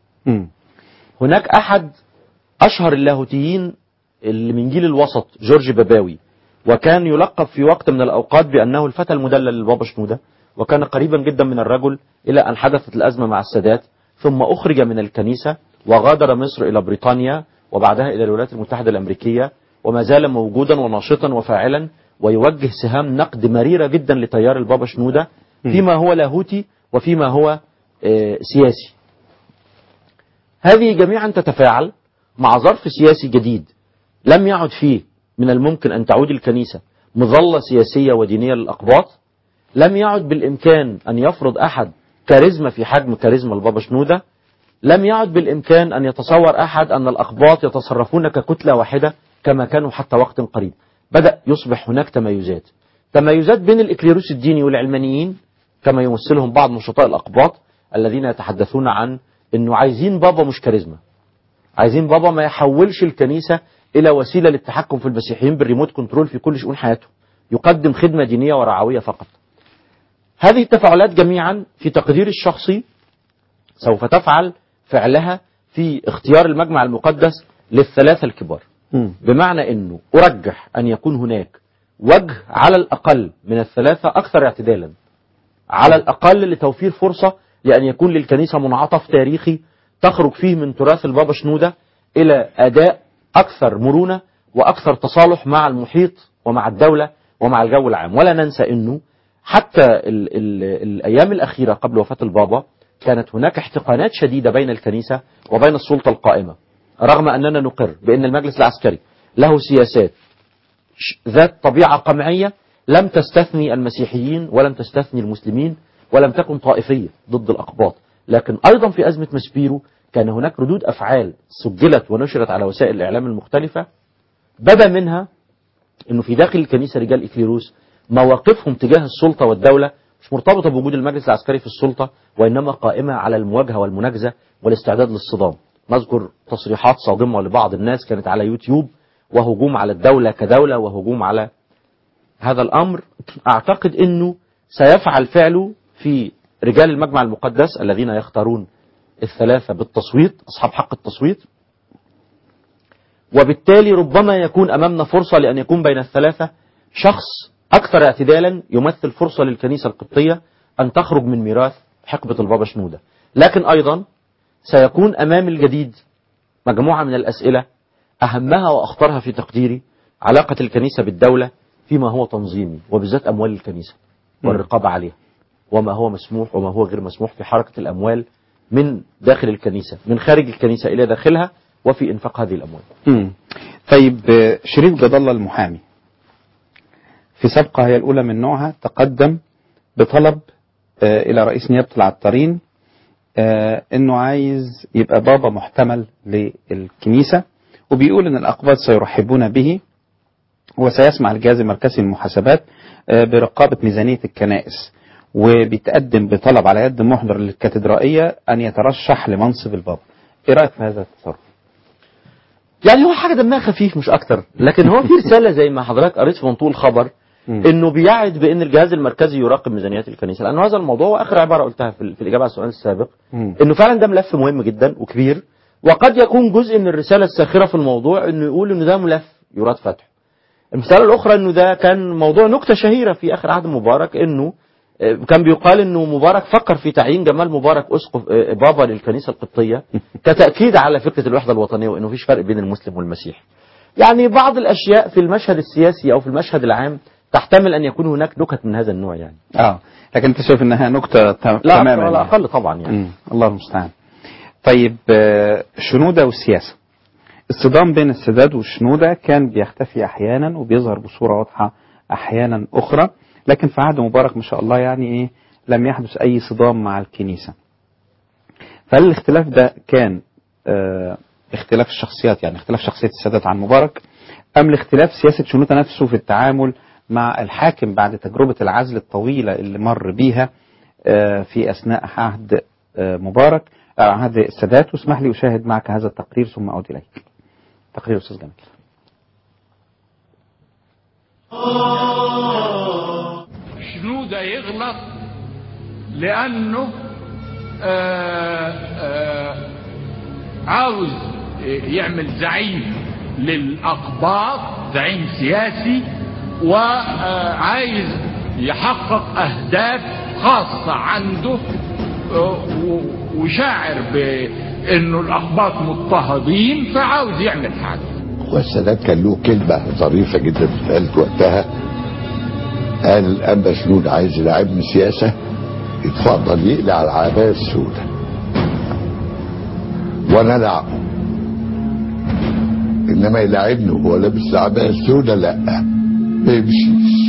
هناك احد اشهر اللاهوتيين اللي من جيل الوسط جورج باباوي وكان يلقب في وقت من الاوقات بانه الفتى المدلل للبابا شنوده وكان قريبا جدا من الرجل الى ان حدثت الازمه مع السادات ثم اخرج من الكنيسه وغادر مصر الى بريطانيا وبعدها الى الولايات المتحده الامريكيه وما زال موجودا وناشطا وفاعلا ويوجه سهام نقد مريره جدا لتيار البابا شنوده فيما هو لاهوتي وفيما هو آه، سياسي هذه جميعا تتفاعل مع ظرف سياسي جديد لم يعد فيه من الممكن أن تعود الكنيسة مظلة سياسية ودينية للأقباط لم يعد بالإمكان أن يفرض أحد كاريزما في حجم كاريزما البابا شنودة لم يعد بالإمكان أن يتصور أحد أن الأقباط يتصرفون ككتلة واحدة كما كانوا حتى وقت قريب بدأ يصبح هناك تميزات تميزات بين الإكليروس الديني والعلمانيين كما يمثلهم بعض نشطاء الأقباط الذين يتحدثون عن أنه عايزين بابا مش كاريزما عايزين بابا ما يحولش الكنيسة إلى وسيلة للتحكم في المسيحيين بالريموت كنترول في كل شؤون حياته يقدم خدمة دينية ورعوية فقط هذه التفاعلات جميعا في تقدير الشخصي سوف تفعل فعلها في اختيار المجمع المقدس للثلاثة الكبار بمعنى أنه أرجح أن يكون هناك وجه على الأقل من الثلاثة أكثر اعتدالا على الأقل لتوفير فرصة لأن يكون للكنيسة منعطف تاريخي تخرج فيه من تراث البابا شنودة إلى أداء أكثر مرونة وأكثر تصالح مع المحيط ومع الدولة ومع الجو العام ولا ننسى أنه حتى ال ال الأيام الأخيرة قبل وفاة البابا كانت هناك احتقانات شديدة بين الكنيسة وبين السلطة القائمة رغم أننا نقر بأن المجلس العسكري له سياسات ش- ذات طبيعة قمعية لم تستثني المسيحيين ولم تستثني المسلمين ولم تكن طائفية ضد الأقباط لكن أيضا في أزمة مسبيرو كان هناك ردود أفعال سجلت ونشرت على وسائل الإعلام المختلفة بدا منها أنه في داخل الكنيسة رجال إكليروس مواقفهم تجاه السلطة والدولة مش مرتبطة بوجود المجلس العسكري في السلطة وإنما قائمة على المواجهة والمناجزة والاستعداد للصدام نذكر تصريحات صادمة لبعض الناس كانت على يوتيوب وهجوم على الدولة كدولة وهجوم على هذا الأمر أعتقد أنه سيفعل فعله في رجال المجمع المقدس الذين يختارون الثلاثة بالتصويت أصحاب حق التصويت وبالتالي ربما يكون أمامنا فرصة لأن يكون بين الثلاثة شخص أكثر اعتدالا يمثل فرصة للكنيسة القبطية أن تخرج من ميراث حقبة البابا شنودة لكن أيضا سيكون أمام الجديد مجموعة من الأسئلة أهمها وأخطرها في تقديري علاقة الكنيسة بالدولة فيما هو تنظيمي وبالذات أموال الكنيسة والرقابة عليها وما هو مسموح وما هو غير مسموح في حركة الأموال من داخل الكنيسة من خارج الكنيسة إلى داخلها وفي إنفاق هذه الأموال مم. طيب آه، شريف جد الله المحامي في سابقة هي الأولى من نوعها تقدم بطلب آه، إلى رئيس نيابة العطارين آه، إنه عايز يبقى بابا محتمل للكنيسة وبيقول إن الأقباط سيرحبون به وسيسمع الجهاز المركزي للمحاسبات آه، برقابة ميزانية الكنائس وبيتقدم بطلب على يد محضر للكاتدرائية أن يترشح لمنصب البابا إيه رأيك في هذا التصرف؟ يعني هو حاجة دمها خفيف مش أكتر لكن هو في رسالة زي ما حضرتك قريت في منطوق الخبر انه بيعد بان الجهاز المركزي يراقب ميزانيات الكنيسه لانه هذا الموضوع واخر عباره قلتها في, ال- في الاجابه على السؤال السابق انه فعلا ده ملف مهم جدا وكبير وقد يكون جزء من الرساله الساخره في الموضوع انه يقول انه ده ملف يراد فتحه المساله الاخرى انه ده كان موضوع نكته شهيره في اخر عهد مبارك انه آه، كان بيقال انه مبارك فكر في تعيين جمال مبارك اسقف آه، بابا للكنيسه القبطيه كتاكيد على فكره الوحده الوطنيه وانه مفيش فرق بين المسلم والمسيحي. يعني بعض الاشياء في المشهد السياسي او في المشهد العام تحتمل ان يكون هناك نكت من هذا النوع يعني. اه لكن انت شايف انها نكته ت- لا تماما على يعني. الاقل طبعا يعني. مم. الله المستعان طيب آه، شنودة والسياسة الصدام بين السادات والشنودة كان بيختفي أحيانا وبيظهر بصورة واضحة أحيانا أخرى لكن في عهد مبارك ما شاء الله يعني إيه لم يحدث أي صدام مع الكنيسة فهل الاختلاف ده كان آه، اختلاف الشخصيات يعني اختلاف شخصية السادات عن مبارك أم لاختلاف سياسة شنودة نفسه في التعامل مع الحاكم بعد تجربة العزل الطويلة اللي مر بيها آه، في أثناء عهد آه، مبارك آه، عهد السادات واسمح لي أشاهد معك هذا التقرير ثم أعود إليك تقرير أستاذ جميل شنودة يغلط لأنه آه آه عاوز يعمل زعيم للأقباط زعيم سياسي وعايز يحقق أهداف خاصة عنده آه، و- وشاعر بأنه الأقباط مضطهدين فعاوز يعمل حاجة والسادات كان له كلمة ظريفة جدا اتقالت وقتها قال الأنبا شنود عايز يلعبني سياسة يتفضل يقلع العباية السوداء وأنا ألعبه إنما يلعبني وهو لابس العباية السوداء لأ ما يمشيش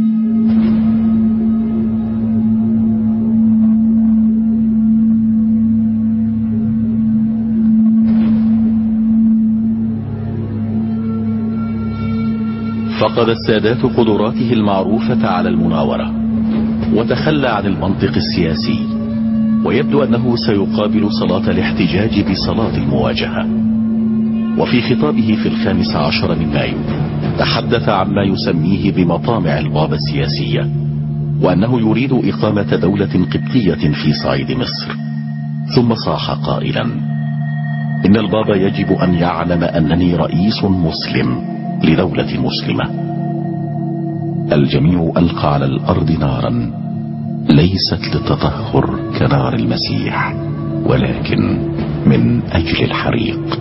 فقد السادات قدراته المعروفة على المناورة وتخلى عن المنطق السياسي ويبدو أنه سيقابل صلاة الاحتجاج بصلاة المواجهة وفي خطابه في الخامس عشر من مايو تحدث عما يسميه بمطامع البابا السياسية وأنه يريد إقامة دولة قبطية في صعيد مصر ثم صاح قائلا إن البابا يجب أن يعلم أنني رئيس مسلم لدولة مسلمة الجميع ألقى على الأرض نارا ليست للتطهر كنار المسيح ولكن من أجل الحريق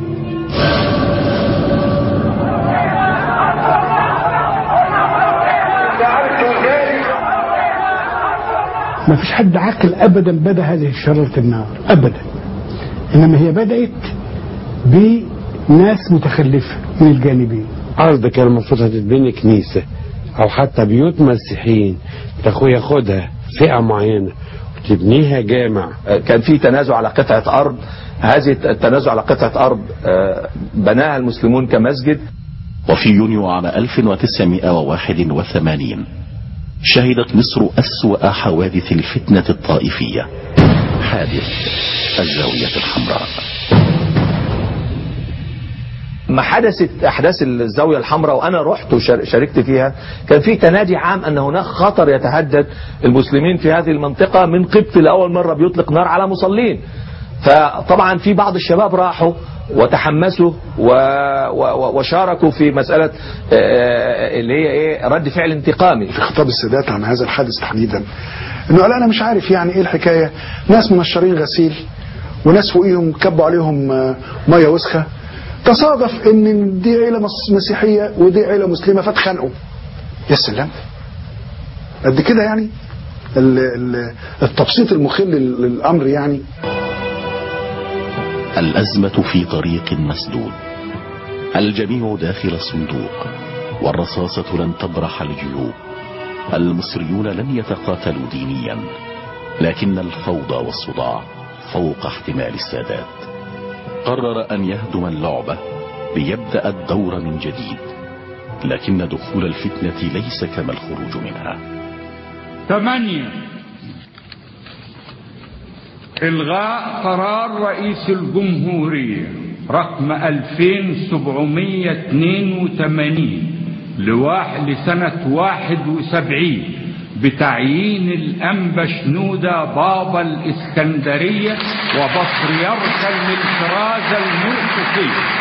ما فيش حد عاقل ابدا بدا هذه شراره النار ابدا انما هي بدات بناس متخلفه من الجانبين أرض كان المفروض هتتبني كنيسة أو حتى بيوت مسيحيين تاخو ياخدها فئة معينة وتبنيها جامع كان في تنازع على قطعة أرض هذه التنازع على قطعة أرض آه، بناها المسلمون كمسجد وفي يونيو عام 1981 شهدت مصر أسوأ حوادث الفتنة الطائفية حادث الزاوية الحمراء ما حدثت احداث الزاويه الحمراء وانا رحت وشاركت فيها كان في تنادي عام ان هناك خطر يتهدد المسلمين في هذه المنطقه من قبط لاول مره بيطلق نار على مصلين فطبعا في بعض الشباب راحوا وتحمسوا و... و... وشاركوا في مساله آه، اللي هي ايه رد فعل انتقامي في خطاب السادات عن هذا الحادث تحديدا انه قال انا مش عارف يعني ايه الحكايه ناس منشرين غسيل وناس فوقيهم كبوا عليهم آه، ميه وسخه تصادف ان دي عيله مس- مسيحيه ودي عيله مسلمه فاتخانقوا يا سلام قد كده يعني ال- ال- التبسيط المخل لل- للامر يعني الأزمة في طريق مسدود الجميع داخل الصندوق والرصاصة لن تبرح الجيوب المصريون لن يتقاتلوا دينيا لكن الفوضى والصداع فوق احتمال السادات قرر أن يهدم اللعبة ليبدأ الدور من جديد لكن دخول الفتنة ليس كما الخروج منها ثمانية إلغاء قرار رئيس الجمهورية رقم 2782 لواحد لسنة واحد وسبعين بتعيين الأنبا شنودة بابا الإسكندرية وبطريركا للكرازة المرقسية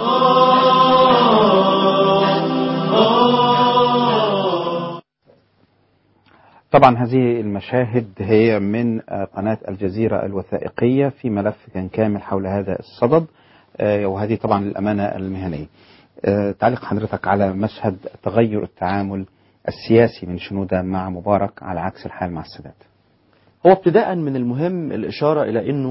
طبعا هذه المشاهد هي من آه، قناة الجزيرة الوثائقية في ملف كان كامل حول هذا الصدد آه، وهذه طبعا الأمانة المهنية آه، تعليق حضرتك على مشهد تغير التعامل السياسي من شنودة مع مبارك على عكس الحال مع السادات هو ابتداء من المهم الإشارة إلى أنه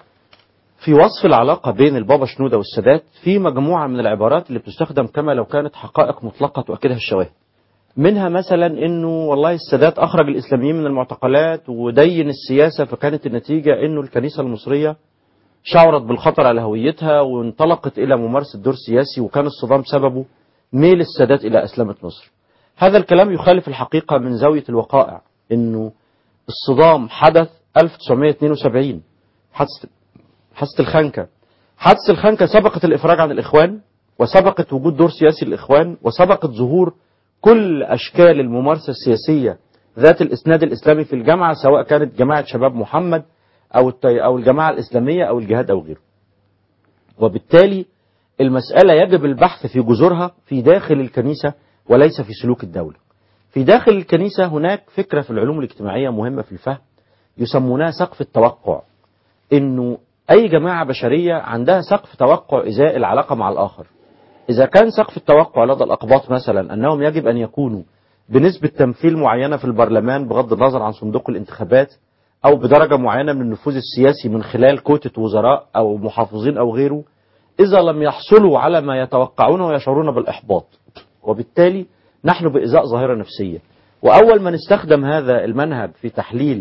في وصف العلاقة بين البابا شنودة والسادات في مجموعة من العبارات اللي بتستخدم كما لو كانت حقائق مطلقة تؤكدها الشواهد منها مثلا انه والله السادات اخرج الاسلاميين من المعتقلات ودين السياسه فكانت النتيجه انه الكنيسه المصريه شعرت بالخطر على هويتها وانطلقت الى ممارسه دور سياسي وكان الصدام سببه ميل السادات الى اسلامه مصر. هذا الكلام يخالف الحقيقه من زاويه الوقائع انه الصدام حدث 1972 حادثه حادثه الخنكه. حادثه الخنكه سبقت الافراج عن الاخوان وسبقت وجود دور سياسي للاخوان وسبقت ظهور كل أشكال الممارسة السياسية ذات الإسناد الإسلامي في الجامعة سواء كانت جماعة شباب محمد أو التي أو الجماعة الإسلامية أو الجهاد أو غيره. وبالتالي المسألة يجب البحث في جذورها في داخل الكنيسة وليس في سلوك الدولة. في داخل الكنيسة هناك فكرة في العلوم الاجتماعية مهمة في الفهم يسمونها سقف التوقع. إنه أي جماعة بشرية عندها سقف توقع إزاء العلاقة مع الآخر. إذا كان سقف التوقع لدى الأقباط مثلا أنهم يجب أن يكونوا بنسبة تمثيل معينة في البرلمان بغض النظر عن صندوق الانتخابات أو بدرجة معينة من النفوذ السياسي من خلال كوتة وزراء أو محافظين أو غيره إذا لم يحصلوا على ما يتوقعونه ويشعرون بالإحباط وبالتالي نحن بإزاء ظاهرة نفسية وأول من استخدم هذا المنهج في تحليل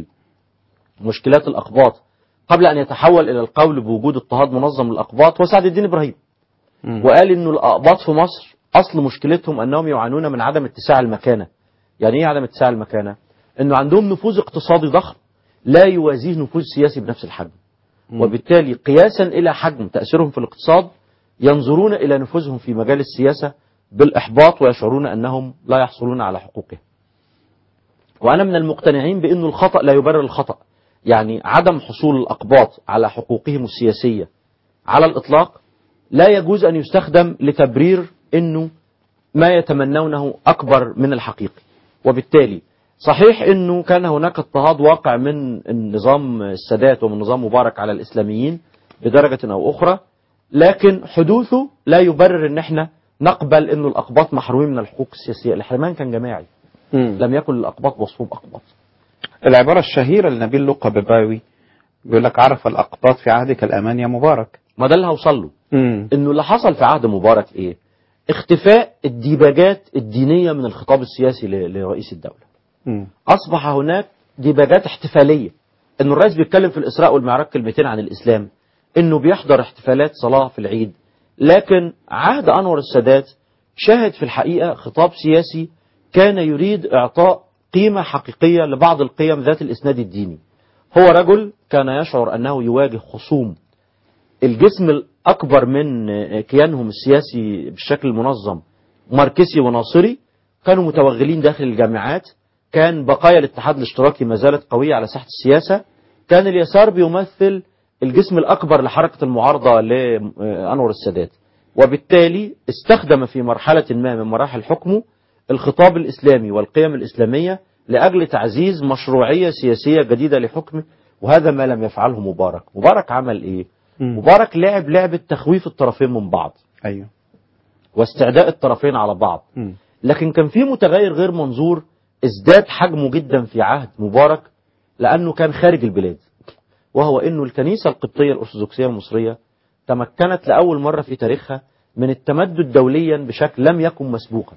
مشكلات الأقباط قبل أن يتحول إلى القول بوجود اضطهاد منظم للأقباط هو سعد الدين إبراهيم وقال انه الاقباط في مصر اصل مشكلتهم انهم يعانون من عدم اتساع المكانه يعني ايه عدم اتساع المكانه انه عندهم نفوذ اقتصادي ضخم لا يوازيه نفوذ سياسي بنفس الحجم وبالتالي قياسا الى حجم تاثيرهم في الاقتصاد ينظرون الى نفوذهم في مجال السياسه بالاحباط ويشعرون انهم لا يحصلون على حقوقهم وانا من المقتنعين بانه الخطا لا يبرر الخطا يعني عدم حصول الاقباط على حقوقهم السياسيه على الاطلاق لا يجوز أن يستخدم لتبرير أنه ما يتمنونه أكبر من الحقيقي وبالتالي صحيح أنه كان هناك اضطهاد واقع من النظام السادات ومن نظام مبارك على الإسلاميين بدرجة أو أخرى لكن حدوثه لا يبرر أن احنا نقبل أنه الأقباط محرومين من الحقوق السياسية الحرمان كان جماعي لم يكن الأقباط وصفهم أقباط العبارة الشهيرة لنبيل لقى بباوي بيقول لك عرف الأقباط في عهدك الأمان يا مبارك ما ده اللي هوصل له انه اللي حصل في عهد مبارك ايه اختفاء الديباجات الدينية من الخطاب السياسي ل- لرئيس الدولة أصبح هناك ديباجات احتفالية انه الرئيس بيتكلم في الإسراء والمعراج كلمتين عن الإسلام انه بيحضر احتفالات صلاة في العيد لكن عهد أنور السادات شاهد في الحقيقة خطاب سياسي كان يريد إعطاء قيمة حقيقية لبعض القيم ذات الإسناد الديني هو رجل كان يشعر أنه يواجه خصوم الجسم الأكبر من كيانهم السياسي بالشكل المنظم ماركسي وناصري كانوا متوغلين داخل الجامعات كان بقايا الاتحاد الاشتراكي ما زالت قوية على ساحة السياسة كان اليسار بيمثل الجسم الأكبر لحركة المعارضة لأنور السادات وبالتالي استخدم في مرحلة ما من مراحل حكمه الخطاب الإسلامي والقيم الإسلامية لأجل تعزيز مشروعية سياسية جديدة لحكمه وهذا ما لم يفعله مبارك مبارك عمل إيه؟ مبارك لعب لعبة تخويف الطرفين من بعض أيوه واستعداء الطرفين على بعض لكن كان في متغير غير منظور ازداد حجمه جدا في عهد مبارك لأنه كان خارج البلاد وهو أنه الكنيسة القبطية الأرثوذكسية المصرية تمكنت لأول مرة في تاريخها من التمدد دوليا بشكل لم يكن مسبوقا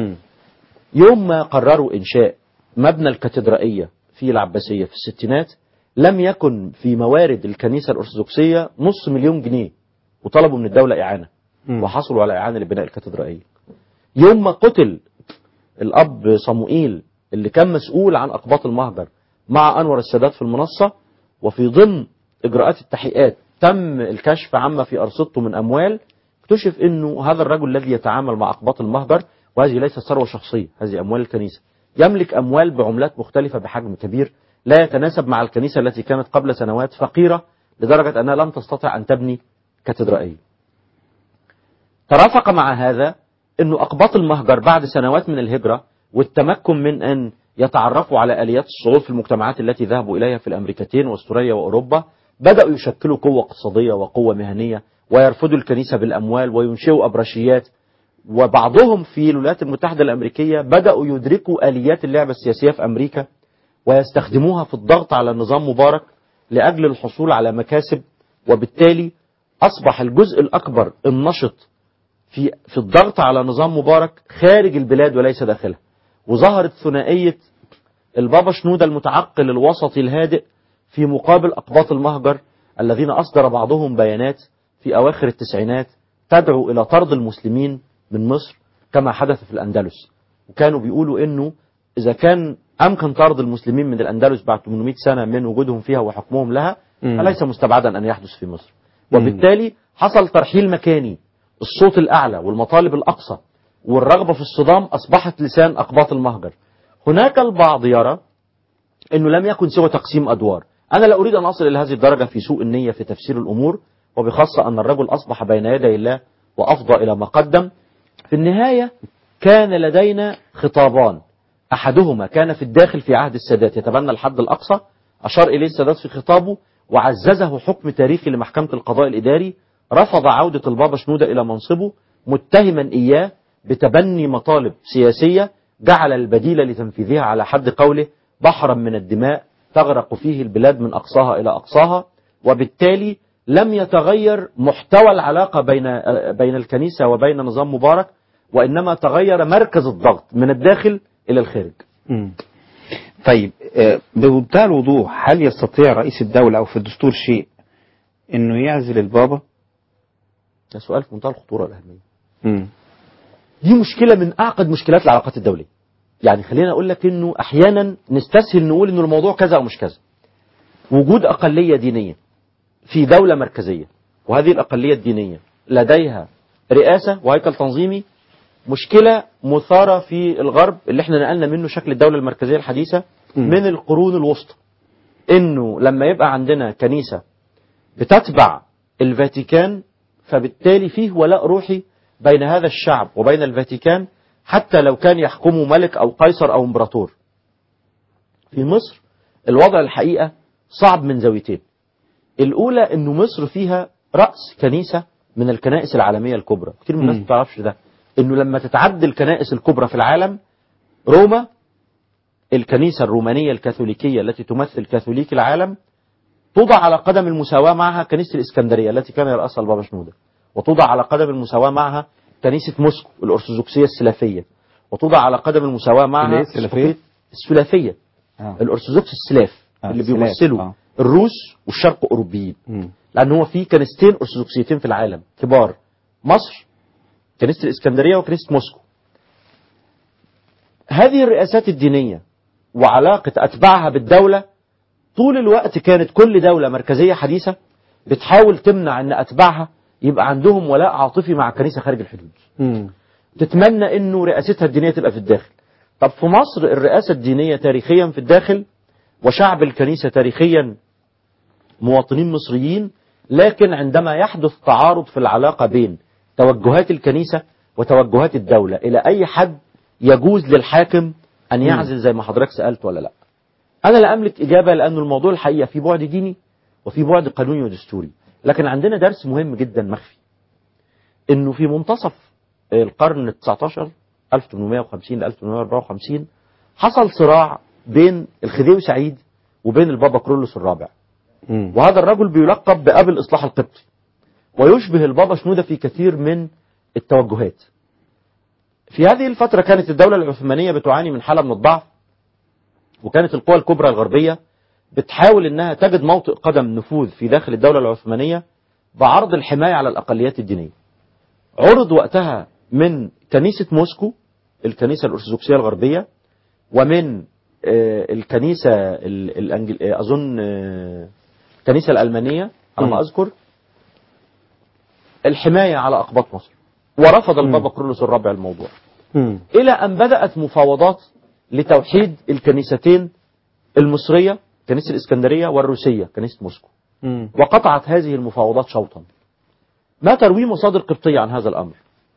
يوم ما قرروا إنشاء مبنى الكاتدرائية في العباسية في الستينات لم يكن في موارد الكنيسة الأرثوذكسية نص مليون جنيه وطلبوا من الدولة إعانة وحصلوا على إعانة لبناء الكاتدرائية يوم ما قتل الأب صموئيل اللي كان مسؤول عن أقباط المهجر مع أنور السادات في المنصة وفي ضمن إجراءات التحقيقات تم الكشف عما في أرصدته من أموال اكتشف أنه هذا الرجل الذي يتعامل مع أقباط المهجر وهذه ليست ثروة شخصية هذه أموال الكنيسة يملك أموال بعملات مختلفة بحجم كبير لا يتناسب مع الكنيسة التي كانت قبل سنوات فقيرة لدرجة أنها لم تستطع أن تبني كاتدرائية ترافق مع هذا أنه أقباط المهجر بعد سنوات من الهجرة والتمكن من أن يتعرفوا على آليات الصعود في المجتمعات التي ذهبوا إليها في الأمريكتين واستراليا وأوروبا بدأوا يشكلوا قوة اقتصادية وقوة مهنية ويرفضوا الكنيسة بالأموال وينشئوا أبرشيات وبعضهم في الولايات المتحدة الأمريكية بدأوا يدركوا آليات اللعبة السياسية في أمريكا ويستخدموها في الضغط على النظام مبارك لأجل الحصول على مكاسب وبالتالي أصبح الجزء الأكبر النشط في في الضغط على نظام مبارك خارج البلاد وليس داخلها وظهرت ثنائية البابا شنودة المتعقل الوسطي الهادئ في مقابل أقباط المهجر الذين أصدر بعضهم بيانات في أواخر التسعينات تدعو إلى طرد المسلمين من مصر كما حدث في الأندلس وكانوا بيقولوا إنه إذا كان أمكن طرد المسلمين من الأندلس بعد 800 سنة من وجودهم فيها وحكمهم لها مم. فليس مستبعدا أن يحدث في مصر وبالتالي حصل ترحيل مكاني الصوت الأعلى والمطالب الأقصى والرغبة في الصدام أصبحت لسان أقباط المهجر هناك البعض يرى أنه لم يكن سوى تقسيم أدوار أنا لا أريد أن أصل إلى هذه الدرجة في سوء النية في تفسير الأمور وبخاصة أن الرجل أصبح بين يدي الله وأفضى إلى ما قدم في النهاية كان لدينا خطابان أحدهما كان في الداخل في عهد السادات يتبنى الحد الأقصى أشار إليه السادات في خطابه وعززه حكم تاريخي لمحكمة القضاء الإداري رفض عودة البابا شنودة إلى منصبه متهما إياه بتبني مطالب سياسية جعل البديل لتنفيذها على حد قوله بحرا من الدماء تغرق فيه البلاد من أقصاها إلى أقصاها وبالتالي لم يتغير محتوى العلاقة بين بين الكنيسة وبين نظام مبارك وإنما تغير مركز الضغط من الداخل إلى الخارج مم. طيب آه، بمنتهى الوضوح هل يستطيع رئيس الدولة أو في الدستور شيء إنه يعزل البابا؟ ده سؤال في منتهى الخطورة والأهمية مم. دي مشكلة من أعقد مشكلات العلاقات الدولية يعني خلينا أقول لك إنه أحيانا نستسهل نقول إنه الموضوع كذا أو مش كذا وجود أقلية دينية في دولة مركزية وهذه الأقلية الدينية لديها رئاسة وهيكل تنظيمي مشكلة مثارة في الغرب اللي احنا نقلنا منه شكل الدولة المركزية الحديثة من القرون الوسطى انه لما يبقى عندنا كنيسة بتتبع الفاتيكان فبالتالي فيه ولاء روحي بين هذا الشعب وبين الفاتيكان حتى لو كان يحكمه ملك او قيصر او امبراطور في مصر الوضع الحقيقة صعب من زاويتين الأولى أنه مصر فيها رأس كنيسة من الكنائس العالمية الكبرى كتير من الناس ما تعرفش ده أنه لما تتعد الكنائس الكبرى في العالم روما الكنيسة الرومانية الكاثوليكية التي تمثل كاثوليك العالم توضع على قدم المساواة معها كنيسة الإسكندرية التي كان يرأسها البابا شنودة وتوضع على قدم المساواة معها كنيسة موسكو الأرثوذكسية السلافية وتوضع على قدم المساواة معها اللي هي السلفية؟ السلافية آه. الأرثوذكس السلاف آه، اللي السلاف، بيمثلوا آه. الروس والشرق أوروبيين مم. لأن هو في كنيستين أرثوذكسيتين في العالم كبار مصر كنيسة الإسكندرية وكنيسة موسكو هذه الرئاسات الدينية وعلاقة أتباعها بالدولة طول الوقت كانت كل دولة مركزية حديثة بتحاول تمنع أن أتباعها يبقى عندهم ولاء عاطفي مع كنيسة خارج الحدود مم. تتمنى انه رئاستها الدينيه تبقى في الداخل طب في مصر الرئاسه الدينيه تاريخيا في الداخل وشعب الكنيسه تاريخيا مواطنين مصريين لكن عندما يحدث تعارض في العلاقه بين توجهات الكنيسه وتوجهات الدوله الى اي حد يجوز للحاكم ان يعزل زي ما حضرتك سالت ولا لا انا لا املك اجابه لانه الموضوع الحقيقه في بعد ديني وفي بعد قانوني ودستوري لكن عندنا درس مهم جدا مخفي انه في منتصف القرن ال 19 1850 ل 1854 حصل صراع بين الخديوي سعيد وبين البابا كرولوس الرابع مم. وهذا الرجل بيلقب بأب الإصلاح القبطي ويشبه البابا شنودة في كثير من التوجهات في هذه الفترة كانت الدولة العثمانية بتعاني من حالة من الضعف وكانت القوى الكبرى الغربية بتحاول انها تجد موطئ قدم نفوذ في داخل الدولة العثمانية بعرض الحماية على الأقليات الدينية عرض وقتها من كنيسة موسكو الكنيسة الأرثوذكسية الغربية ومن آه، الكنيسة ال- الأنجل... آه، أظن آه، الكنيسة الألمانية على ما مم. أذكر الحماية على أقباط مصر ورفض البابا كرولوس الرابع الموضوع إلى أن بدأت مفاوضات لتوحيد الكنيستين المصرية كنيسة الإسكندرية والروسية كنيسة موسكو وقطعت هذه المفاوضات شوطا ما تروي مصادر قبطية عن هذا الأمر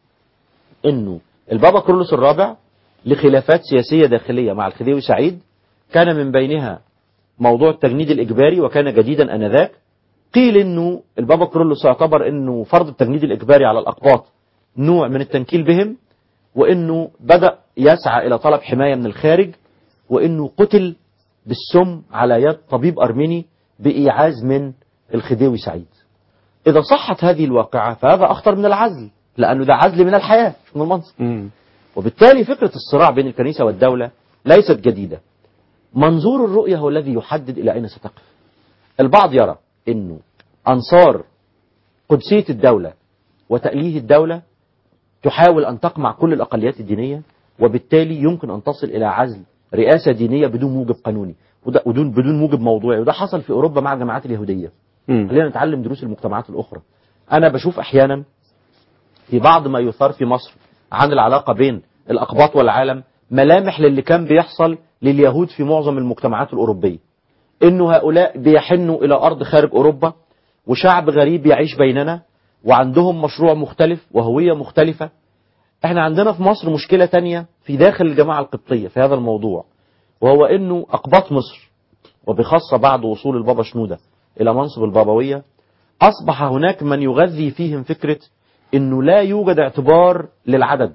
أنه البابا كرولوس الرابع لخلافات سياسية داخلية مع الخديوي سعيد كان من بينها موضوع التجنيد الإجباري وكان جديدا أنذاك قيل أنه البابا كرولوس يعتبر أنه فرض التجنيد الإجباري على الأقباط نوع من التنكيل بهم وأنه بدأ يسعى إلى طلب حماية من الخارج وأنه قتل بالسم على يد طبيب أرميني بإيعاز من الخديوي سعيد إذا صحت هذه الواقعة فهذا أخطر من العزل لأنه ده عزل من الحياة مش من المنصب وبالتالي فكرة الصراع بين الكنيسة والدولة ليست جديدة منظور الرؤية هو الذي يحدد إلى أين ستقف البعض يرى أنه أنصار قدسية الدولة وتأليه الدولة تحاول أن تقمع كل الأقليات الدينية وبالتالي يمكن أن تصل إلى عزل رئاسة دينية بدون موجب قانوني وده بدون بدون موجب موضوعي وده حصل في أوروبا مع الجماعات اليهودية خلينا نتعلم دروس المجتمعات الأخرى أنا بشوف أحيانا في بعض ما يثار في مصر عن العلاقة بين الأقباط والعالم ملامح للي كان بيحصل لليهود في معظم المجتمعات الأوروبية إنه هؤلاء بيحنوا إلى أرض خارج أوروبا وشعب غريب يعيش بيننا وعندهم مشروع مختلف وهوية مختلفة احنا عندنا في مصر مشكلة تانية في داخل الجماعة القبطية في هذا الموضوع وهو انه اقباط مصر وبخاصة بعد وصول البابا شنودة الى منصب البابوية اصبح هناك من يغذي فيهم فكرة انه لا يوجد اعتبار للعدد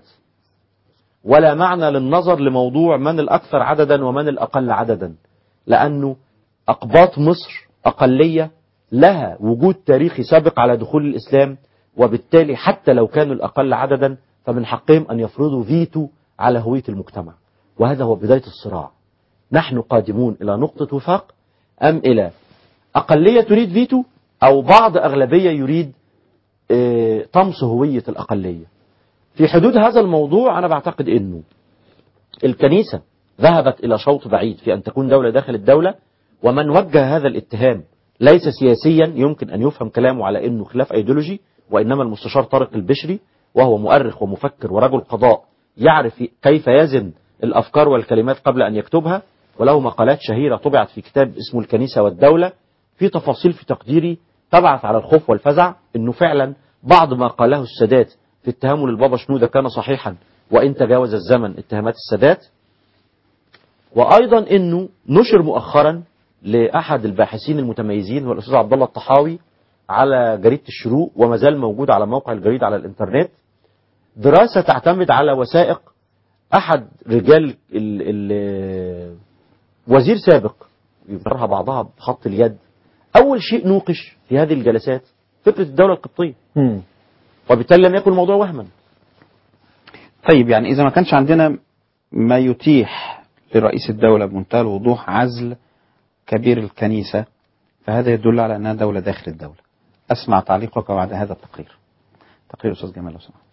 ولا معنى للنظر لموضوع من الاكثر عددا ومن الاقل عددا لانه اقباط مصر اقلية لها وجود تاريخي سابق على دخول الاسلام وبالتالي حتى لو كانوا الاقل عددا فمن حقهم أن يفرضوا فيتو على هوية المجتمع وهذا هو بداية الصراع نحن قادمون إلى نقطة وفاق أم إلى أقلية تريد فيتو أو بعض أغلبية يريد اه طمس هوية الأقلية في حدود هذا الموضوع أنا بعتقد أنه الكنيسة ذهبت إلى شوط بعيد في أن تكون دولة داخل الدولة ومن وجه هذا الاتهام ليس سياسيا يمكن أن يفهم كلامه على أنه خلاف أيديولوجي وإنما المستشار طارق البشري وهو مؤرخ ومفكر ورجل قضاء يعرف كيف يزن الأفكار والكلمات قبل أن يكتبها وله مقالات شهيرة طبعت في كتاب اسمه الكنيسة والدولة في تفاصيل في تقديري تبعث على الخوف والفزع أنه فعلا بعض ما قاله السادات في اتهامه للبابا شنودة كان صحيحا وإن تجاوز الزمن اتهامات السادات وأيضا أنه نشر مؤخرا لأحد الباحثين المتميزين هو الأستاذ عبد الله الطحاوي على جريدة الشروق وما زال موجود على موقع الجريدة على الإنترنت دراسة تعتمد على وثائق أحد رجال ال ال وزير سابق يظهرها بعضها بخط اليد أول شيء نوقش في هذه الجلسات فكرة الدولة القبطية وبالتالي لم يكن الموضوع وهما طيب يعني إذا ما كانش عندنا ما يتيح لرئيس الدولة بمنتهى الوضوح عزل كبير الكنيسة فهذا يدل على أنها دولة داخل الدولة أسمع تعليقك بعد هذا التقرير تقرير أستاذ جمال لو سمحت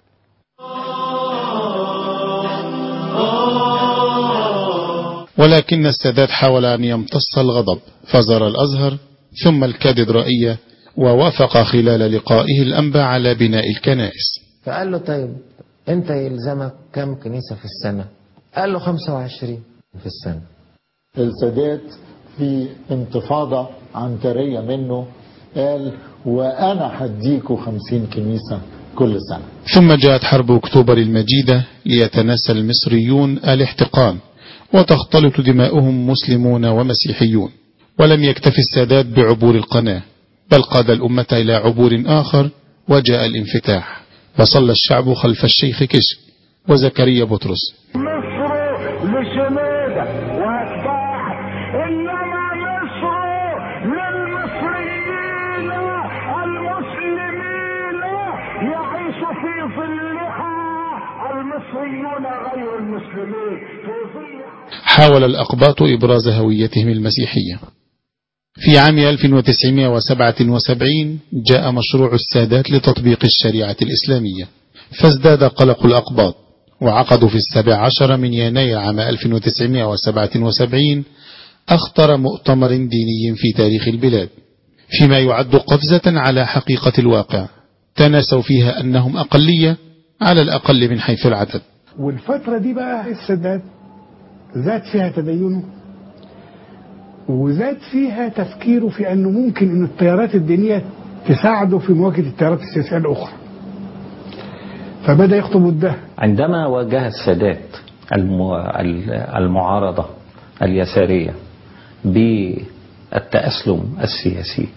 ولكن السادات حاول أن يمتص الغضب فزار الأزهر ثم الكاتدرائية ووافق خلال لقائه الأنبا على بناء الكنائس فقال له طيب انت يلزمك كم كنيسة في السنة قال له 25 في السنة السادات في انتفاضة عنترية منه قال وأنا هديكوا خمسين كنيسة كل سنة ثم جاءت حرب أكتوبر المجيدة ليتناسى المصريون الاحتقان وتختلط دماؤهم مسلمون ومسيحيون ولم يكتف السادات بعبور القناة بل قاد الأمة إلى عبور آخر وجاء الانفتاح وصلى الشعب خلف الشيخ كشك وزكريا بطرس مصر لشمالة وأتباع إنما مصر للمصريين المسلمين يعيش في ظلها المصريون غير المسلمين في ظل حاول الأقباط إبراز هويتهم المسيحية في عام 1977 جاء مشروع السادات لتطبيق الشريعة الإسلامية فازداد قلق الأقباط وعقدوا في السابع عشر من يناير عام 1977 أخطر مؤتمر ديني في تاريخ البلاد فيما يعد قفزة على حقيقة الواقع تناسوا فيها أنهم أقلية على الأقل من حيث العدد والفترة دي بقى السادات زاد فيها تدينه وزاد فيها تفكيره في أنه ممكن أن التيارات الدينية تساعده في مواجهة التيارات السياسية الأخرى فبدأ يخطب ضدها عندما واجه السادات الم- المعارضة اليسارية بالتأسلم السياسي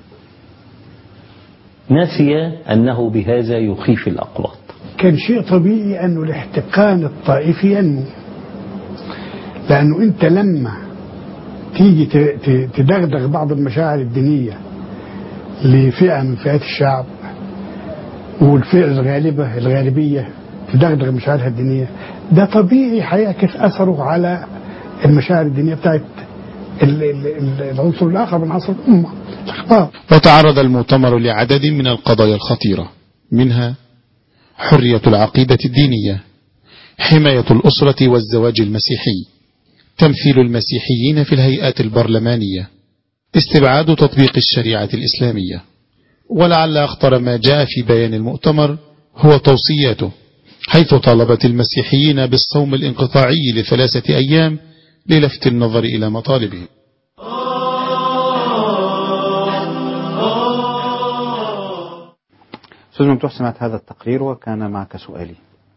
نسي أنه بهذا يخيف الأقباط كان شيء طبيعي أنه الاحتقان الطائفي ينمو لأنه أنت لما تيجي ت- ت- تدغدغ بعض المشاعر الدينية لفئة من فئات الشعب والفئة الغالبة الغالبية تدغدغ مشاعرها الدينية ده طبيعي هيعكس أثره على المشاعر الدينية بتاعت ال- ال- ال- العنصر الآخر من عناصر الأمة الأخبار وتعرض المؤتمر لعدد من القضايا الخطيرة منها حرية العقيدة الدينية حماية الأسرة والزواج المسيحي تمثيل المسيحيين في الهيئات البرلمانية استبعاد تطبيق الشريعة الإسلامية ولعل أخطر ما جاء في بيان المؤتمر هو توصياته حيث طالبت المسيحيين بالصوم الانقطاعي لثلاثة أيام للفت النظر إلى مطالبهم أستاذ ممدوح سمعت هذا التقرير وكان معك سؤالي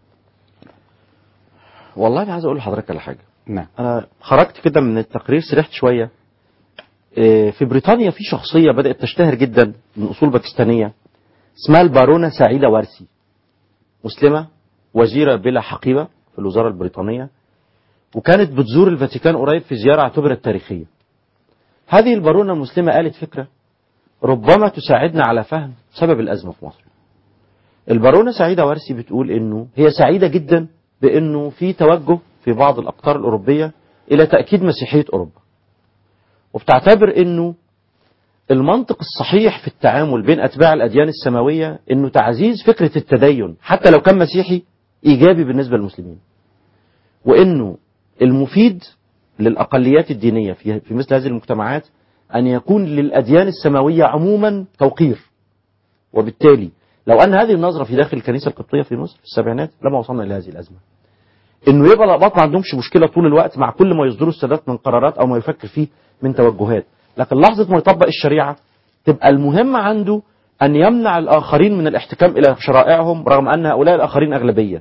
والله أنا عايز أقول لحضرتك على حاجة نعم أنا خرجت كده من التقرير سرحت شوية إيه، في بريطانيا في شخصية بدأت تشتهر جدا من أصول باكستانية اسمها البارونة سعيدة وارسي مسلمة وزيرة بلا حقيبة في الوزارة البريطانية وكانت بتزور الفاتيكان قريب في زيارة اعتبرت تاريخية هذه البارونة المسلمة قالت فكرة ربما تساعدنا على فهم سبب الأزمة في مصر البارونة سعيدة وارسي بتقول انه هي سعيدة جدا بانه في توجه في بعض الاقطار الاوروبية الى تأكيد مسيحية اوروبا وبتعتبر انه المنطق الصحيح في التعامل بين اتباع الاديان السماوية انه تعزيز فكرة التدين حتى لو كان مسيحي ايجابي بالنسبة للمسلمين وانه المفيد للاقليات الدينية في في مثل هذه المجتمعات ان يكون للاديان السماوية عموما توقير وبالتالي لو ان هذه النظره في داخل الكنيسه القبطيه في مصر في السبعينات لما وصلنا الى هذه الازمه. انه يبقى الاباط ما عندهمش مشكله طول الوقت مع كل ما يصدروا السادات من قرارات او ما يفكر فيه من توجهات، لكن لحظه ما يطبق الشريعه تبقى المهم عنده ان يمنع الاخرين من الاحتكام الى شرائعهم رغم ان هؤلاء الاخرين اغلبيه.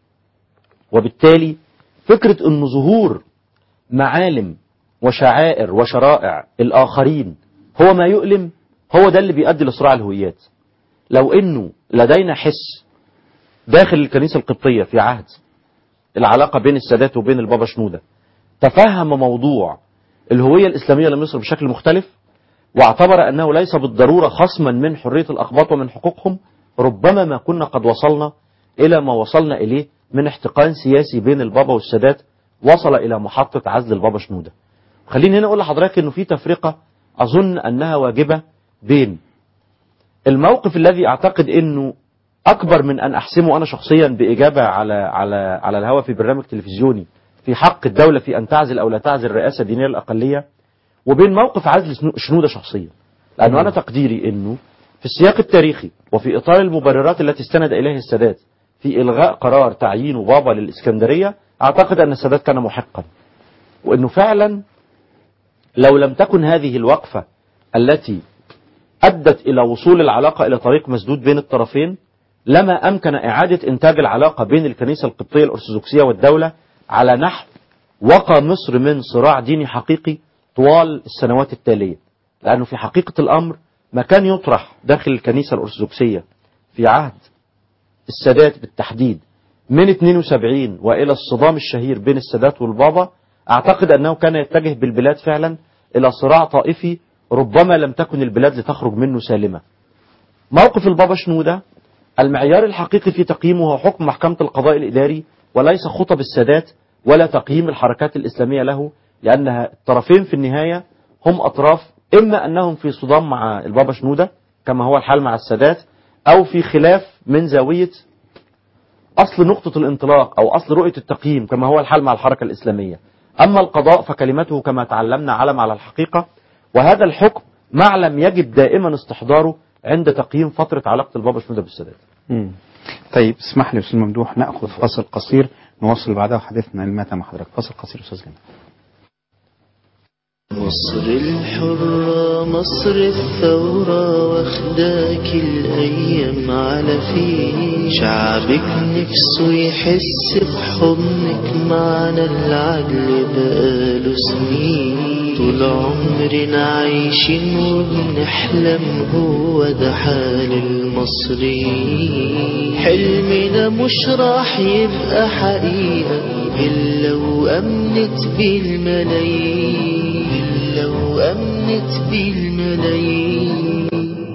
وبالتالي فكره ان ظهور معالم وشعائر وشرائع الاخرين هو ما يؤلم هو ده اللي بيؤدي لصراع الهويات. لو انه لدينا حس داخل الكنيسة القبطية في عهد العلاقة بين السادات وبين البابا شنودة تفهم موضوع الهوية الإسلامية لمصر بشكل مختلف واعتبر أنه ليس بالضرورة خصما من حرية الأقباط ومن حقوقهم ربما ما كنا قد وصلنا إلى ما وصلنا إليه من احتقان سياسي بين البابا والسادات وصل إلى محطة عزل البابا شنودة خليني هنا أقول لحضرتك أنه في تفرقة أظن أنها واجبة بين الموقف الذي اعتقد انه اكبر من ان احسمه انا شخصيا باجابه على على على الهواء في برنامج تلفزيوني في حق الدوله في ان تعزل او لا تعزل الرئاسه الدينيه للاقليه وبين موقف عزل سنو- شنوده شخصيا لانه انا تقديري انه في السياق التاريخي وفي اطار المبررات التي استند اليها السادات في الغاء قرار تعيين بابا للاسكندريه اعتقد ان السادات كان محقا وانه فعلا لو لم تكن هذه الوقفه التي أدت إلى وصول العلاقة إلى طريق مسدود بين الطرفين لما أمكن إعادة إنتاج العلاقة بين الكنيسة القبطية الأرثوذكسية والدولة على نحو وقى مصر من صراع ديني حقيقي طوال السنوات التالية لأنه في حقيقة الأمر ما كان يطرح داخل الكنيسة الأرثوذكسية في عهد السادات بالتحديد من 72 وإلى الصدام الشهير بين السادات والبابا أعتقد أنه كان يتجه بالبلاد فعلا إلى صراع طائفي ربما لم تكن البلاد لتخرج منه سالمة موقف البابا شنودة المعيار الحقيقي في تقييمه هو حكم محكمة القضاء الإداري وليس خطب السادات ولا تقييم الحركات الإسلامية له لأنها الطرفين في النهاية هم أطراف إما أنهم في صدام مع البابا شنودة كما هو الحال مع السادات أو في خلاف من زاوية أصل نقطة الانطلاق أو أصل رؤية التقييم كما هو الحال مع الحركة الإسلامية أما القضاء فكلمته كما تعلمنا علم على الحقيقة وهذا الحكم معلم يجب دائما استحضاره عند تقييم فترة علاقة البابا شنودة بالسادات مم. طيب اسمح لي أستاذ ممدوح نأخذ فاصل قصير نواصل بعدها حديثنا المات مع حضرتك فاصل قصير أستاذ جمال مصر الحرة مصر الثورة واخداك الأيام على فيه شعبك نفسه يحس بحضنك معنا العدل بقاله سنين طول عمرنا عايشين وبنحلم هو ده حال المصريين حلمنا مش راح يبقى حقيقة إلا وأمنت بالملايين إلا وأمنت بالملايين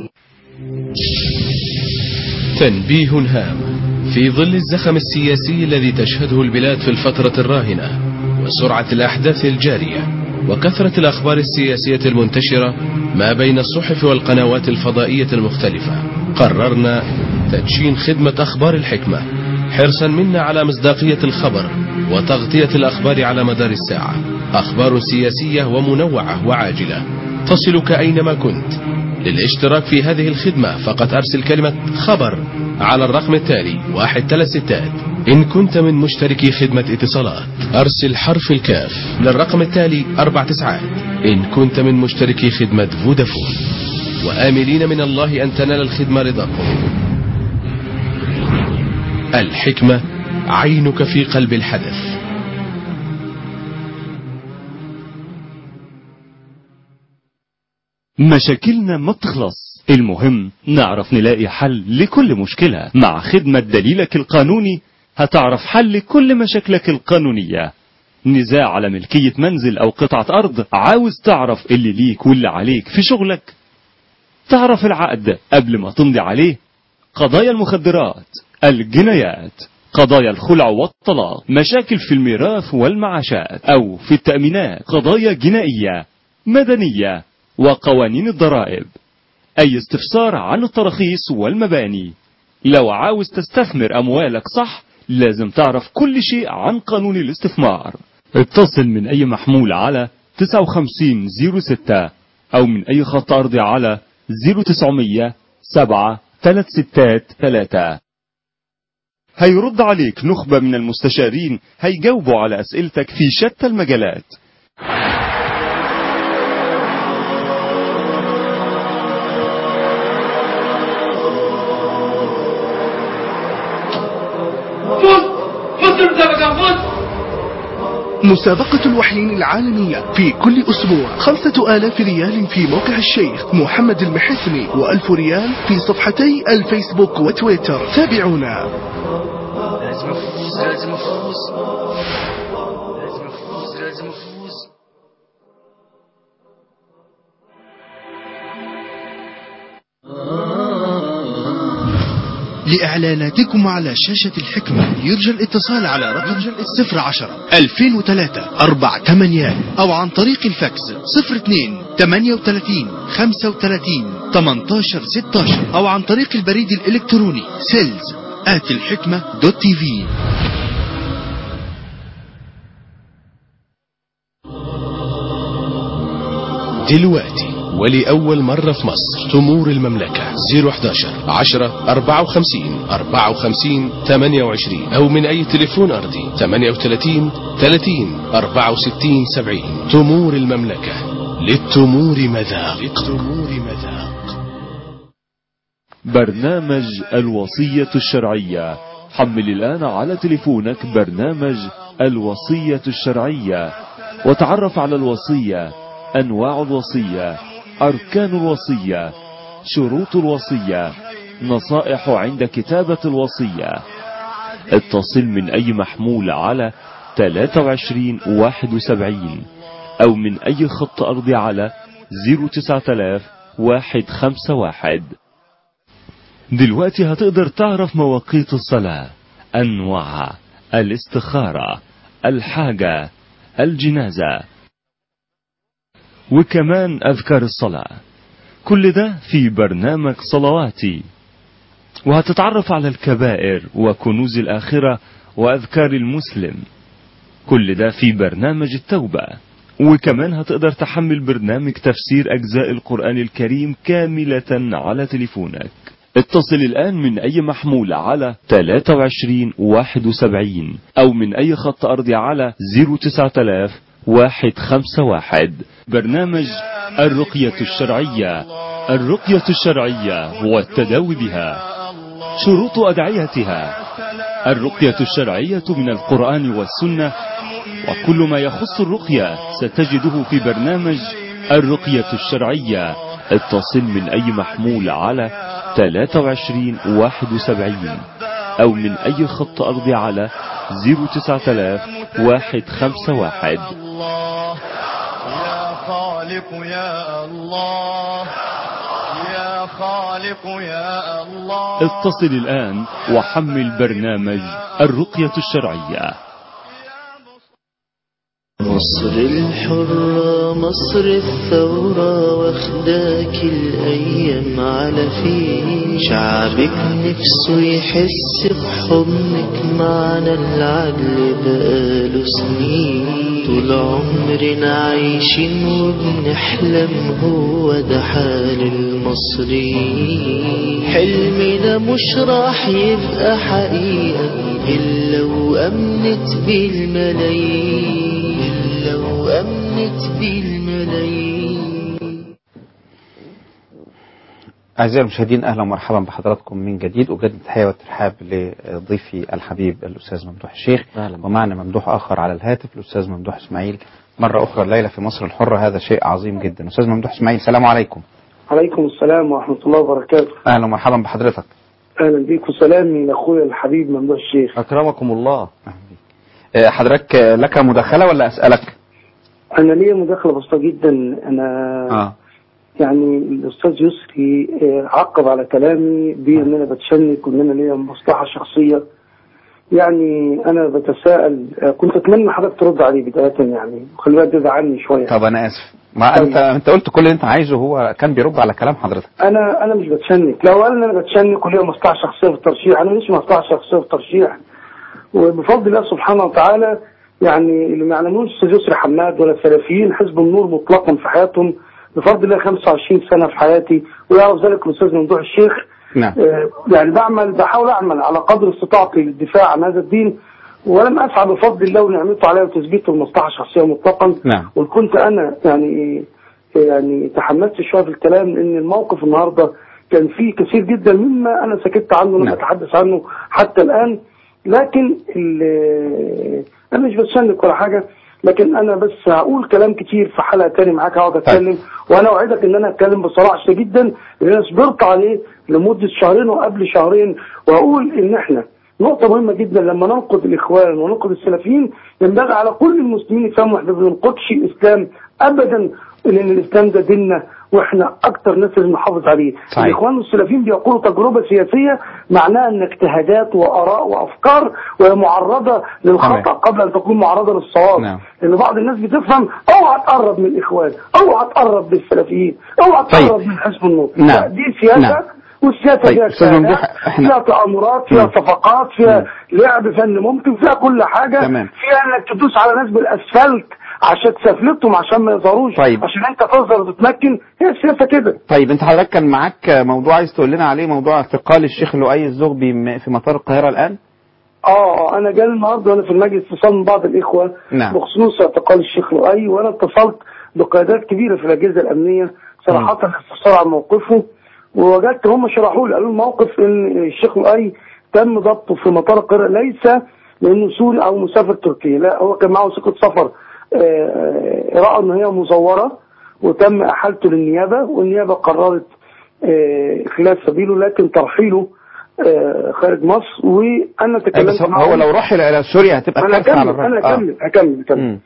تنبيه هام في ظل الزخم السياسي الذي تشهده البلاد في الفترة الراهنة وسرعة الأحداث الجارية وكثرة الأخبار السياسية المنتشرة ما بين الصحف والقنوات الفضائية المختلفة قررنا تدشين خدمة أخبار الحكمة حرصا منا على مصداقية الخبر وتغطية الأخبار على مدار الساعة أخبار سياسية ومنوعة وعاجلة تصلك أينما كنت للاشتراك في هذه الخدمة فقط أرسل كلمة خبر على الرقم التالي واحد ثلاث ستات إن كنت من مشتركي خدمة اتصالات أرسل حرف الكاف للرقم التالي أربع تسعات إن كنت من مشتركي خدمة فودافون وآملين من الله أن تنال الخدمة رضاكم الحكمة عينك في قلب الحدث مشاكلنا ما بتخلص المهم نعرف نلاقي حل لكل مشكلة مع خدمة دليلك القانوني هتعرف حل كل مشاكلك القانونية نزاع على ملكية منزل أو قطعة أرض عاوز تعرف اللي ليك واللي عليك في شغلك تعرف العقد قبل ما تمضي عليه قضايا المخدرات الجنايات قضايا الخلع والطلاق مشاكل في الميراث والمعاشات أو في التأمينات قضايا جنائية مدنية وقوانين الضرائب أي استفسار عن التراخيص والمباني لو عاوز تستثمر أموالك صح لازم تعرف كل شيء عن قانون الاستثمار اتصل من أي محمول على 5906 أو من أي خط أرضي على 0900 7 363 هيرد عليك نخبة من المستشارين هيجاوبوا على أسئلتك في شتى المجالات مسابقة الوحيين العالمية في كل أسبوع خمسة آلاف ريال في موقع الشيخ محمد المحسني وألف ريال في صفحتي الفيسبوك وتويتر تابعونا لازم افوز لازم افوز لازم افوز لازم افوز لإعلاناتكم على شاشة الحكمة يرجى الاتصال على رقم 010 2003 4 8 أو عن طريق الفاكس 02 38 35 18 16 أو عن طريق البريد الإلكتروني سيلز آت الحكمة دوت تي في دلوقتي ولأول مرة في مصر تمور المملكة 011 10 54 54 28 أو من أي تليفون أرضي 38 30 64 70 تمور المملكة للتمور مذاق للتمور مذاق برنامج الوصية الشرعية حمل الآن على تليفونك برنامج الوصية الشرعية وتعرف على الوصية أنواع الوصية أركان الوصية شروط الوصية نصائح عند كتابة الوصية اتصل من أي محمول على 23 71 أو من أي خط أرضي على 09000 151 دلوقتي هتقدر تعرف مواقيت الصلاة أنواعها الاستخارة الحاجة الجنازة وكمان أذكار الصلاة كل ده في برنامج صلواتي وهتتعرف على الكبائر وكنوز الآخرة وأذكار المسلم كل ده في برنامج التوبة وكمان هتقدر تحمل برنامج تفسير أجزاء القرآن الكريم كاملة على تليفونك اتصل الآن من أي محمول على 23 71 أو من أي خط أرضي على 09000 151 برنامج الرقية الشرعية الرقية الشرعية والتداوي بها شروط أدعيتها الرقية الشرعية من القرآن والسنة وكل ما يخص الرقية ستجده في برنامج الرقية الشرعية اتصل من أي محمول على 23 71 أو من أي خط أرضي على 09000 151 يا خالق يا الله يا خالق يا الله اتصل الآن وحمل برنامج الرقية الشرعية مصر الحرة مصر الثورة واخداك الأيام على فين شعبك نفسه يحس بحضنك معنا العدل بقاله سنين طول عمرنا عايشين وبنحلم هو ده حال المصريين حلمنا مش راح يبقى حقيقة إلا وأمنت بالملايين إلا وأمنت بالملايين أعزائي المشاهدين أهلا ومرحبا بحضراتكم من جديد أجدد التحية والترحاب لضيفي الحبيب الأستاذ ممدوح الشيخ ومعنا ممدوح آخر على الهاتف الأستاذ ممدوح إسماعيل مرة أخرى الليلة في مصر الحرة هذا شيء عظيم جدا أستاذ ممدوح إسماعيل السلام عليكم عليكم السلام ورحمة الله وبركاته أهلا ومرحبا بحضرتك أهلا بيك وسلامي لأخويا الحبيب ممدوح الشيخ أكرمكم الله آه، حضرتك آه، لك مداخلة ولا أسألك أنا ليا مداخلة بسيطة جدا أنا آه. يعني الأستاذ يسري آه، عقب على كلامي بأن أنا بتشنك وأن أنا ليا مصلحة شخصية يعني أنا بتساءل آه، كنت أتمنى حضرتك ترد عليه بداية يعني خلي بالك ده زعلني شوية طب أنا آسف ما أنت أنت قلت كل اللي أنت عايزه هو كان بيرد على كلام حضرتك انا انا مش بتشنك لو قال ان انا بتشنك وليا مصلحه شخصيه في الترشيح انا مش مصلحه شخصيه في الترشيح وبفضل الله سبحانه وتعالى يعني اللي ما يعلموش استاذ يسري حماد ولا السلفيين حزب النور مطلقا في حياتهم بفضل الله 25 سنه في حياتي ويعرف ذلك الاستاذ ممدوح الشيخ نعم آه، يعني بعمل بحاول اعمل على قدر استطاعتي للدفاع عن هذا الدين ولم اسعى بفضل الله ونعمته علي وتثبيت المصلحه الشخصيه مطلقا نعم وكنت انا يعني يعني تحملت شويه في الكلام لان الموقف النهارده كان فيه كثير جدا مما انا سكت عنه لم اتحدث عنه حتى الان لكن ال- انا مش بتشنك ولا حاجه لكن انا بس هقول كلام كتير في حلقه تاني معاك هقعد اتكلم وانا اوعدك ان انا اتكلم بصراحه شديد جدا لان انا صبرت عليه لمده شهرين وقبل شهرين واقول ان احنا نقطة مهمة جدا لما ننقد الإخوان وننقد السلفيين ينبغي على كل المسلمين يفهموا احنا ما بننقدش الإسلام أبدا لأن الإسلام ده ديننا واحنا أكتر ناس لازم نحافظ عليه. صحيح. الإخوان والسلفيين بيقولوا تجربة سياسية معناها أن اجتهادات وآراء وأفكار وهي معرضة للخطأ قبل أن تكون معرضة للصواب. نعم. لأن بعض الناس بتفهم أوعى تقرب من الإخوان، أوعى تقرب من السلفيين، أوعى تقرب من حزب النور. نعم. لا، دي سياسة نعم. والسياسه طيب، فيها أستاذ اجتهادات، ممدوح، إحنا- فيها تآمرات فيها صفقات فيها لعب فن ممكن فيها كل حاجه تمام. فيها انك تدوس على ناس بالاسفلت عشان تسفلتهم عشان ما يظهروش طيب. عشان انت تظهر وتتمكن هي السياسه كده طيب أنت حضرتك كان معاك موضوع عايز تقول لنا عليه موضوع اعتقال الشيخ لؤي الزغبي م- في مطار القاهرة الآن اه انا جالي النهارده وانا في المجلس اتصال من بعض الاخوه نعم. بخصوص اعتقال الشيخ لؤي وانا اتصلت بقيادات كبيره في الاجهزه الامنيه صراحه الاستفسار عن موقفه ووجدت هم شرحوا لي قالوا الموقف ان الشيخ لؤي تم ضبطه في مطار القاهره ليس لانه سوري او مسافر تركيا لا هو كان معه وثيقه سفر آه، آه، راى ان هي مزوره وتم احالته للنيابه والنيابه قررت آه، خلاف سبيله لكن ترحيله آه، خارج مصر وانا أي تكلمت بس هو- معهم هو لو رحل إلى سوريا هتبقى انا كارثة على هكمل الراجل انا هكمل هكمل هكمل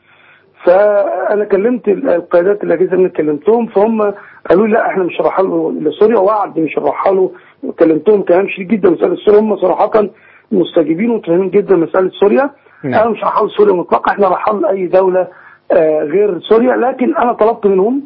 فانا كلمت ال- القيادات الاجهزه اللي كلمتهم فهم قالوا لي لا احنا مش هنروح له لسوريا وعد مش هنروح له كلمتهم كلام شديد جدا مساله سوريا هم صراحه مستجيبين ومتفاهمين جدا مساله سوريا نعم. انا مش هحاول سوريا مطلقا احنا رحل اي دوله آه، غير سوريا لكن انا طلبت منهم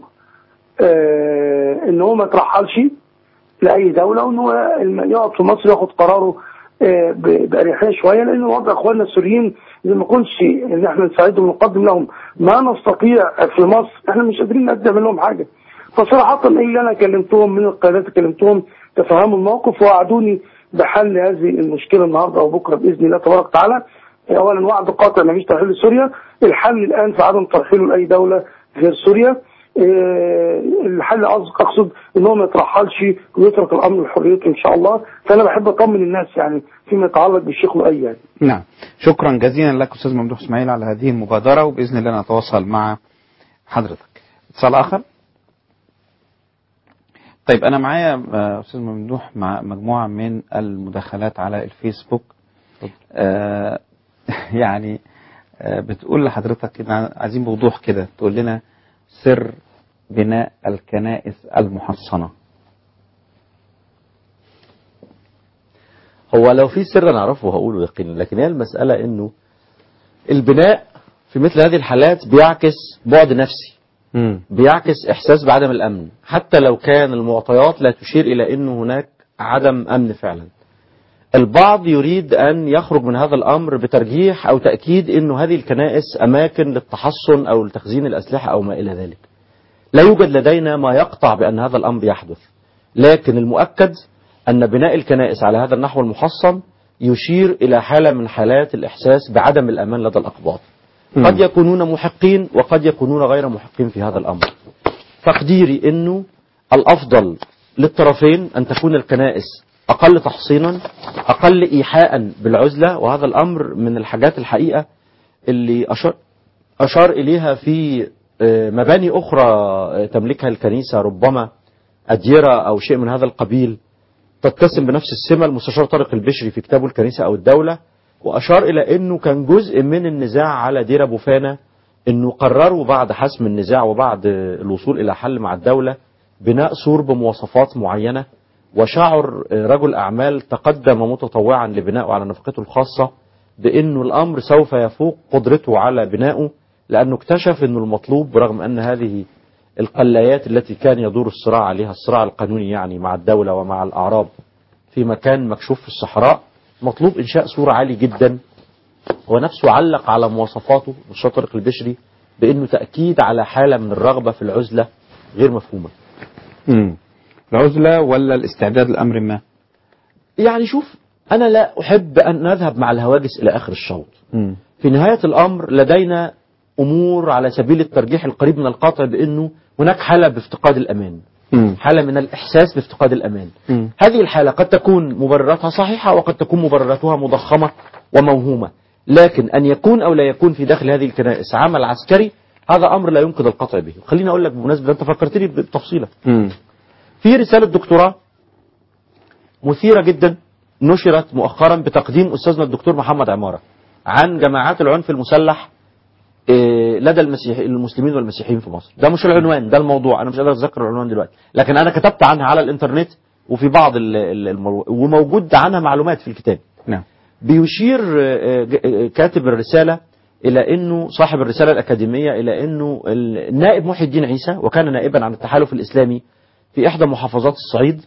آه، ان هو ما يترحلش لاي دوله وان هو الم- يقعد في مصر ياخد قراره آه، ب- باريحيه شويه لان وضع اخواننا السوريين اذا ما كنش ان احنا نساعدهم ونقدم لهم ما نستطيع في مصر احنا مش قادرين نقدم لهم حاجه فصراحه اللي انا كلمتهم من القيادات اللي كلمتهم تفهموا الموقف ووعدوني بحل هذه المشكله النهارده او بكره باذن الله تبارك وتعالى اولا وعد قاطع ما فيش ترحيل لسوريا الحل الان في عدم ترحيله لاي دوله غير سوريا آه، الحل أقصد- اقصد ان هو ما يترحلش ويترك الامر لحريته ان شاء الله فانا بحب اطمن الناس يعني فيما يتعلق بالشيخ لؤي يعني نعم شكرا جزيلا لك أستاذ ممدوح إسماعيل على هذه المبادرة وبإذن الله نتواصل مع حضرتك اتصال آخر طيب أنا معايا آه، أستاذ ممدوح مع مجموعة من المداخلات على الفيسبوك آه، يعني آه، بتقول لحضرتك كده عايزين بوضوح كده تقول لنا سر بناء الكنائس المحصنة هو لو في سر نعرفه هقوله يقينا لكن هي المسألة انه البناء في مثل هذه الحالات بيعكس بعد نفسي بيعكس احساس بعدم الامن حتى لو كان المعطيات لا تشير الى انه هناك عدم امن فعلا البعض يريد ان يخرج من هذا الامر بترجيح او تاكيد انه هذه الكنائس اماكن للتحصن او لتخزين الاسلحه او ما الى ذلك لا يوجد لدينا ما يقطع بان هذا الامر يحدث لكن المؤكد ان بناء الكنائس على هذا النحو المحصن يشير الى حاله من حالات الاحساس بعدم الامان لدى الاقباط قد يكونون محقين وقد يكونون غير محقين في هذا الامر تقديري انه الافضل للطرفين ان تكون الكنائس اقل تحصينا اقل ايحاء بالعزله وهذا الامر من الحاجات الحقيقه اللي اشار اشار اليها في آه، مباني اخرى آه، تملكها الكنيسه ربما اديره او شيء من هذا القبيل تتسم بنفس السمه المستشار طارق البشري في كتابه الكنيسه او الدوله واشار الى انه كان جزء من النزاع على ديره بوفانا انه قرروا بعد حسم النزاع وبعد الوصول الى حل مع الدوله بناء سور بمواصفات معينه وشعر رجل اعمال تقدم متطوعا لبنائه على نفقته الخاصه بانه الامر سوف يفوق قدرته على بنائه لانه اكتشف انه المطلوب برغم ان هذه القلايات التي كان يدور الصراع عليها الصراع القانوني يعني مع الدوله ومع الاعراب في مكان مكشوف في الصحراء مطلوب انشاء سور عالي جدا هو نفسه علق على مواصفاته مستشار طارق البشري بانه تاكيد على حاله من الرغبه في العزله غير مفهومه مم. العزلة ولا الاستعداد لأمر ما يعني شوف انا لا احب ان نذهب مع الهواجس الى اخر الشوط مم. في نهايه الامر لدينا امور على سبيل الترجيح القريب من القاطع بانه هناك حاله بافتقاد الامان مم. حاله من الاحساس بافتقاد الامان مم. هذه الحالة قد تكون مبرراتها صحيحة وقد تكون مبرراتها مضخمة وموهومة لكن أن يكون أو لا يكون في داخل هذه الكنائس عمل عسكري هذا أمر لا يمكن القطع به خليني أقول لك بمناسبة أنت فكرتني بتفصيلة مم. في رسالة دكتوراه مثيرة جدا نشرت مؤخرا بتقديم أستاذنا الدكتور محمد عمارة عن جماعات العنف المسلح إيه، لدى المسيح المسلمين والمسيحيين في مصر ده مش العنوان ده الموضوع انا مش قادر اتذكر العنوان دلوقتي لكن انا كتبت عنها على الانترنت وفي بعض ال- ال- المرو... وموجود عنها معلومات في الكتاب نعم بيشير آه، ج- آه، كاتب الرسالة إلى أنه صاحب الرسالة الأكاديمية إلى أنه النائب محي الدين عيسى وكان نائبا عن التحالف الإسلامي في إحدى محافظات الصعيد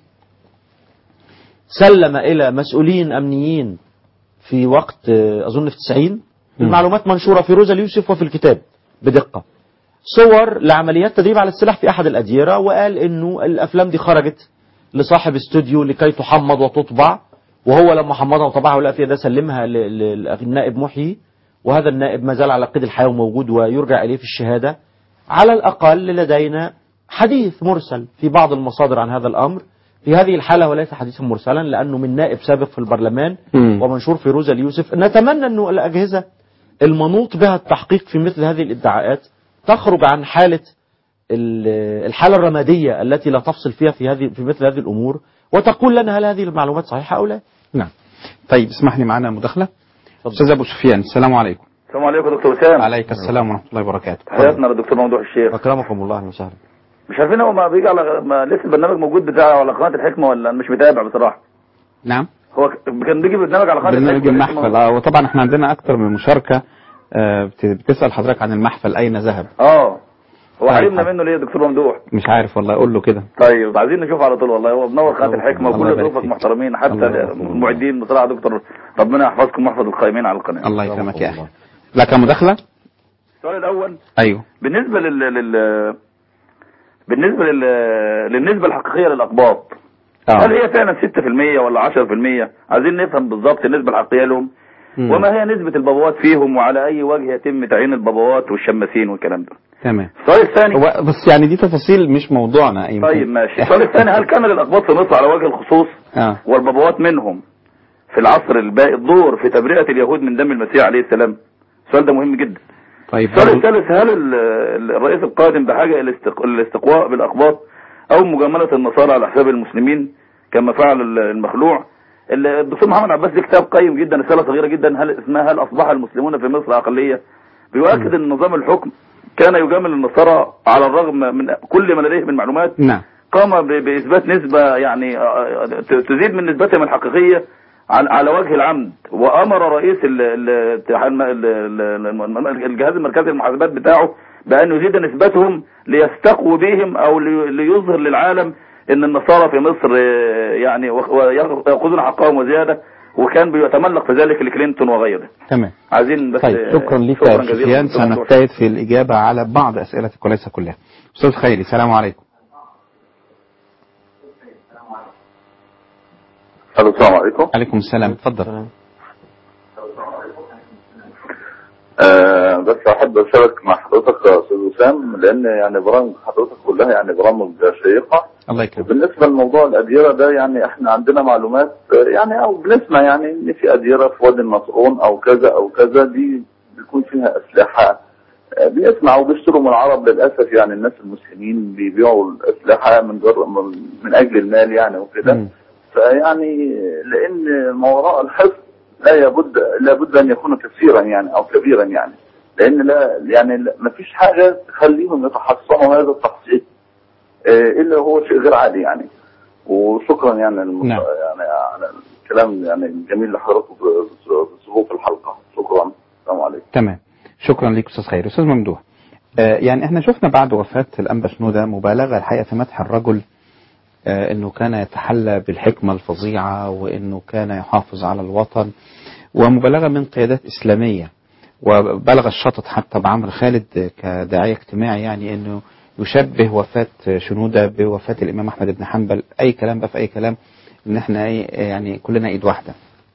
سلم إلى مسؤولين أمنيين في وقت آه، أظن في 90 المعلومات منشورة في روزا اليوسف وفي الكتاب بدقة صور لعمليات تدريب على السلاح في أحد الأديرة وقال أنه الأفلام دي خرجت لصاحب استوديو لكي تحمض وتطبع وهو لما حمضها وطبعها ولقى فيها ده سلمها ل- ل- للنائب محيي وهذا النائب ما زال على قيد الحياة وموجود ويرجع إليه في الشهادة على الأقل لدينا حديث مرسل في بعض المصادر عن هذا الأمر في هذه الحالة وليس حديثا مرسلا لأنه من نائب سابق في البرلمان مم. ومنشور في روزا اليوسف نتمنى أنه الأجهزة المنوط بها التحقيق في مثل هذه الادعاءات تخرج عن حالة ال- الحالة الرمادية التي لا تفصل فيها في هذه في مثل هذه الأمور وتقول لنا هل هذه المعلومات صحيحة أو لا نعم طيب اسمح لي معنا مداخلة أستاذ أبو سفيان السلام عليكم السلام عليكم يا دكتور وسام عليك السلام ورحمة الله وبركاته حياتنا للدكتور ممدوح الشيخ أكرمكم الله وسهلا مش عارفين هو ما بيجي على ما لسه البرنامج موجود بتاع على قناه الحكمه ولا أنا مش متابع بصراحه نام هو ك- كان بيجي برنامج على قناه برنامج الحكمة المحفل اه وطبعا احنا عندنا أكثر من مشاركة آه، بت- بتسأل حضرتك عن المحفل أين ذهب اه هو طيب. حرمنا منه ليه يا دكتور ممدوح مش عارف والله أقول له كده طيب عايزين نشوف على طول والله هو منور قناه الحكمه الله وكل يبارك ضيوفك فيك. محترمين حتى الله يبارك فيك. المعدين بصراحه يا دكتور ربنا يحفظكم ويحفظ القائمين على القناه الله يكرمك يا أخي لك مداخلة السؤال الاول أيوه بالنسبه لل, لل... بالنسبه لل... للنسبه الحقيقيه للاقباط هل هي فعلا 6% ولا 10% عايزين نفهم بالظبط النسبة الحقيقية لهم مم. وما هي نسبة البابوات فيهم وعلى أي وجه يتم تعيين البابوات والشماسين والكلام ده تمام السؤال الثاني هو بس يعني دي تفاصيل مش موضوعنا أي طيب ماشي السؤال الثاني هل كان للأقباط في مصر على وجه الخصوص اه والبابوات منهم في العصر الباقي الدور في تبرئة اليهود من دم المسيح عليه السلام السؤال ده مهم جدا طيب السؤال الثالث هل ال- ال- الرئيس القادم بحاجة إلى الاستق- الاستقواء بالأقباط أو مجاملة النصارى على حساب المسلمين كما فعل ال- المخلوع ال- الدكتور محمد عباس ليه كتاب قيم جدا رسالة صغيرة جدا هل اسمها هل أصبح المسلمون في مصر أقلية بيؤكد أن نظام الحكم كان يجامل النصارى على الرغم من كل ما لديه من معلومات نعم قام ب- بإثبات نسبة يعني آه، ت- تزيد من نسبتهم الحقيقية على على وجه العمد وأمر رئيس ال- ال- اتحاد الم- ال- ال- الم- الجهاز المركزي للمحاسبات بتاعه بأن يزيد نسبتهم ليستقوا بهم أو لي- ليظهر للعالم أن النصارى في مصر آه، يعني وخ- ويأخذون حقهم وزيادة وكان بيتملق في ذلك لكلينتون وغيره تمام عايزين بس طيب آه، شكرا لك شكرا يا جزيلا سفيان دكتور ممدوح. سنجتهد في الإجابة على بعض أسئلتك وليس كلها أستاذ خيري السلام عليكم الو السلام عليكم عليكم السلام اتفضل آه بس احب اشارك مع حضرتك يا استاذ وسام لان يعني برامج حضرتك كلها يعني برامج شيقه الله يكرمك بالنسبه لموضوع الاديره ده يعني احنا عندنا معلومات آه، يعني او بنسمع يعني ان في اديره في وادي النصرون او كذا او كذا دي بيكون فيها اسلحه آه، بنسمع وبيشتروا من العرب للاسف يعني الناس المسلمين بيبيعوا الاسلحه من جر من, من اجل المال يعني وكده فيعني لان ما وراء الحفظ لا يبد لابد ان يكون كثيرا يعني او كبيرا يعني لان لا يعني ما فيش حاجه تخليهم يتحصنوا هذا التحصين آه، الا هو شيء غير عادي يعني وشكرا يعني المس... نعم. يعني على الكلام يعني الجميل لحضرتك بسبوق الحلقه شكرا السلام عليكم تمام شكرا لك أستاذ خيري أستاذ ممدوح آه، يعني احنا شفنا بعد وفاة الأنبا شنودة مبالغة الحقيقة في مدح الرجل آه، انه كان يتحلى بالحكمة الفظيعة وانه كان يحافظ على الوطن ومبالغة من قيادات إسلامية وبلغ الشطط حتى بعمر خالد كداعية اجتماعي يعني انه يشبه وفاة شنودة بوفاة الإمام أحمد بن حنبل أي كلام بقى في أي كلام إن إحنا إيه يعني كلنا إيد واحدة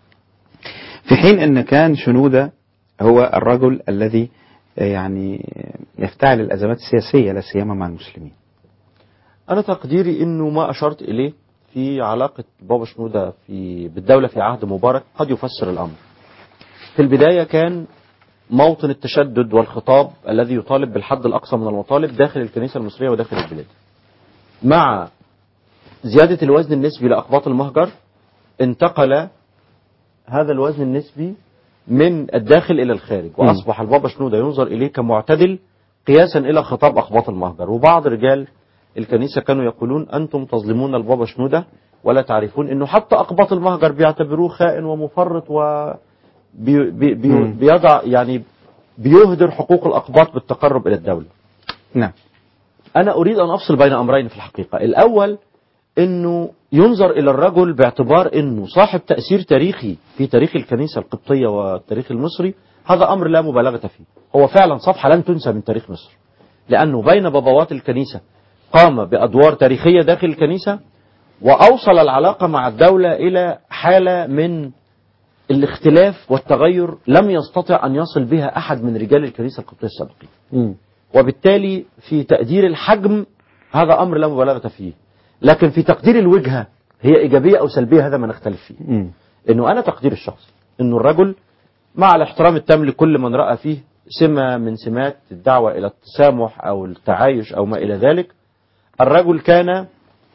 في حين أن كان شنودة هو الرجل الذي يعني يفتعل الأزمات السياسية لا سيما مع المسلمين أنا تقديري إنه ما أشرت إليه في علاقة بابا شنودة في بالدولة في عهد مبارك قد يفسر الأمر. في البداية كان موطن التشدد والخطاب الذي يطالب بالحد الأقصى من المطالب داخل الكنيسة المصرية وداخل البلاد. مع زيادة الوزن النسبي لأقباط المهجر انتقل هذا الوزن النسبي من الداخل إلى الخارج وأصبح البابا شنودة ينظر إليه كمعتدل قياسا إلى خطاب أقباط المهجر وبعض رجال الكنيسة كانوا يقولون أنتم تظلمون البابا شنودة ولا تعرفون أنه حتى أقباط المهجر بيعتبروه خائن ومفرط و بي بي بي مم. بيضع يعني بيهدر حقوق الأقباط بالتقرب إلى الدولة نعم أنا أريد أن أفصل بين أمرين في الحقيقة الأول أنه ينظر إلى الرجل باعتبار أنه صاحب تأثير تاريخي في تاريخ الكنيسة القبطية والتاريخ المصري هذا أمر لا مبالغة فيه هو فعلا صفحة لن تنسى من تاريخ مصر لأنه بين بابوات الكنيسة قام بأدوار تاريخية داخل الكنيسة وأوصل العلاقة مع الدولة إلى حالة من الاختلاف والتغير لم يستطع أن يصل بها أحد من رجال الكنيسة القبطية السابقين وبالتالي في تقدير الحجم هذا أمر لا مبالغة فيه لكن في تقدير الوجهة هي إيجابية أو سلبية هذا ما نختلف فيه إنه أنا تقدير الشخص إنه الرجل مع الاحترام التام لكل من رأى فيه سمة من سمات الدعوة إلى التسامح أو التعايش أو ما إلى ذلك الرجل كان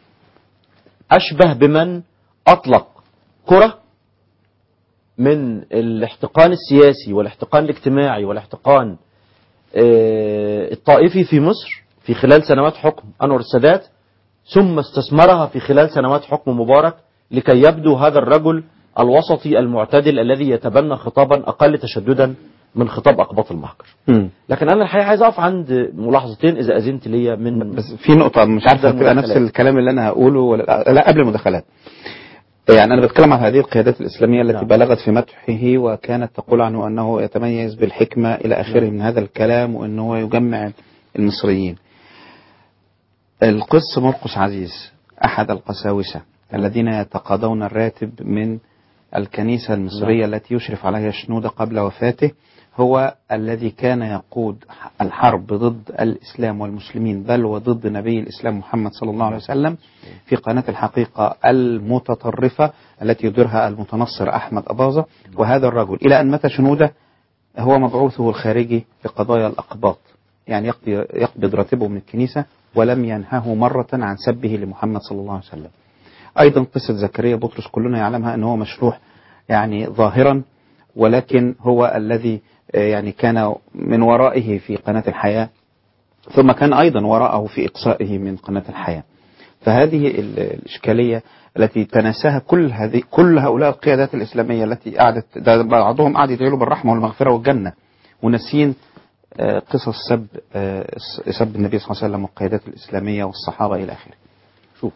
أشبه بمن أطلق كرة من الاحتقان السياسي والاحتقان الاجتماعي والاحتقان آه، الطائفي في مصر في خلال سنوات حكم أنور السادات ثم استثمرها في خلال سنوات حكم مبارك لكي يبدو هذا الرجل الوسطي المعتدل الذي يتبنى خطابا أقل تشددا من خطاب أقباط المهجر لكن أنا الحقيقة عايز أقف عند ملاحظتين إذا أذنت لي من بس في نقطة مش عارف قبل هتبقى نفس المداخلات. الكلام اللي أنا هقوله ولا لا قبل المداخلات يعني أنا بتكلم عن هذه القيادات الإسلامية التي نعم. بلغت في مدحه وكانت تقول عنه أنه يتميز بالحكمة إلى آخره من هذا الكلام وأنه يجمع المصريين القس مرقس عزيز أحد القساوسة الذين يتقاضون الراتب من الكنيسة المصرية التي يشرف عليها شنودة قبل وفاته هو الذي كان يقود الحرب ضد الإسلام والمسلمين بل وضد نبي الإسلام محمد صلى الله عليه وسلم في قناة الحقيقة المتطرفة التي يديرها المتنصر أحمد أباظة وهذا الرجل إلى أن مات شنودة هو مبعوثه الخارجي لقضايا الأقباط يعني يقضي يقبض راتبه من الكنيسة ولم ينهه مرة عن سبه لمحمد صلى الله عليه وسلم أيضا قصة زكريا بطرس كلنا يعلمها أنه مشروح يعني ظاهرا ولكن هو الذي آه، يعني كان من ورائه في قناة الحياة ثم كان أيضا وراءه في إقصائه من قناة الحياة فهذه ال- الإشكالية التي تناساها كل هذه كل هؤلاء القيادات الإسلامية التي قعدت ده بعضهم قعد يدعي له بالرحمة والمغفرة والجنة وناسين آه، قصص سب آه، سب النبي صلى الله عليه وسلم والقيادات الإسلامية والصحابة إلى آخره شوف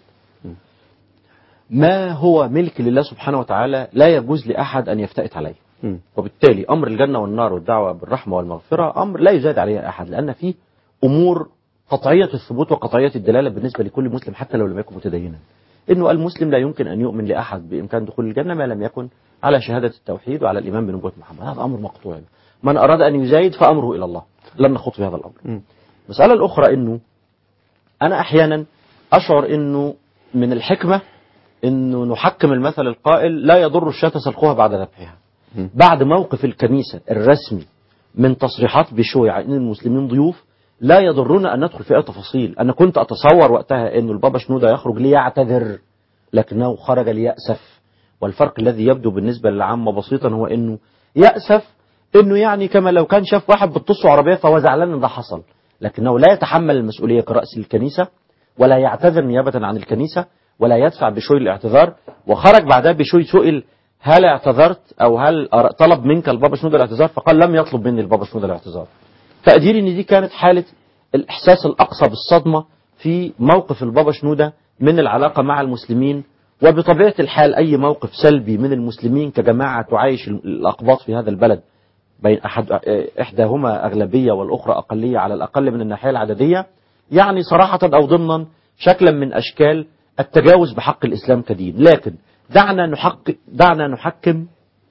ما هو ملك لله سبحانه وتعالى لا يجوز لأحد أن يفتئت عليه وبالتالي أمر الجنة والنار والدعوة بالرحمة والمغفرة أمر لا يزاد عليه أحد لأن فيه أمور قطعية الثبوت وقطعية الدلالة بالنسبة لكل مسلم حتى لو لم يكن متدينا إنه المسلم لا يمكن أن يؤمن لأحد بإمكان دخول الجنة ما لم يكن على شهادة التوحيد وعلى الإيمان بنبوة محمد هذا أمر مقطوع من أراد أن يزايد فأمره إلى الله لن نخوض في هذا الأمر المسألة الأخرى إنه أنا أحيانا أشعر إنه من الحكمة إنه نحكم المثل القائل لا يضر الشاة سلقها بعد ذبحها بعد موقف الكنيسة الرسمي من تصريحات بشوي عن ان المسلمين ضيوف لا يضرنا ان ندخل في اي تفاصيل انا كنت اتصور وقتها ان البابا شنودة يخرج ليعتذر لكنه خرج ليأسف والفرق الذي يبدو بالنسبة للعامة بسيطا هو انه يأسف انه يعني كما لو كان شاف واحد بتطصه عربية فهو زعلان ان ده حصل لكنه لا يتحمل المسؤولية كرأس الكنيسة ولا يعتذر نيابة عن الكنيسة ولا يدفع بشوي الاعتذار وخرج بعدها بشوي سئل هل اعتذرت او هل أر- طلب منك البابا شنودة الاعتذار فقال لم يطلب مني البابا شنودة الاعتذار تقديري ان دي كانت حالة الاحساس الاقصى بالصدمة في موقف البابا شنودة من العلاقة مع المسلمين وبطبيعة الحال اي موقف سلبي من المسلمين كجماعة تعايش ال- الاقباط في هذا البلد بين أحد إحداهما أغلبية والأخرى أقلية على الأقل من الناحية العددية يعني صراحة أو ضمنا شكلا من أشكال التجاوز بحق الإسلام كدين لكن دعنا نحقق دعنا نحكم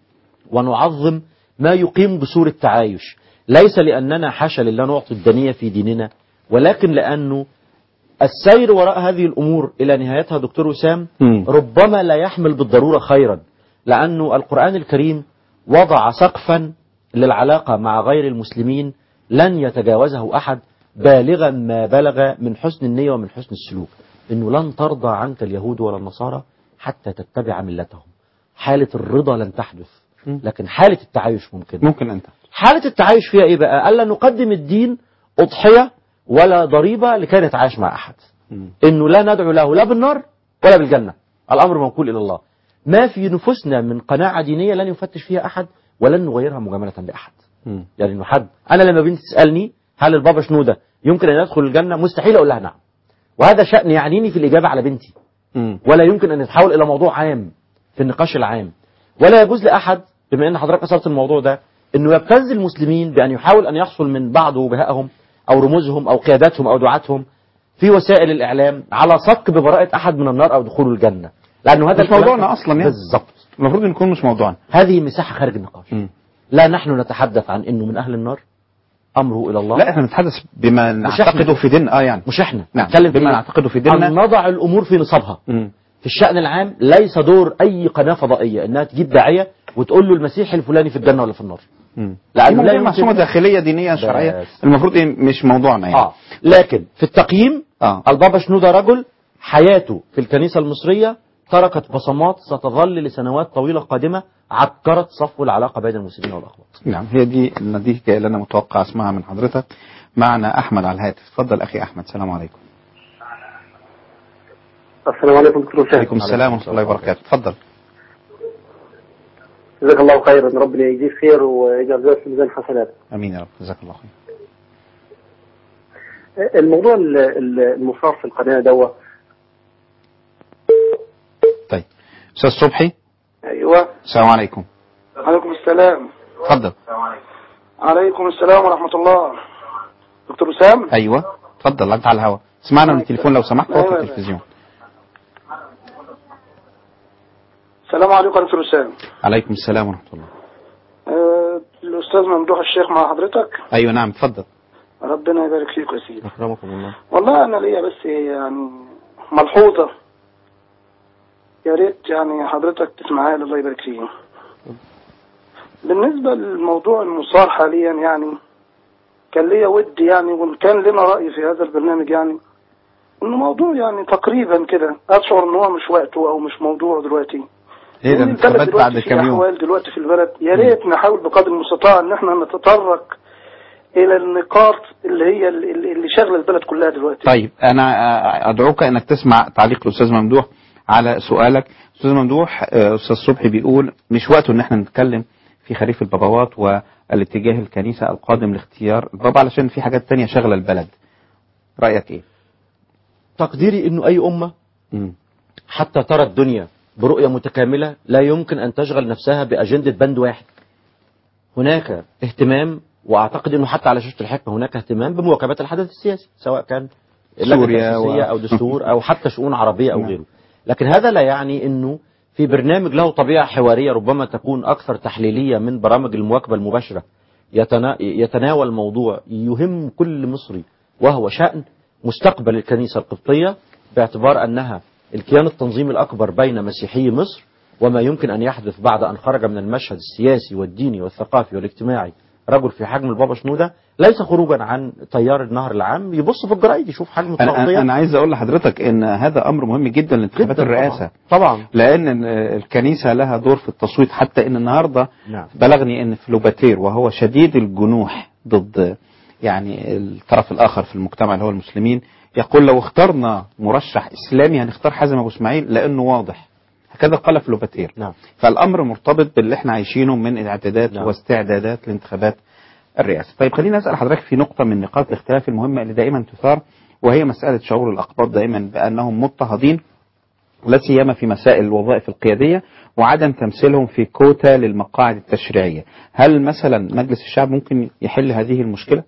ونعظم ما يقيم بصورة تعايش ليس لأننا حاشا لله نعطي الدنية في ديننا ولكن لأنه السير وراء هذه الأمور إلى نهايتها دكتور وسام ربما لا يحمل بالضرورة خيرا لأنه القرآن الكريم وضع سقفا للعلاقة مع غير المسلمين لن يتجاوزه أحد بالغا ما بلغ من حسن النية ومن حسن السلوك إنه لن ترضى عنك اليهود ولا النصارى حتى تتبع ملتهم حالة الرضا لن تحدث لكن حالة التعايش ممكن ممكن أنت حالة التعايش فيها إيه بقى ألا نقدم الدين أضحية ولا ضريبة لكي نتعايش مع أحد إنه لا ندعو له لا بالنار ولا بالجنة الأمر موكول إلى الله ما في نفوسنا من قناعة دينية لن يفتش فيها أحد ولن نغيرها مجاملة لأحد يعني إنه حد أنا لما بنتي تسألني هل البابا شنودة يمكن أن يدخل الجنة مستحيل أقول لها نعم وهذا شأن يعنيني في الإجابة على بنتي ولا يمكن أن يتحول إلى موضوع عام في النقاش العام ولا يجوز لأحد بما أن حضرتك أثرت الموضوع ده أنه يبتز المسلمين بأن يحاول أن يحصل من بعض وجهائهم أو رموزهم أو قياداتهم أو دعاتهم في وسائل الإعلام على صك ببراءة أحد من النار أو دخول الجنة لأنه هذا مش موضوعنا أصلا يعني بالظبط المفروض نكون مش موضوعنا هذه مساحة خارج النقاش لا نحن نتحدث عن أنه من أهل النار أمره إلى الله لا احنا نتحدث بما مش نعتقده إحنا. في ديننا اه يعني مش احنا نعم نتكلم في بما إيه؟ نعتقده في ديننا أن نضع الأمور في نصابها في الشأن العام ليس دور أي قناة فضائية أنها تجيب داعية وتقول له المسيح الفلاني في الجنة ولا في النار لأنه لأنه لا لا يمكن- معصومة داخلية دينية شرعية بس. المفروض ايه مش موضوعنا يعني آه. لكن في التقييم آه. البابا شنودة رجل حياته في الكنيسة المصرية تركت بصمات ستظل لسنوات طويلة قادمة عكرت صفو العلاقة بين المسلمين والأخوات نعم هي دي النتيجة اللي أنا متوقع أسمعها من حضرتك معنا أحمد على الهاتف اتفضل أخي أحمد السلام عليكم السلام عليكم دكتور وسام وعليكم السلام ورحمة الله وبركاته اتفضل جزاك الله خيرا ربنا يجزيك خير ويجعل ذلك في ميزان حسنات أمين يا رب جزاك الله خير الموضوع ال- ال- المصار في القناة دوا طيب أستاذ صبحي ايوه السلام عليكم عليكم السلام اتفضل عليكم السلام ورحمة الله دكتور وسام أيوه اتفضل أنت على الهواء اسمعنا من التليفون لو سمحت وقف أيوة. التلفزيون السلام عليكم يا دكتور اسامه عليكم السلام ورحمة الله آه، الاستاذ ممدوح الشيخ مع حضرتك أيوة نعم اتفضل ربنا يبارك فيك يا سيدي أكرمكم الله والله انا ليا بس يعني ملحوظه يا ريت يعني حضرتك تسمعها لي الله يبارك فيك بالنسبه للموضوع المثار حاليا يعني كان ليا ود يعني وان كان لنا راي في هذا البرنامج يعني انه موضوع يعني تقريبا كده اشعر ان هو مش وقته او مش موضوعه دلوقتي هي ده البلد الانتخابات دلوقتي بعد في كام يوم احوال دلوقتي في البلد يا ريت نحاول بقدر المستطاع ان احنا نتطرق الى النقاط اللي هي اللي اللي شاغله البلد كلها دلوقتي طيب أنا أدعوك أنك تسمع تعليق الأستاذ ممدوح على سؤالك أستاذ ممدوح آه، أستاذ صبحي بيقول مش وقته إن احنا نتكلم في خريف البابوات والاتجاه الكنيسة القادم لاختيار البابا علشان في حاجات تانية شغلة البلد رأيك إيه؟ تقديري انه اي امه مم. حتى ترى الدنيا برؤيه متكامله لا يمكن ان تشغل نفسها باجنده بند واحد. هناك اهتمام واعتقد انه حتى على شاشه الحكمه هناك اهتمام بمواكبه الحدث السياسي سواء كان اللجنة سوريا و- التأسيسية او دستور او حتى شؤون عربيه او غيره. لكن هذا لا يعني انه في برنامج له طبيعه حواريه ربما تكون اكثر تحليليه من برامج المواكبه المباشره يتنا... يتناول موضوع يهم كل مصري وهو شأن مستقبل الكنيسة القبطية باعتبار أنها الكيان التنظيمي الأكبر بين مسيحي مصر وما يمكن أن يحدث بعد أن خرج من المشهد السياسي والديني والثقافي والاجتماعي رجل في حجم البابا شنودة ليس خروجا عن تيار النهر العام يبص في الجرايد يشوف حجم أنا, التغطية أنا عايز أقول لحضرتك إن هذا أمر مهم جدا لانتخابات جداً الرئاسة طبعا لأن الكنيسة لها دور في التصويت حتى إن النهاردة نعم بلغني ان فلوباتير وهو شديد الجنوح ضد يعني الطرف الاخر في المجتمع اللي هو المسلمين يقول لو اخترنا مرشح اسلامي هنختار حازم ابو اسماعيل لانه واضح هكذا قال فلوباتير نعم فالامر مرتبط باللي احنا عايشينه من اعدادات نعم. واستعدادات لانتخابات الرئاسه طيب خليني اسال حضرتك في نقطه من نقاط الاختلاف المهمه اللي دائما تثار وهي مساله شعور الاقباط دائما بانهم مضطهدين لا سيما في مسائل الوظائف القياديه وعدم تمثيلهم في كوتا للمقاعد التشريعيه، هل مثلا مجلس الشعب ممكن يحل هذه المشكله؟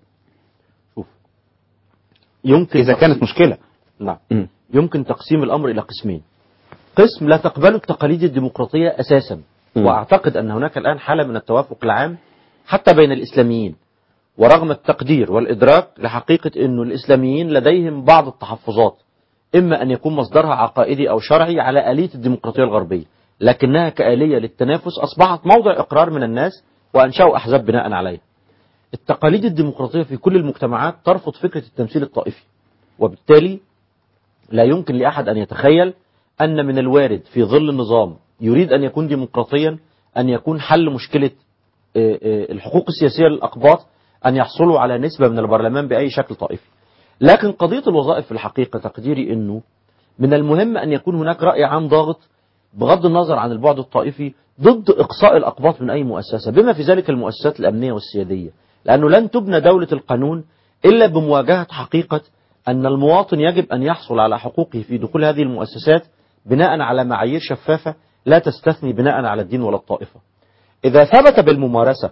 يمكن اذا كانت مشكله نعم يمكن تقسيم الأمر إلى قسمين قسم لا تقبل التقاليد الديمقراطية أساسا مم. وأعتقد أن هناك الآن حالة من التوافق العام حتى بين الإسلاميين ورغم التقدير والإدراك لحقيقة أن الإسلاميين لديهم بعض التحفظات إما أن يكون مصدرها عقائدي أو شرعي على آلية الديمقراطية الغربية لكنها كآلية للتنافس أصبحت موضع إقرار من الناس وأنشأوا أحزاب بناء عليها التقاليد الديمقراطية في كل المجتمعات ترفض فكرة التمثيل الطائفي وبالتالي لا يمكن لأحد أن يتخيل أن من الوارد في ظل النظام يريد أن يكون ديمقراطيا أن يكون حل مشكلة آه، آه، الحقوق السياسية للأقباط أن يحصلوا على نسبة من البرلمان بأي شكل طائفي لكن قضية الوظائف في الحقيقة تقديري أنه من المهم أن يكون هناك رأي عام ضاغط بغض النظر عن البعد الطائفي ضد إقصاء الأقباط من أي مؤسسة بما في ذلك المؤسسات الأمنية والسيادية لأنه لن تبنى دولة القانون إلا بمواجهة حقيقة أن المواطن يجب أن يحصل على حقوقه في دخول هذه المؤسسات بناء على معايير شفافة لا تستثني بناء على الدين ولا الطائفة إذا ثبت بالممارسة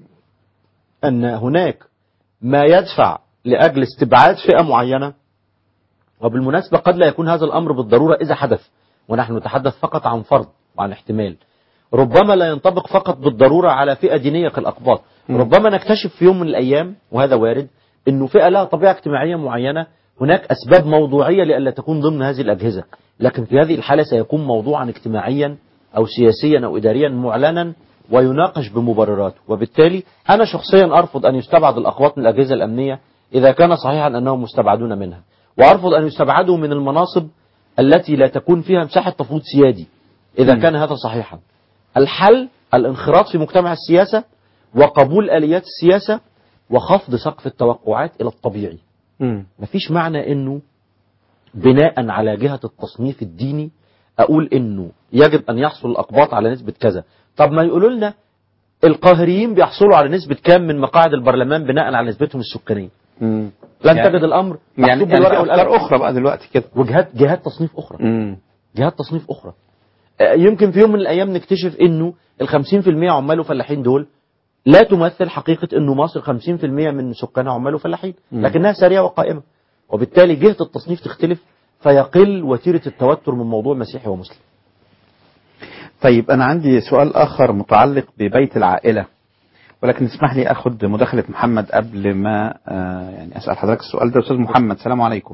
أن هناك ما يدفع لأجل استبعاد فئة معينة وبالمناسبة قد لا يكون هذا الأمر بالضرورة إذا حدث ونحن نتحدث فقط عن فرض وعن احتمال ربما لا ينطبق فقط بالضرورة على فئة دينية كالأقباط ربما نكتشف في يوم من الأيام وهذا وارد أنه فئة لها طبيعة اجتماعية معينة هناك أسباب موضوعية لألا تكون ضمن هذه الأجهزة لكن في هذه الحالة سيكون موضوعا اجتماعيا أو سياسيا أو إداريا معلنا ويناقش بمبرراته وبالتالي أنا شخصيا أرفض أن يستبعد الأقوات من الأجهزة الأمنية إذا كان صحيحا أنهم مستبعدون منها وأرفض أن يستبعدوا من المناصب التي لا تكون فيها مساحة تفويض سيادي إذا كان هذا صحيحا الحل الانخراط في مجتمع السياسة وقبول آليات السياسة وخفض سقف التوقعات إلى الطبيعي مفيش معنى أنه بناء على جهة التصنيف الديني أقول أنه يجب أن يحصل الأقباط على نسبة كذا طب ما يقولوا لنا القاهريين بيحصلوا على نسبة كام من مقاعد البرلمان بناء على نسبتهم السكانية لن يعني- تجد الأمر يعني مكتوب يعني بالورقة في افكار والقلم اخرى بقى دلوقتي كده وجهات جهات تصنيف أخرى مم. جهات تصنيف أخرى آه، يمكن في يوم من الأيام نكتشف أنه ال 50% عمال وفلاحين دول لا تمثل حقيقة أنه مصر 50% من سكانها عمال وفلاحين مم. لكنها سريعة وقائمة وبالتالي جهة التصنيف تختلف فيقل وتيرة التوتر من موضوع مسيحي ومسلم طيب أنا عندي سؤال آخر متعلق ببيت العائلة ولكن اسمح لي أخذ مداخلة محمد قبل ما آه، يعني أسأل حضرتك السؤال ده أستاذ محمد السلام عليكم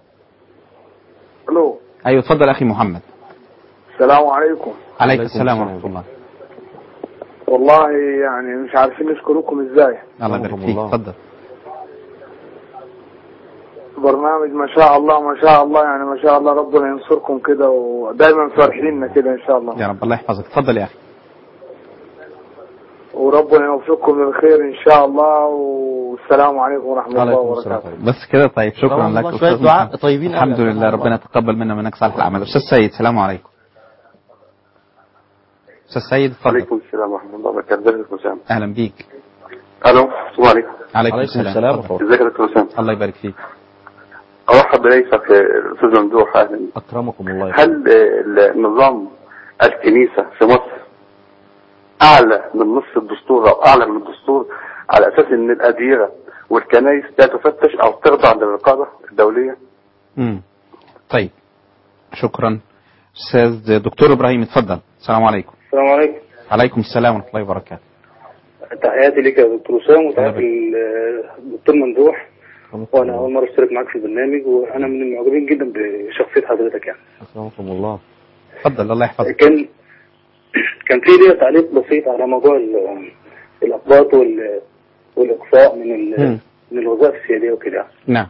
الو أيوة اتفضل أخي محمد السلام عليكم عليك السلام ورحمة الله والله يعني مش عارفين نشكركم ازاي الله يبارك فيك اتفضل برنامج ما شاء الله ما شاء الله يعني ما شاء الله ربنا ينصركم كده ودايما فرحيننا كده ان شاء الله يا رب الله يحفظك اتفضل يا أخي وربنا يوفقكم للخير ان شاء الله والسلام عليكم ورحمه الله وبركاته بس كده طيب شكرا طبعا لك والله شوية أستاذ دعاء محمد. طيبين أوي الحمد يا لله سبحان ربنا يتقبل منا منك صالح الأعمال أستاذ سيد السلام عليكم أستاذ سيد اتفضل عليكم السلام ورحمة الله وبركاته ازيك يا دكتور وسام أهلا بيك الو السلام عليكم عليكم السلام اتفضل. ازيك يا دكتور وسام الله يبارك فيك ارحب بضيفك الاستاذ ممدوح اهلا اكرمكم الله هل آه، نظام الكنيسة في مصر اعلى من نص الدستور او اعلى من الدستور على اساس ان الاديرة والكنائس لا تفتش او تخضع للرقابة الدولية مم. طيب شكرا أستاذ دكتور إبراهيم اتفضل السلام عليكم السلام عليكم عليكم السلام ورحمة الله وبركاته تحياتي لك يا دكتور وسام وتحياتي للدكتور ممدوح وانا اول مره اشترك معاك في البرنامج وانا من المعجبين جدا بشخصيه حضرتك يعني اكرمكم الله اتفضل الله يحفظك كان كان في ليا تعليق بسيط على موضوع ال- الاقباط وال والاقصاء من ال- مم. من الوظائف السياديه وكده نعم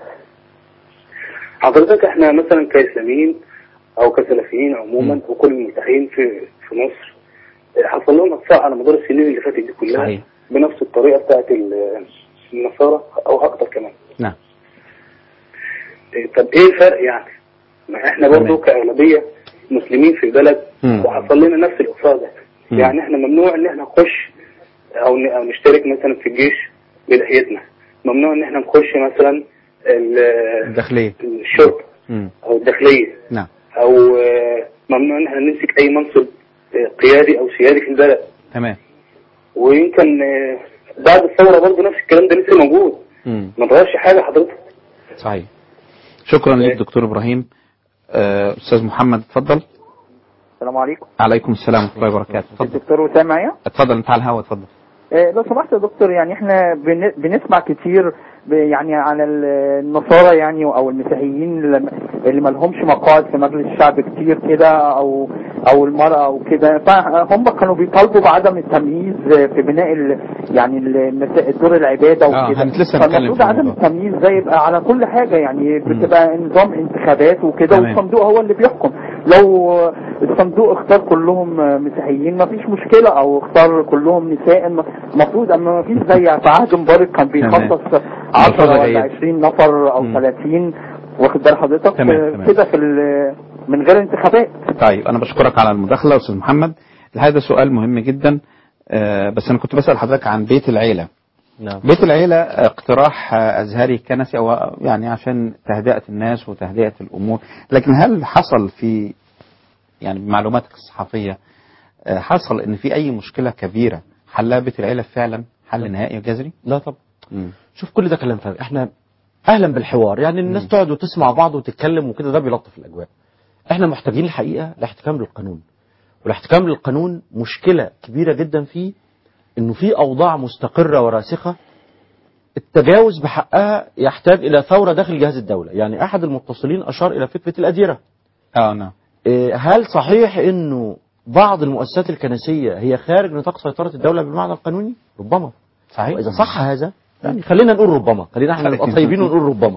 حضرتك احنا مثلا كاسلاميين او كسلفيين عموما وكل الملتحين في في مصر اه، حصل لهم اقصاء على مدار السنين اللي فاتت دي كلها صحيح. بنفس الطريقه بتاعت ال- النصارى او اكتر كمان نعم اه، طب ايه الفرق يعني؟ ما احنا برضو كاغلبيه مسلمين في البلد مم. وحصل لنا نفس الاقصاء ده مم. يعني احنا ممنوع ان احنا نخش او ن- او نشترك مثلا في الجيش بلحيتنا ممنوع ان احنا نخش مثلا ال- الداخلية الشرطه مم. او الداخليه نعم او آه، ممنوع ان احنا نمسك اي منصب آه، قيادي او سيادي في البلد تمام ويمكن آه، بعد الثوره برضه نفس الكلام ده لسه موجود مم. ما اتغيرش حاجه حضرتك صحيح شكرا لك دكتور إبراهيم آه، أستاذ محمد اتفضل السلام عليكم عليكم السلام ورحمة الله وبركاته اتفضل الدكتور وسام معايا اتفضل انت على الهوا اتفضل آه، لو سمحت يا دكتور يعني احنا بن- بنسمع كتير ب- يعني على ال- النصارى يعني او المسيحيين اللي اللي ما لهمش مقاعد في مجلس الشعب كتير كده او او المرأة او كده فهم كانوا بيطالبوا بعدم التمييز في بناء ال يعني المسا- دور العبادة آه، وكده هنت- لسه هنتكلم فالمفروض في عدم الموضوع. التمييز ده يبقى على كل حاجة يعني بتبقى نظام انتخابات وكده تمام. والصندوق هو اللي بيحكم لو الصندوق اختار كلهم مسيحيين ما فيش مشكلة او اختار كلهم نساء المفروض اما ما فيش زي في عهد مبارك كان بيخصص 10 ملحوظة ولا جيدة. 20 نفر او 30 واخد بال حضرتك تمام، تمام. كده في ال- من غير انتخابات طيب انا بشكرك على المداخله استاذ محمد هذا سؤال مهم جدا آه، بس انا كنت بسال حضرتك عن بيت العيله نعم بيت العيله آه، اقتراح آه، ازهري كنسي او يعني عشان تهدئه الناس وتهدئه الامور لكن هل حصل في يعني بمعلوماتك الصحفيه آه، حصل ان في اي مشكله كبيره حلها بيت العيله فعلا حل نهائي وجذري؟ لا طبعا شوف كل ده كلام فارغ احنا اهلا بالحوار يعني الناس تقعد وتسمع بعض وتتكلم وكده ده بيلطف الاجواء احنا محتاجين الحقيقه الاحتكام للقانون والاحتكام للقانون مشكله كبيره جدا فيه انه في اوضاع مستقره وراسخه التجاوز بحقها يحتاج الى ثوره داخل جهاز الدوله يعني احد المتصلين اشار الى فكره الاديره اه نعم إيه، هل صحيح انه بعض المؤسسات الكنسيه هي خارج نطاق سيطره الدوله بالمعنى القانوني ربما صحيح واذا صح هذا يعني خلينا نقول ربما خلينا احنا نبقى طيبين ونقول ربما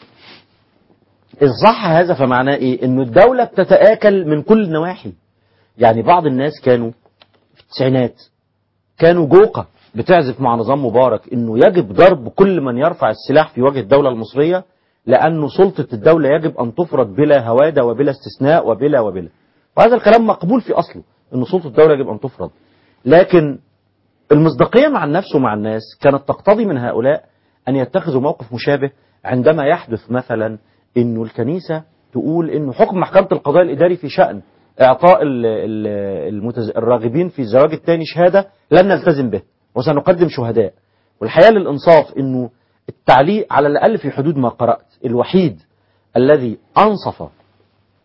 إذا صح هذا فمعناه ايه انه الدوله بتتاكل من كل النواحي يعني بعض الناس كانوا في التسعينات كانوا جوقة بتعزف مع نظام مبارك انه يجب ضرب كل من يرفع السلاح في وجه الدولة المصرية لانه سلطة الدولة يجب ان تفرض بلا هوادة وبلا استثناء وبلا وبلا وهذا الكلام مقبول في اصله انه سلطة الدولة يجب ان تفرض لكن المصداقية مع النفس ومع الناس كانت تقتضي من هؤلاء أن يتخذوا موقف مشابه عندما يحدث مثلا أنه الكنيسة تقول أنه حكم محكمة القضاء الإداري في شأن إعطاء ال- ال- المتز... الراغبين في الزواج الثاني شهادة لن نلتزم به وسنقدم شهداء والحقيقة للإنصاف أنه التعليق على الأقل في حدود ما قرأت الوحيد الذي أنصف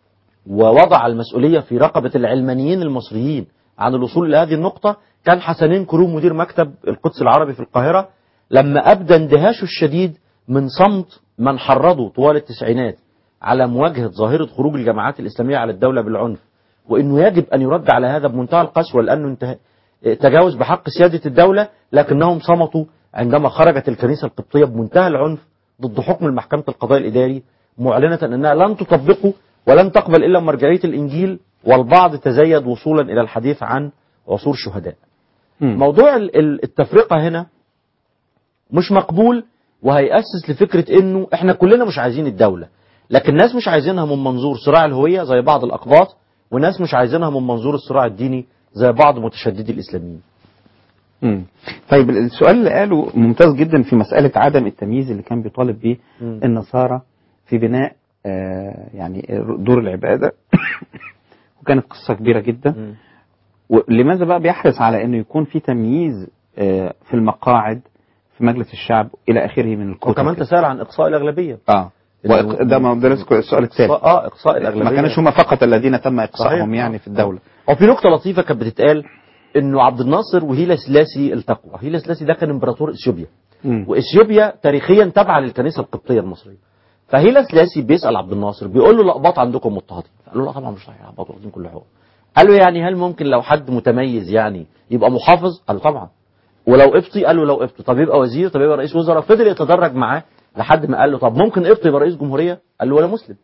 ووضع المسؤولية في رقبة العلمانيين المصريين عن الوصول إلى هذه النقطة كان حسنين كروم مدير مكتب القدس العربي في القاهرة لما أبدى اندهاشه الشديد من صمت من حرضوا طوال التسعينات على مواجهة ظاهرة خروج الجماعات الإسلامية على الدولة بالعنف وأنه يجب أن يرد على هذا بمنتهى القسوة لأنه انتهى تجاوز بحق سيادة الدولة لكنهم صمتوا عندما خرجت الكنيسة القبطية بمنتهى العنف ضد حكم المحكمة القضاء الإداري معلنة أنها لن تطبقه ولن تقبل إلا مرجعية الإنجيل والبعض تزايد وصولا إلى الحديث عن عصور شهداء موضوع ال- ال- التفرقة هنا مش مقبول وهيأسس لفكرة انه احنا كلنا مش عايزين الدولة لكن ناس مش عايزينها من منظور صراع الهوية زي بعض الأقباط وناس مش عايزينها من منظور الصراع الديني زي بعض متشددي الإسلاميين مم. طيب السؤال اللي قاله ممتاز جدا في مسألة عدم التمييز اللي كان بيطالب به مم. النصارى في بناء آه يعني دور العبادة وكانت قصة كبيرة جدا ولماذا بقى بيحرص على انه يكون في تمييز آه في المقاعد في مجلس الشعب الى اخره من الكتب وكمان تسأل عن إقصاء الأغلبية اه وإق- ده ما ده السؤال الثالث إقصاء- اه إقصاء الأغلبية ما كانش هم فقط الذين تم صحيح. اقصائهم يعني في الدولة وفي نقطة لطيفة كانت بتتقال انه عبد الناصر وهيلا سلاسي التقوا هيلا سلاسي ده كان امبراطور اثيوبيا مم. واثيوبيا تاريخيا تابعه للكنيسه القبطيه المصريه فهيلا سلاسي بيسال عبد الناصر بيقول له الاقباط عندكم مضطهدين قال له لا طبعا مش صحيح الاقباط واخدين كل حقوق قال له يعني هل ممكن لو حد متميز يعني يبقى محافظ قال له طبعا ولو قبطي قال له لو قبطي طب يبقى وزير طب يبقى رئيس وزراء فضل يتدرج معاه لحد ما قال له طب ممكن قبطي يبقى رئيس جمهوريه قال له ولا مسلم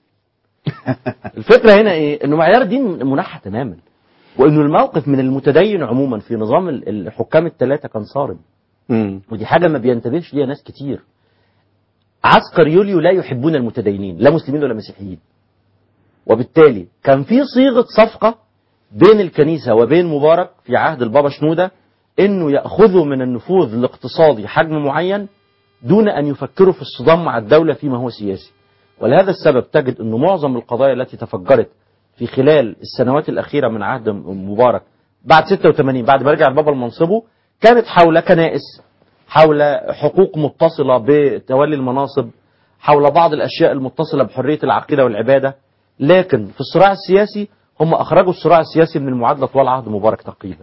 الفكره هنا ايه انه معيار الدين منحى تماما وانه الموقف من المتدين عموما في نظام ال- الحكام الثلاثه كان صارم مم. ودي حاجه ما بينتبهش ليها ناس كتير عسكر يوليو لا يحبون المتدينين لا مسلمين ولا مسيحيين وبالتالي كان في صيغه صفقه بين الكنيسه وبين مبارك في عهد البابا شنوده انه ياخذوا من النفوذ الاقتصادي حجم معين دون ان يفكروا في الصدام مع الدوله فيما هو سياسي ولهذا السبب تجد انه معظم القضايا التي تفجرت في خلال السنوات الاخيره من عهد مبارك بعد 86 بعد ما رجع البابا لمنصبه كانت حول كنائس حول حقوق متصله بتولي المناصب حول بعض الاشياء المتصله بحريه العقيده والعباده لكن في الصراع السياسي هم اخرجوا الصراع السياسي من المعادله طوال عهد مبارك تقريبا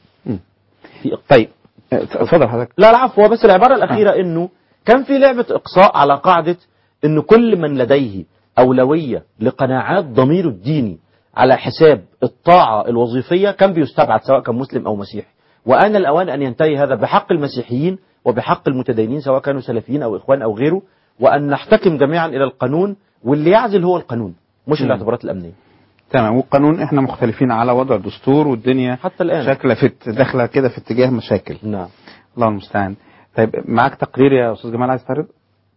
طيب اتفضل حضرتك لا العفو هو بس العبارة الأخيرة إنه كان في لعبة إقصاء على قاعدة إن كل من لديه أولوية لقناعات ضميره الديني على حساب الطاعة الوظيفية كان بيستبعد سواء كان مسلم أو مسيحي وآن الأوان أن ينتهي هذا بحق المسيحيين وبحق المتدينين سواء كانوا سلفيين أو إخوان أو غيره وأن نحتكم جميعا إلى القانون واللي يعزل هو القانون مش مم. الاعتبارات الأمنية تمام والقانون احنا مختلفين على وضع الدستور والدنيا حتى الآن شكلها في داخله كده في اتجاه مشاكل نعم الله المستعان طيب معاك تقرير يا استاذ جمال عايز تعرض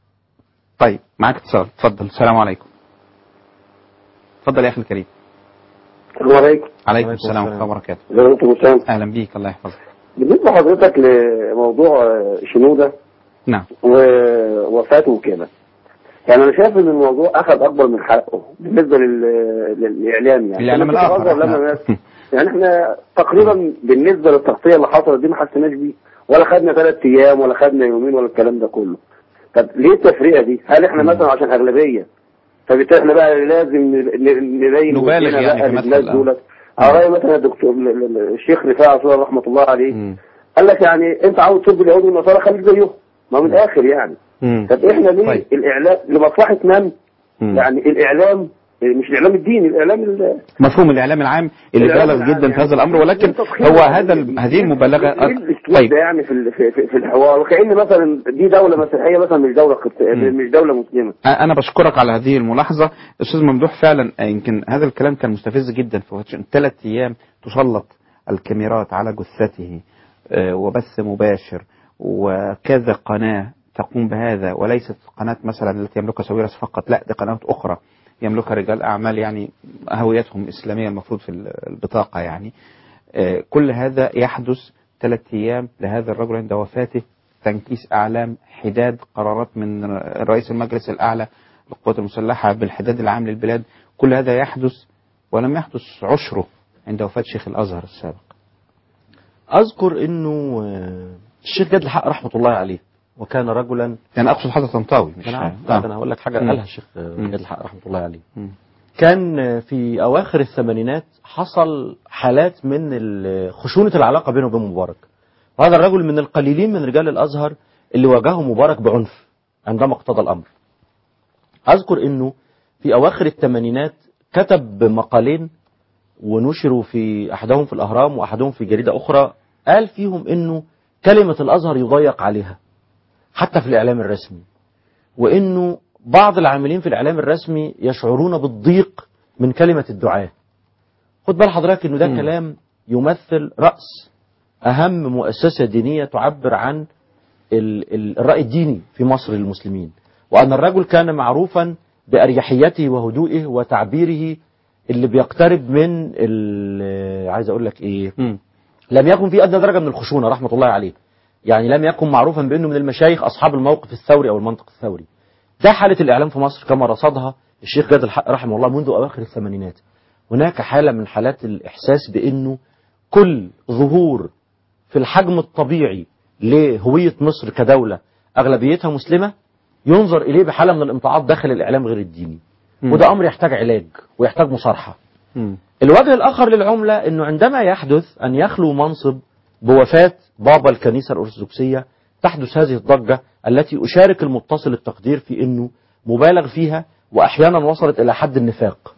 طيب معاك اتصال اتفضل السلام عليكم اتفضل يا اخي الكريم السلام عليكم عليكم السلام ورحمه الله وبركاته ازي انت وسام اهلا بيك الله يحفظك بالنسبه لحضرتك لموضوع آه، شنوده نعم ووفاته وكده يعني انا شايف ان الموضوع اخذ اكبر من حقه بالنسبه لل... للاعلام يعني الإعلام كنا الآخر بنتغاظر إحنا- لما ناس يعني احنا تقريبا بالنسبه للتغطيه اللي حصلت دي ما حسيناش بيه ولا خدنا ثلاث ايام ولا خدنا يومين ولا الكلام ده كله طب ليه التفرقه دي؟ هل احنا مثلا عشان اغلبيه فبالتالي احنا بقى لازم ن- ن- نبين نبالغ وجهنا يعني بقى في مدح للناس الأمر. دولت على راي مثلا الدكتور ال- ال- الشيخ رفاعي عصور رحمه الله عليه قال لك يعني انت عاوز ترضي اليهود والنصارى خليك زيهم ما من الاخر يعني مم. طب احنا ليه طيب. الاعلام لمصلحه من؟ مم. يعني الاعلام مش الاعلام الديني الاعلام ال- مفهوم الاعلام العام اللي الإعلام بالغ العام جدا في يعني. هذا الامر ولكن هو هذا ال- هذه المبالغه ايه الاسلوب ده يعني في ال- في, في, في الحوار وكأن مثلا دي دوله مسيحيه مثلا مش دوله قبط- مش دوله مسلمه انا بشكرك على هذه الملاحظه استاذ ممدوح فعلا آه، يمكن هذا الكلام كان مستفز جدا في واشنطن ثلاث ايام تسلط الكاميرات على جثته آه، وبث مباشر وكذا قناه تقوم بهذا وليست قناه مثلا التي يملكها ساويرس فقط لا دي قنوات اخرى يملكها رجال اعمال يعني هويتهم اسلاميه المفروض في البطاقه يعني آه، كل هذا يحدث ثلاث ايام لهذا الرجل عند وفاته تنكيس اعلام حداد قرارات من رئيس المجلس الاعلى للقوات المسلحه بالحداد العام للبلاد كل هذا يحدث ولم يحدث عشره عند وفاه شيخ الازهر السابق أذكر إنه آه، الشيخ جاد الحق رحمة الله عليه وكان رجلا يعني اقصد حضرتك طنطاوي مش أنا عارف آه. لا، ده أنا هقول لك حاجة مم. قالها الشيخ آه، مم. جاد الحق رحمة الله عليه مم. كان في أواخر الثمانينات حصل حالات من ال- خشونة العلاقة بينه وبين مبارك وهذا الرجل من القليلين من رجال الأزهر اللي واجهه مبارك بعنف عندما اقتضى الأمر أذكر أنه في أواخر الثمانينات كتب مقالين ونشروا في أحدهم في الأهرام وأحدهم في جريدة أخرى قال فيهم أنه كلمة الأزهر يضيق عليها حتى في الإعلام الرسمي وأنه بعض العاملين في الإعلام الرسمي يشعرون بالضيق من كلمة الدعاء خد بال حضرتك أنه ده كلام يمثل رأس أهم مؤسسة دينية تعبر عن ال- ال- الرأي الديني في مصر للمسلمين وأن الرجل كان معروفا بأريحيته وهدوئه وتعبيره اللي بيقترب من ال- عايز أقول لك إيه لم يكن في أدنى درجة من الخشونة رحمة الله عليه يعني لم يكن معروفا بأنه من المشايخ أصحاب الموقف الثوري أو المنطق الثوري ده حالة الإعلام في مصر كما رصدها الشيخ جاد الحق رحمه الله منذ أواخر الثمانينات هناك حالة من حالات الإحساس بأنه كل ظهور في الحجم الطبيعي لهوية مصر كدولة أغلبيتها مسلمة ينظر إليه بحالة من الامتعاض داخل الإعلام غير الديني مم. وده أمر يحتاج علاج ويحتاج مصارحة الوجه الآخر للعملة أنه عندما يحدث أن يخلو منصب بوفاة بابا الكنيسة الأرثوذكسية تحدث هذه الضجة التي أشارك المتصل التقدير في أنه مبالغ فيها وأحيانا وصلت إلى حد النفاق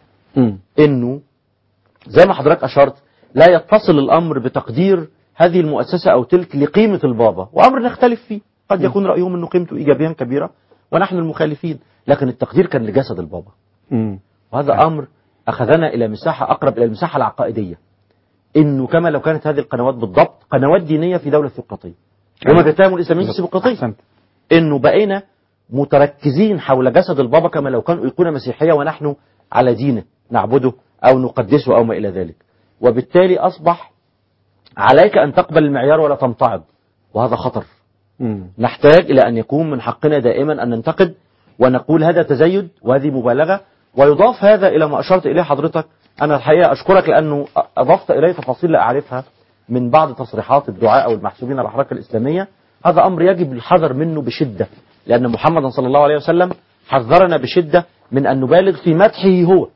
أنه زي ما حضرتك أشرت لا يتصل الأمر بتقدير هذه المؤسسة أو تلك لقيمة البابا وأمر نختلف فيه قد يكون رأيهم أنه قيمته إيجابيا كبيرة ونحن المخالفين لكن التقدير كان لجسد البابا وهذا أمر أخذنا إلى مساحة أقرب إلى المساحة العقائدية إنه كما لو كانت هذه القنوات بالضبط قنوات دينية في دولة ثيوقراطية وما بيتهموا الإسلاميين بالثيوقراطية إنه بقينا متركزين حول جسد البابا كما لو كان أيقونة مسيحية ونحن على دينه نعبده أو نقدسه أو ما إلى ذلك وبالتالي أصبح عليك أن تقبل المعيار ولا تمتعض وهذا خطر نحتاج إلى أن يكون من حقنا دائما أن ننتقد ونقول هذا تزايد وهذه مبالغة ويضاف هذا إلى ما أشرت إليه حضرتك أنا الحقيقة أشكرك لأنه أضفت إلي تفاصيل لا أعرفها من بعض تصريحات الدعاء أو المحسوبين على الحركة الإسلامية هذا أمر يجب الحذر منه بشدة لأن محمد صلى الله عليه وسلم حذرنا بشدة من أن نبالغ في مدحه هو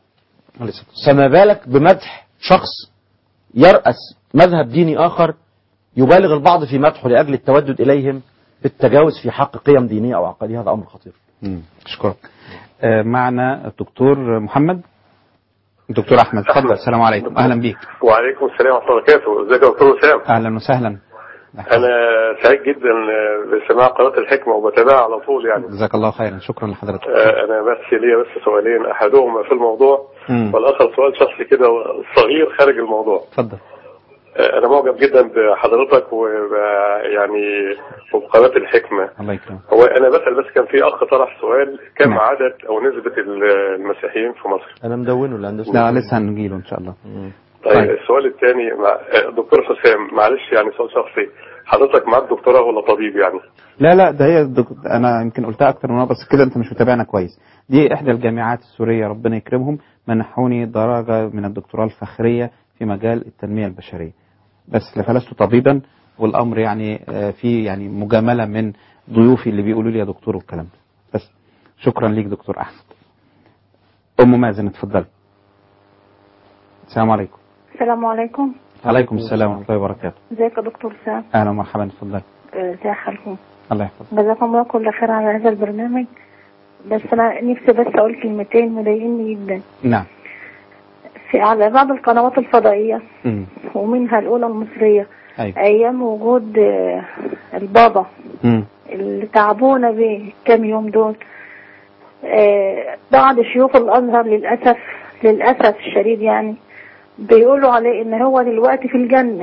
فما بالك بمدح شخص يرأس مذهب ديني آخر يبالغ البعض في مدحه لأجل التودد إليهم بالتجاوز في حق قيم دينية أو عقدية هذا أمر خطير مم. أشكرك آه، معنا الدكتور محمد الدكتور أحمد تفضل السلام عليكم أهلا بيك وعليكم السلام ورحمة الله وبركاته ازيك يا دكتور وسام أهلا وسهلا انا سعيد جدا بسماع قناة الحكمة وبتابعها على طول يعني جزاك الله خيرا شكرا لحضرتك آه، انا بس ليا بس سؤالين احدهما في الموضوع مم. والاخر سؤال شخصي كده صغير خارج الموضوع اتفضل آه، انا معجب جدا بحضرتك ويعني وبقناة الحكمة الله يكرمك هو انا بسأل بس كان في اخ طرح سؤال كم عدد او نسبة المسيحيين في مصر أنا مدونه اللي عنده لا لسه هنجيله إن شاء الله طيب, طيب. السؤال الثاني مع آه، دكتور حسام معلش يعني سؤال شخصي حضرتك معاك دكتوراه ولا طبيب يعني لا لا ده هي الدك... انا يمكن قلتها اكتر من مره بس كده انت مش متابعنا كويس دي احدى الجامعات السوريه ربنا يكرمهم منحوني درجه من الدكتوراه الفخريه في مجال التنميه البشريه بس فلست طبيبا والامر يعني آه، في يعني مجامله من ضيوفي اللي بيقولوا لي يا دكتور والكلام ده بس شكرا ليك دكتور احمد ام مازن اتفضلي السلام عليكم السلام عليكم عليكم السلام ورحمه الله وبركاته ازيك يا دكتور سام اهلا ومرحبا اتفضلي آه، ازي حالكم الله يحفظك جزاكم الله كل خير على هذا البرنامج بس انا نفسي بس اقول كلمتين مضايقني جدا نعم في على بعض القنوات الفضائيه مم. ومنها الاولى المصريه أيوة. ايام وجود آه، البابا مم. اللي تعبونا بيه كام يوم دول آه، بعض شيوخ الازهر للاسف للاسف الشديد يعني بيقولوا عليه ان هو دلوقتي في الجنه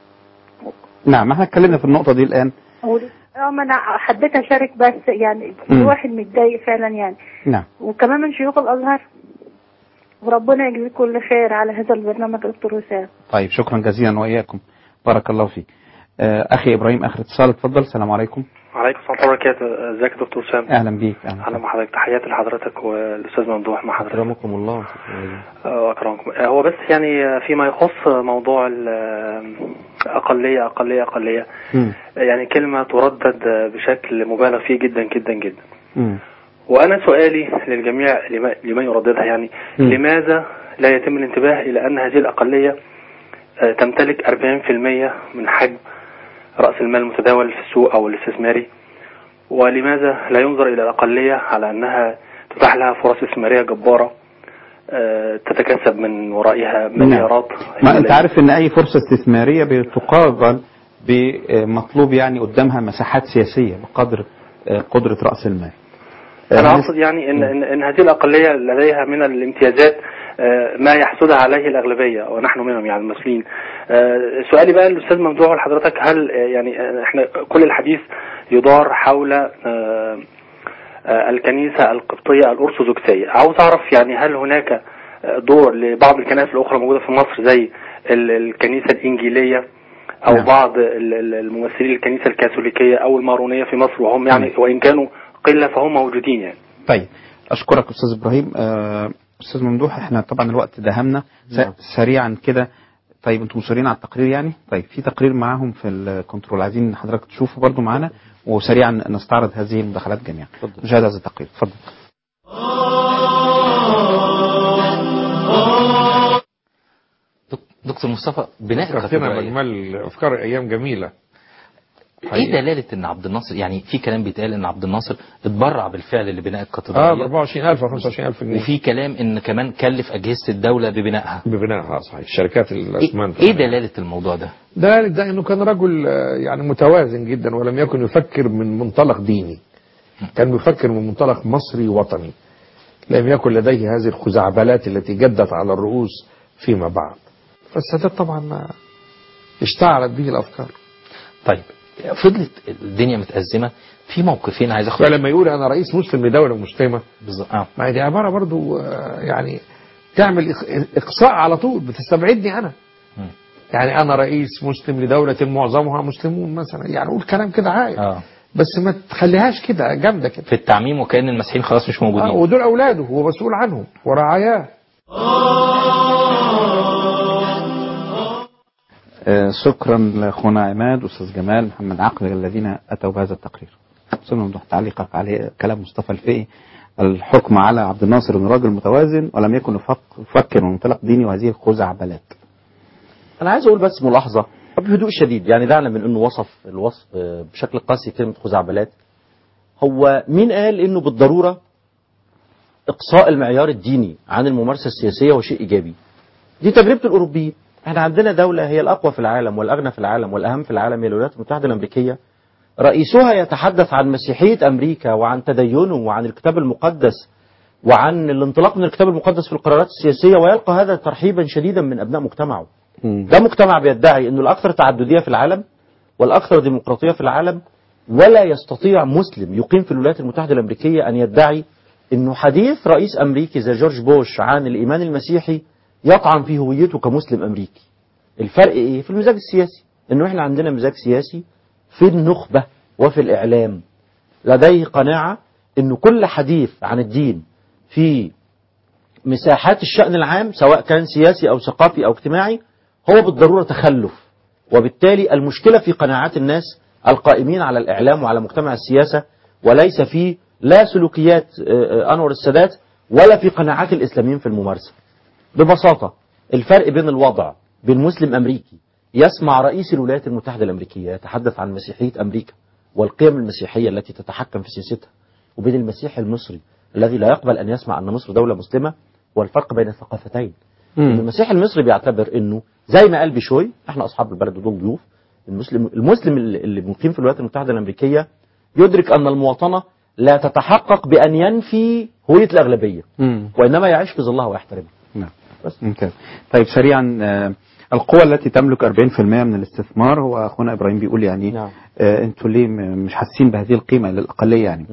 نعم احنا اتكلمنا في النقطه دي الان هو دي- اه ما انا حبيت اشارك بس يعني مم. الواحد متضايق فعلا يعني نعم وكمان من شيوخ الازهر وربنا يجزيك كل خير على هذا البرنامج يا دكتور وسام طيب شكرا جزيلا واياكم بارك الله فيك آه، اخي ابراهيم اخر اتصال اتفضل السلام عليكم وعليكم السلام ورحمة الله وبركاته ازيك يا دكتور سام اهلا بيك اهلا اهلا بحضرتك تحياتي لحضرتك والاستاذ ممدوح مع حضرتك أكرمكم الله آه، اكرمكم آه، هو بس يعني آه، فيما يخص موضوع ال- آه، اقليه اقليه اقليه مم. يعني كلمه تردد آه، بشكل مبالغ فيه جدا جدا جدا مم. وأنا سؤالي للجميع لما- لمن يرددها يعني مم. لماذا لا يتم الانتباه إلى أن هذه الأقلية آه، تمتلك 40% من حجم رأس المال المتداول في السوق أو الاستثماري ولماذا لا ينظر إلى الأقلية على أنها تتاح لها فرص استثمارية جبارة آه، تتكسب من ورائها مليارات ما انت عارف ان اي فرصه استثماريه بتقابل بمطلوب يعني قدامها مساحات سياسيه بقدر آه، قدره راس المال أنا آه، أقصد يعني إن, إن, إن هذه الأقلية لديها من الامتيازات آه، ما يحسدها عليه الأغلبية ونحن منهم يعني المسلمين آه، سؤالي بقى الأستاذ ممدوح لحضرتك هل آه، يعني آه، إحنا كل الحديث يدار حول آه، آه، الكنيسة القبطية الأرثوذكسية عاوز أعرف يعني هل هناك آه، دور لبعض الكنائس الأخرى موجودة في مصر زي ال- الكنيسة الإنجيلية أو نعم. بعض ال- ال- الممثلين الكنيسة الكاثوليكية أو المارونية في مصر وهم يعني وإن كانوا قلة فهم موجودين يعني طيب اشكرك استاذ ابراهيم آه، استاذ ممدوح احنا طبعا الوقت دهمنا س- نعم. سريعا كده طيب انتم مصرين على التقرير يعني طيب في تقرير معاهم في الكنترول عايزين حضرتك تشوفه برضو معانا وسريعا نستعرض هذه المداخلات جميعا نشاهد هذا التقرير اتفضل دكتور مصطفى بناء فكرتنا الكاتدرائية مجمل افكار ايام جميله ايه حقيقة. دلاله ان عبد الناصر يعني في كلام بيتقال ان عبد الناصر اتبرع بالفعل لبناء اه ب الكاتدرائيه 24000 و 25000 جنيه وفي كلام ان كمان كلف اجهزه الدوله ببنائها ببنائها صحيح شركات الاسمنت ايه دلاله الموضوع ده ده ده انه كان رجل آه، يعني متوازن جدا ولم يكن يفكر من منطلق ديني كان يفكر من منطلق مصري وطني لم يكن لديه هذه الخزعبلات التي جدت على الرؤوس فيما بعد فالسادات طبعا آه، اشتعلت به الافكار طيب فضلت الدنيا متأزمة في موقفين عايز اخد فلما يقول انا رئيس مسلم لدوله مسلمه بالظبط اه ما هي دي عباره برضو آه، يعني تعمل إق- اقصاء على طول بتستبعدني انا يعني انا رئيس مسلم لدوله معظمها مسلمون مثلا يعني قول كلام كده عاقل اه بس ما تخليهاش كده جامده كده في التعميم وكأن المسيحيين خلاص مش موجودين آه ودول اولاده هو مسؤول عنهم ورعاياه آه، شكرا لاخونا عماد واستاذ جمال محمد عقل الذين اتوا بهذا التقرير استاذ ممدوح تعليقك عليه كلام مصطفى الفقي الحكم على عبد الناصر انه راجل متوازن ولم يكن يفك- يفكر من منطلق ديني وهذه الخزعبلات انا عايز اقول بس ملاحظه بهدوء شديد يعني دعنا من انه وصف الوصف آه، بشكل قاسي كلمه خزعبلات هو مين قال انه بالضروره اقصاء المعيار الديني عن الممارسه السياسيه هو شيء ايجابي دي تجربه الاوروبيين احنا عندنا دوله هي الاقوى في العالم والاغنى في العالم والاهم في العالم هي الولايات المتحده الامريكيه رئيسها يتحدث عن مسيحيه امريكا وعن تدينه وعن الكتاب المقدس وعن الانطلاق من الكتاب المقدس في القرارات السياسيه ويلقى هذا ترحيبا شديدا من ابناء مجتمعه ده مجتمع بيدعي انه الاكثر تعدديه في العالم والاكثر ديمقراطيه في العالم ولا يستطيع مسلم يقيم في الولايات المتحده الامريكيه ان يدعي انه حديث رئيس امريكي زي جورج بوش عن الايمان المسيحي يطعن في هويته كمسلم امريكي. الفرق ايه؟ في المزاج السياسي، انه احنا عندنا مزاج سياسي في النخبه وفي الاعلام لديه قناعه انه كل حديث عن الدين في مساحات الشأن العام سواء كان سياسي أو ثقافي أو اجتماعي هو بالضرورة تخلف وبالتالي المشكلة في قناعات الناس القائمين على الإعلام وعلى مجتمع السياسة وليس في لا سلوكيات آه، آه، أنور السادات ولا في قناعات الإسلاميين في الممارسة ببساطة الفرق بين الوضع بين مسلم أمريكي يسمع رئيس الولايات المتحدة الأمريكية يتحدث عن مسيحية أمريكا والقيم المسيحية التي تتحكم في سياستها وبين المسيحي المصري الذي لا يقبل أن يسمع أن مصر دولة مسلمة والفرق بين الثقافتين إن المسيحي المصري بيعتبر انه زي ما قال بشوي احنا اصحاب البلد ودول ضيوف المسلم المسلم اللي اللي مقيم في الولايات المتحده الامريكيه يدرك ان المواطنه لا تتحقق بان ينفي هويه الاغلبيه وانما يعيش في ظلها ويحترمها نعم بس ممتاز طيب سريعا آه، القوى التي تملك 40% من الاستثمار هو اخونا ابراهيم بيقول يعني نعم. آه انتوا ليه م- مش حاسين بهذه القيمه للاقليه يعني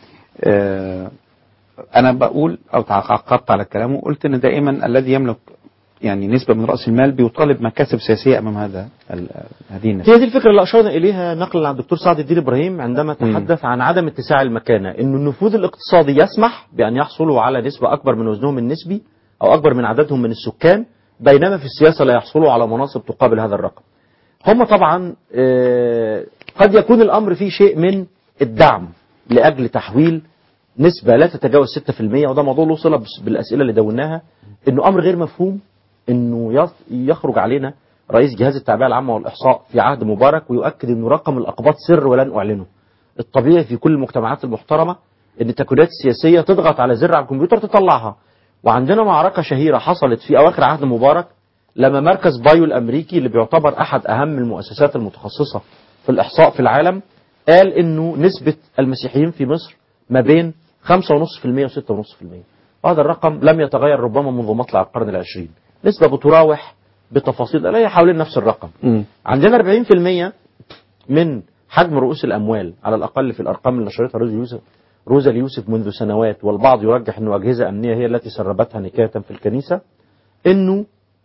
آه انا بقول او تعقبت على كلامه وقلت ان دائما الذي يملك يعني نسبه من راس المال بيطالب مكاسب سياسيه امام هذا ال- هذه النسبه هي دي الفكره اللي اشرنا اليها نقلا عن الدكتور سعد الدين ابراهيم عندما تحدث عن عدم اتساع المكانه انه النفوذ الاقتصادي يسمح بان يحصلوا على نسبه اكبر من وزنهم النسبي او اكبر من عددهم من السكان بينما في السياسه لا يحصلوا على مناصب تقابل هذا الرقم. هم طبعا آه، قد يكون الامر فيه شيء من الدعم لاجل تحويل نسبة لا تتجاوز 6% وده موضوع له صلة بس- بالأسئلة اللي دوناها إنه أمر غير مفهوم إنه يص- يخرج علينا رئيس جهاز التعبئة العامة والإحصاء في عهد مبارك ويؤكد إنه رقم الأقباط سر ولن أعلنه الطبيعي في كل المجتمعات المحترمة إن التكوينات السياسية تضغط على زر على الكمبيوتر تطلعها وعندنا معركة شهيرة حصلت في أواخر عهد مبارك لما مركز بايو الأمريكي اللي بيعتبر أحد أهم المؤسسات المتخصصة في الإحصاء في العالم قال إنه نسبة المسيحيين في مصر ما بين 5.5% و 6.5% وهذا الرقم لم يتغير ربما منذ مطلع القرن العشرين نسبة بتراوح بتفاصيل لا هي حوالين نفس الرقم عندنا 40% من حجم رؤوس الأموال على الأقل في الأرقام اللي نشرتها روزا يوسف روزا اليوسف منذ سنوات والبعض يرجح أنه أجهزة أمنية هي التي سربتها نكاية في الكنيسة أنه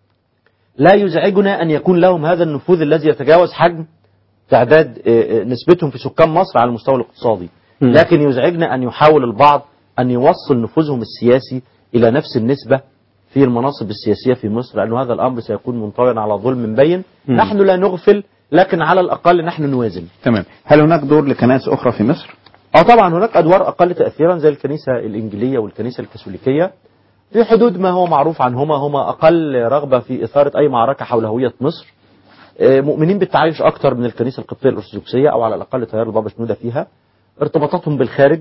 لا يزعجنا أن يكون لهم هذا النفوذ الذي يتجاوز حجم تعداد آه، آه، نسبتهم في سكان مصر على المستوى الاقتصادي لكن يزعجنا أن يحاول البعض أن يوصل نفوذهم السياسي إلى نفس النسبة في المناصب السياسية في مصر لأن هذا الأمر سيكون منطويا على ظلم مبين مم. نحن لا نغفل لكن على الأقل نحن نوازن تمام هل هناك دور لكنائس أخرى في مصر؟ اه طبعا هناك ادوار اقل تاثيرا زي الكنيسه الانجيليه والكنيسه الكاثوليكيه في حدود ما هو معروف عنهما هما اقل رغبه في اثاره اي معركه حول هويه مصر آه، مؤمنين بالتعايش اكثر من الكنيسه القبطيه الارثوذكسيه او على الاقل تيار البابا شنوده فيها ارتباطاتهم بالخارج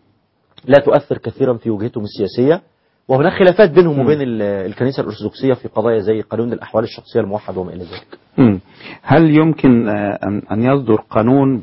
لا تؤثر كثيرا في وجهتهم السياسيه وهناك خلافات بينهم وبين ال- الكنيسه الارثوذكسيه في قضايا زي قانون الاحوال الشخصيه الموحد وما الى ذلك مم. هل يمكن آه، أن- أن يصدر قانون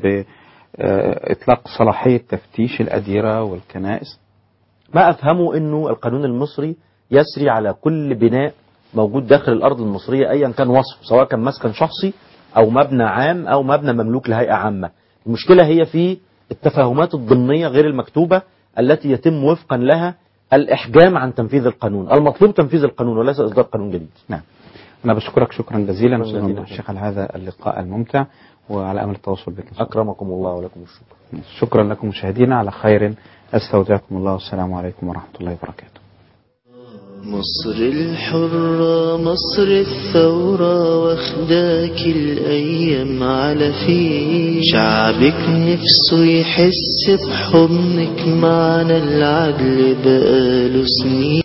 بإطلاق صلاحية تفتيش الأديرة والكنائس؟ ما أفهمه أنه القانون المصري يسري على كل بناء موجود داخل الأرض المصرية أيا كان وصفه سواء كان مسكن شخصي أو مبنى عام أو مبنى مملوك لهيئة عامة المشكلة هي في التفاهمات الضمنية غير المكتوبة التي يتم وفقا لها الإحجام عن تنفيذ القانون المطلوب تنفيذ القانون وليس إصدار قانون جديد نعم أنا بشكرك شكرا جزيلا شكراً أستاذ جزيلاً. ممدوح الشيخ على هذا اللقاء الممتع وعلى أمل التواصل بك أكرمكم الله ولكم الشكر شكرا لكم مشاهدينا على خير أستودعكم الله والسلام عليكم ورحمة الله وبركاته مصر الحرة مصر الثورة واخداك الأيام على فيه شعبك نفسه يحس بحضنك معنى العدل بقاله سنين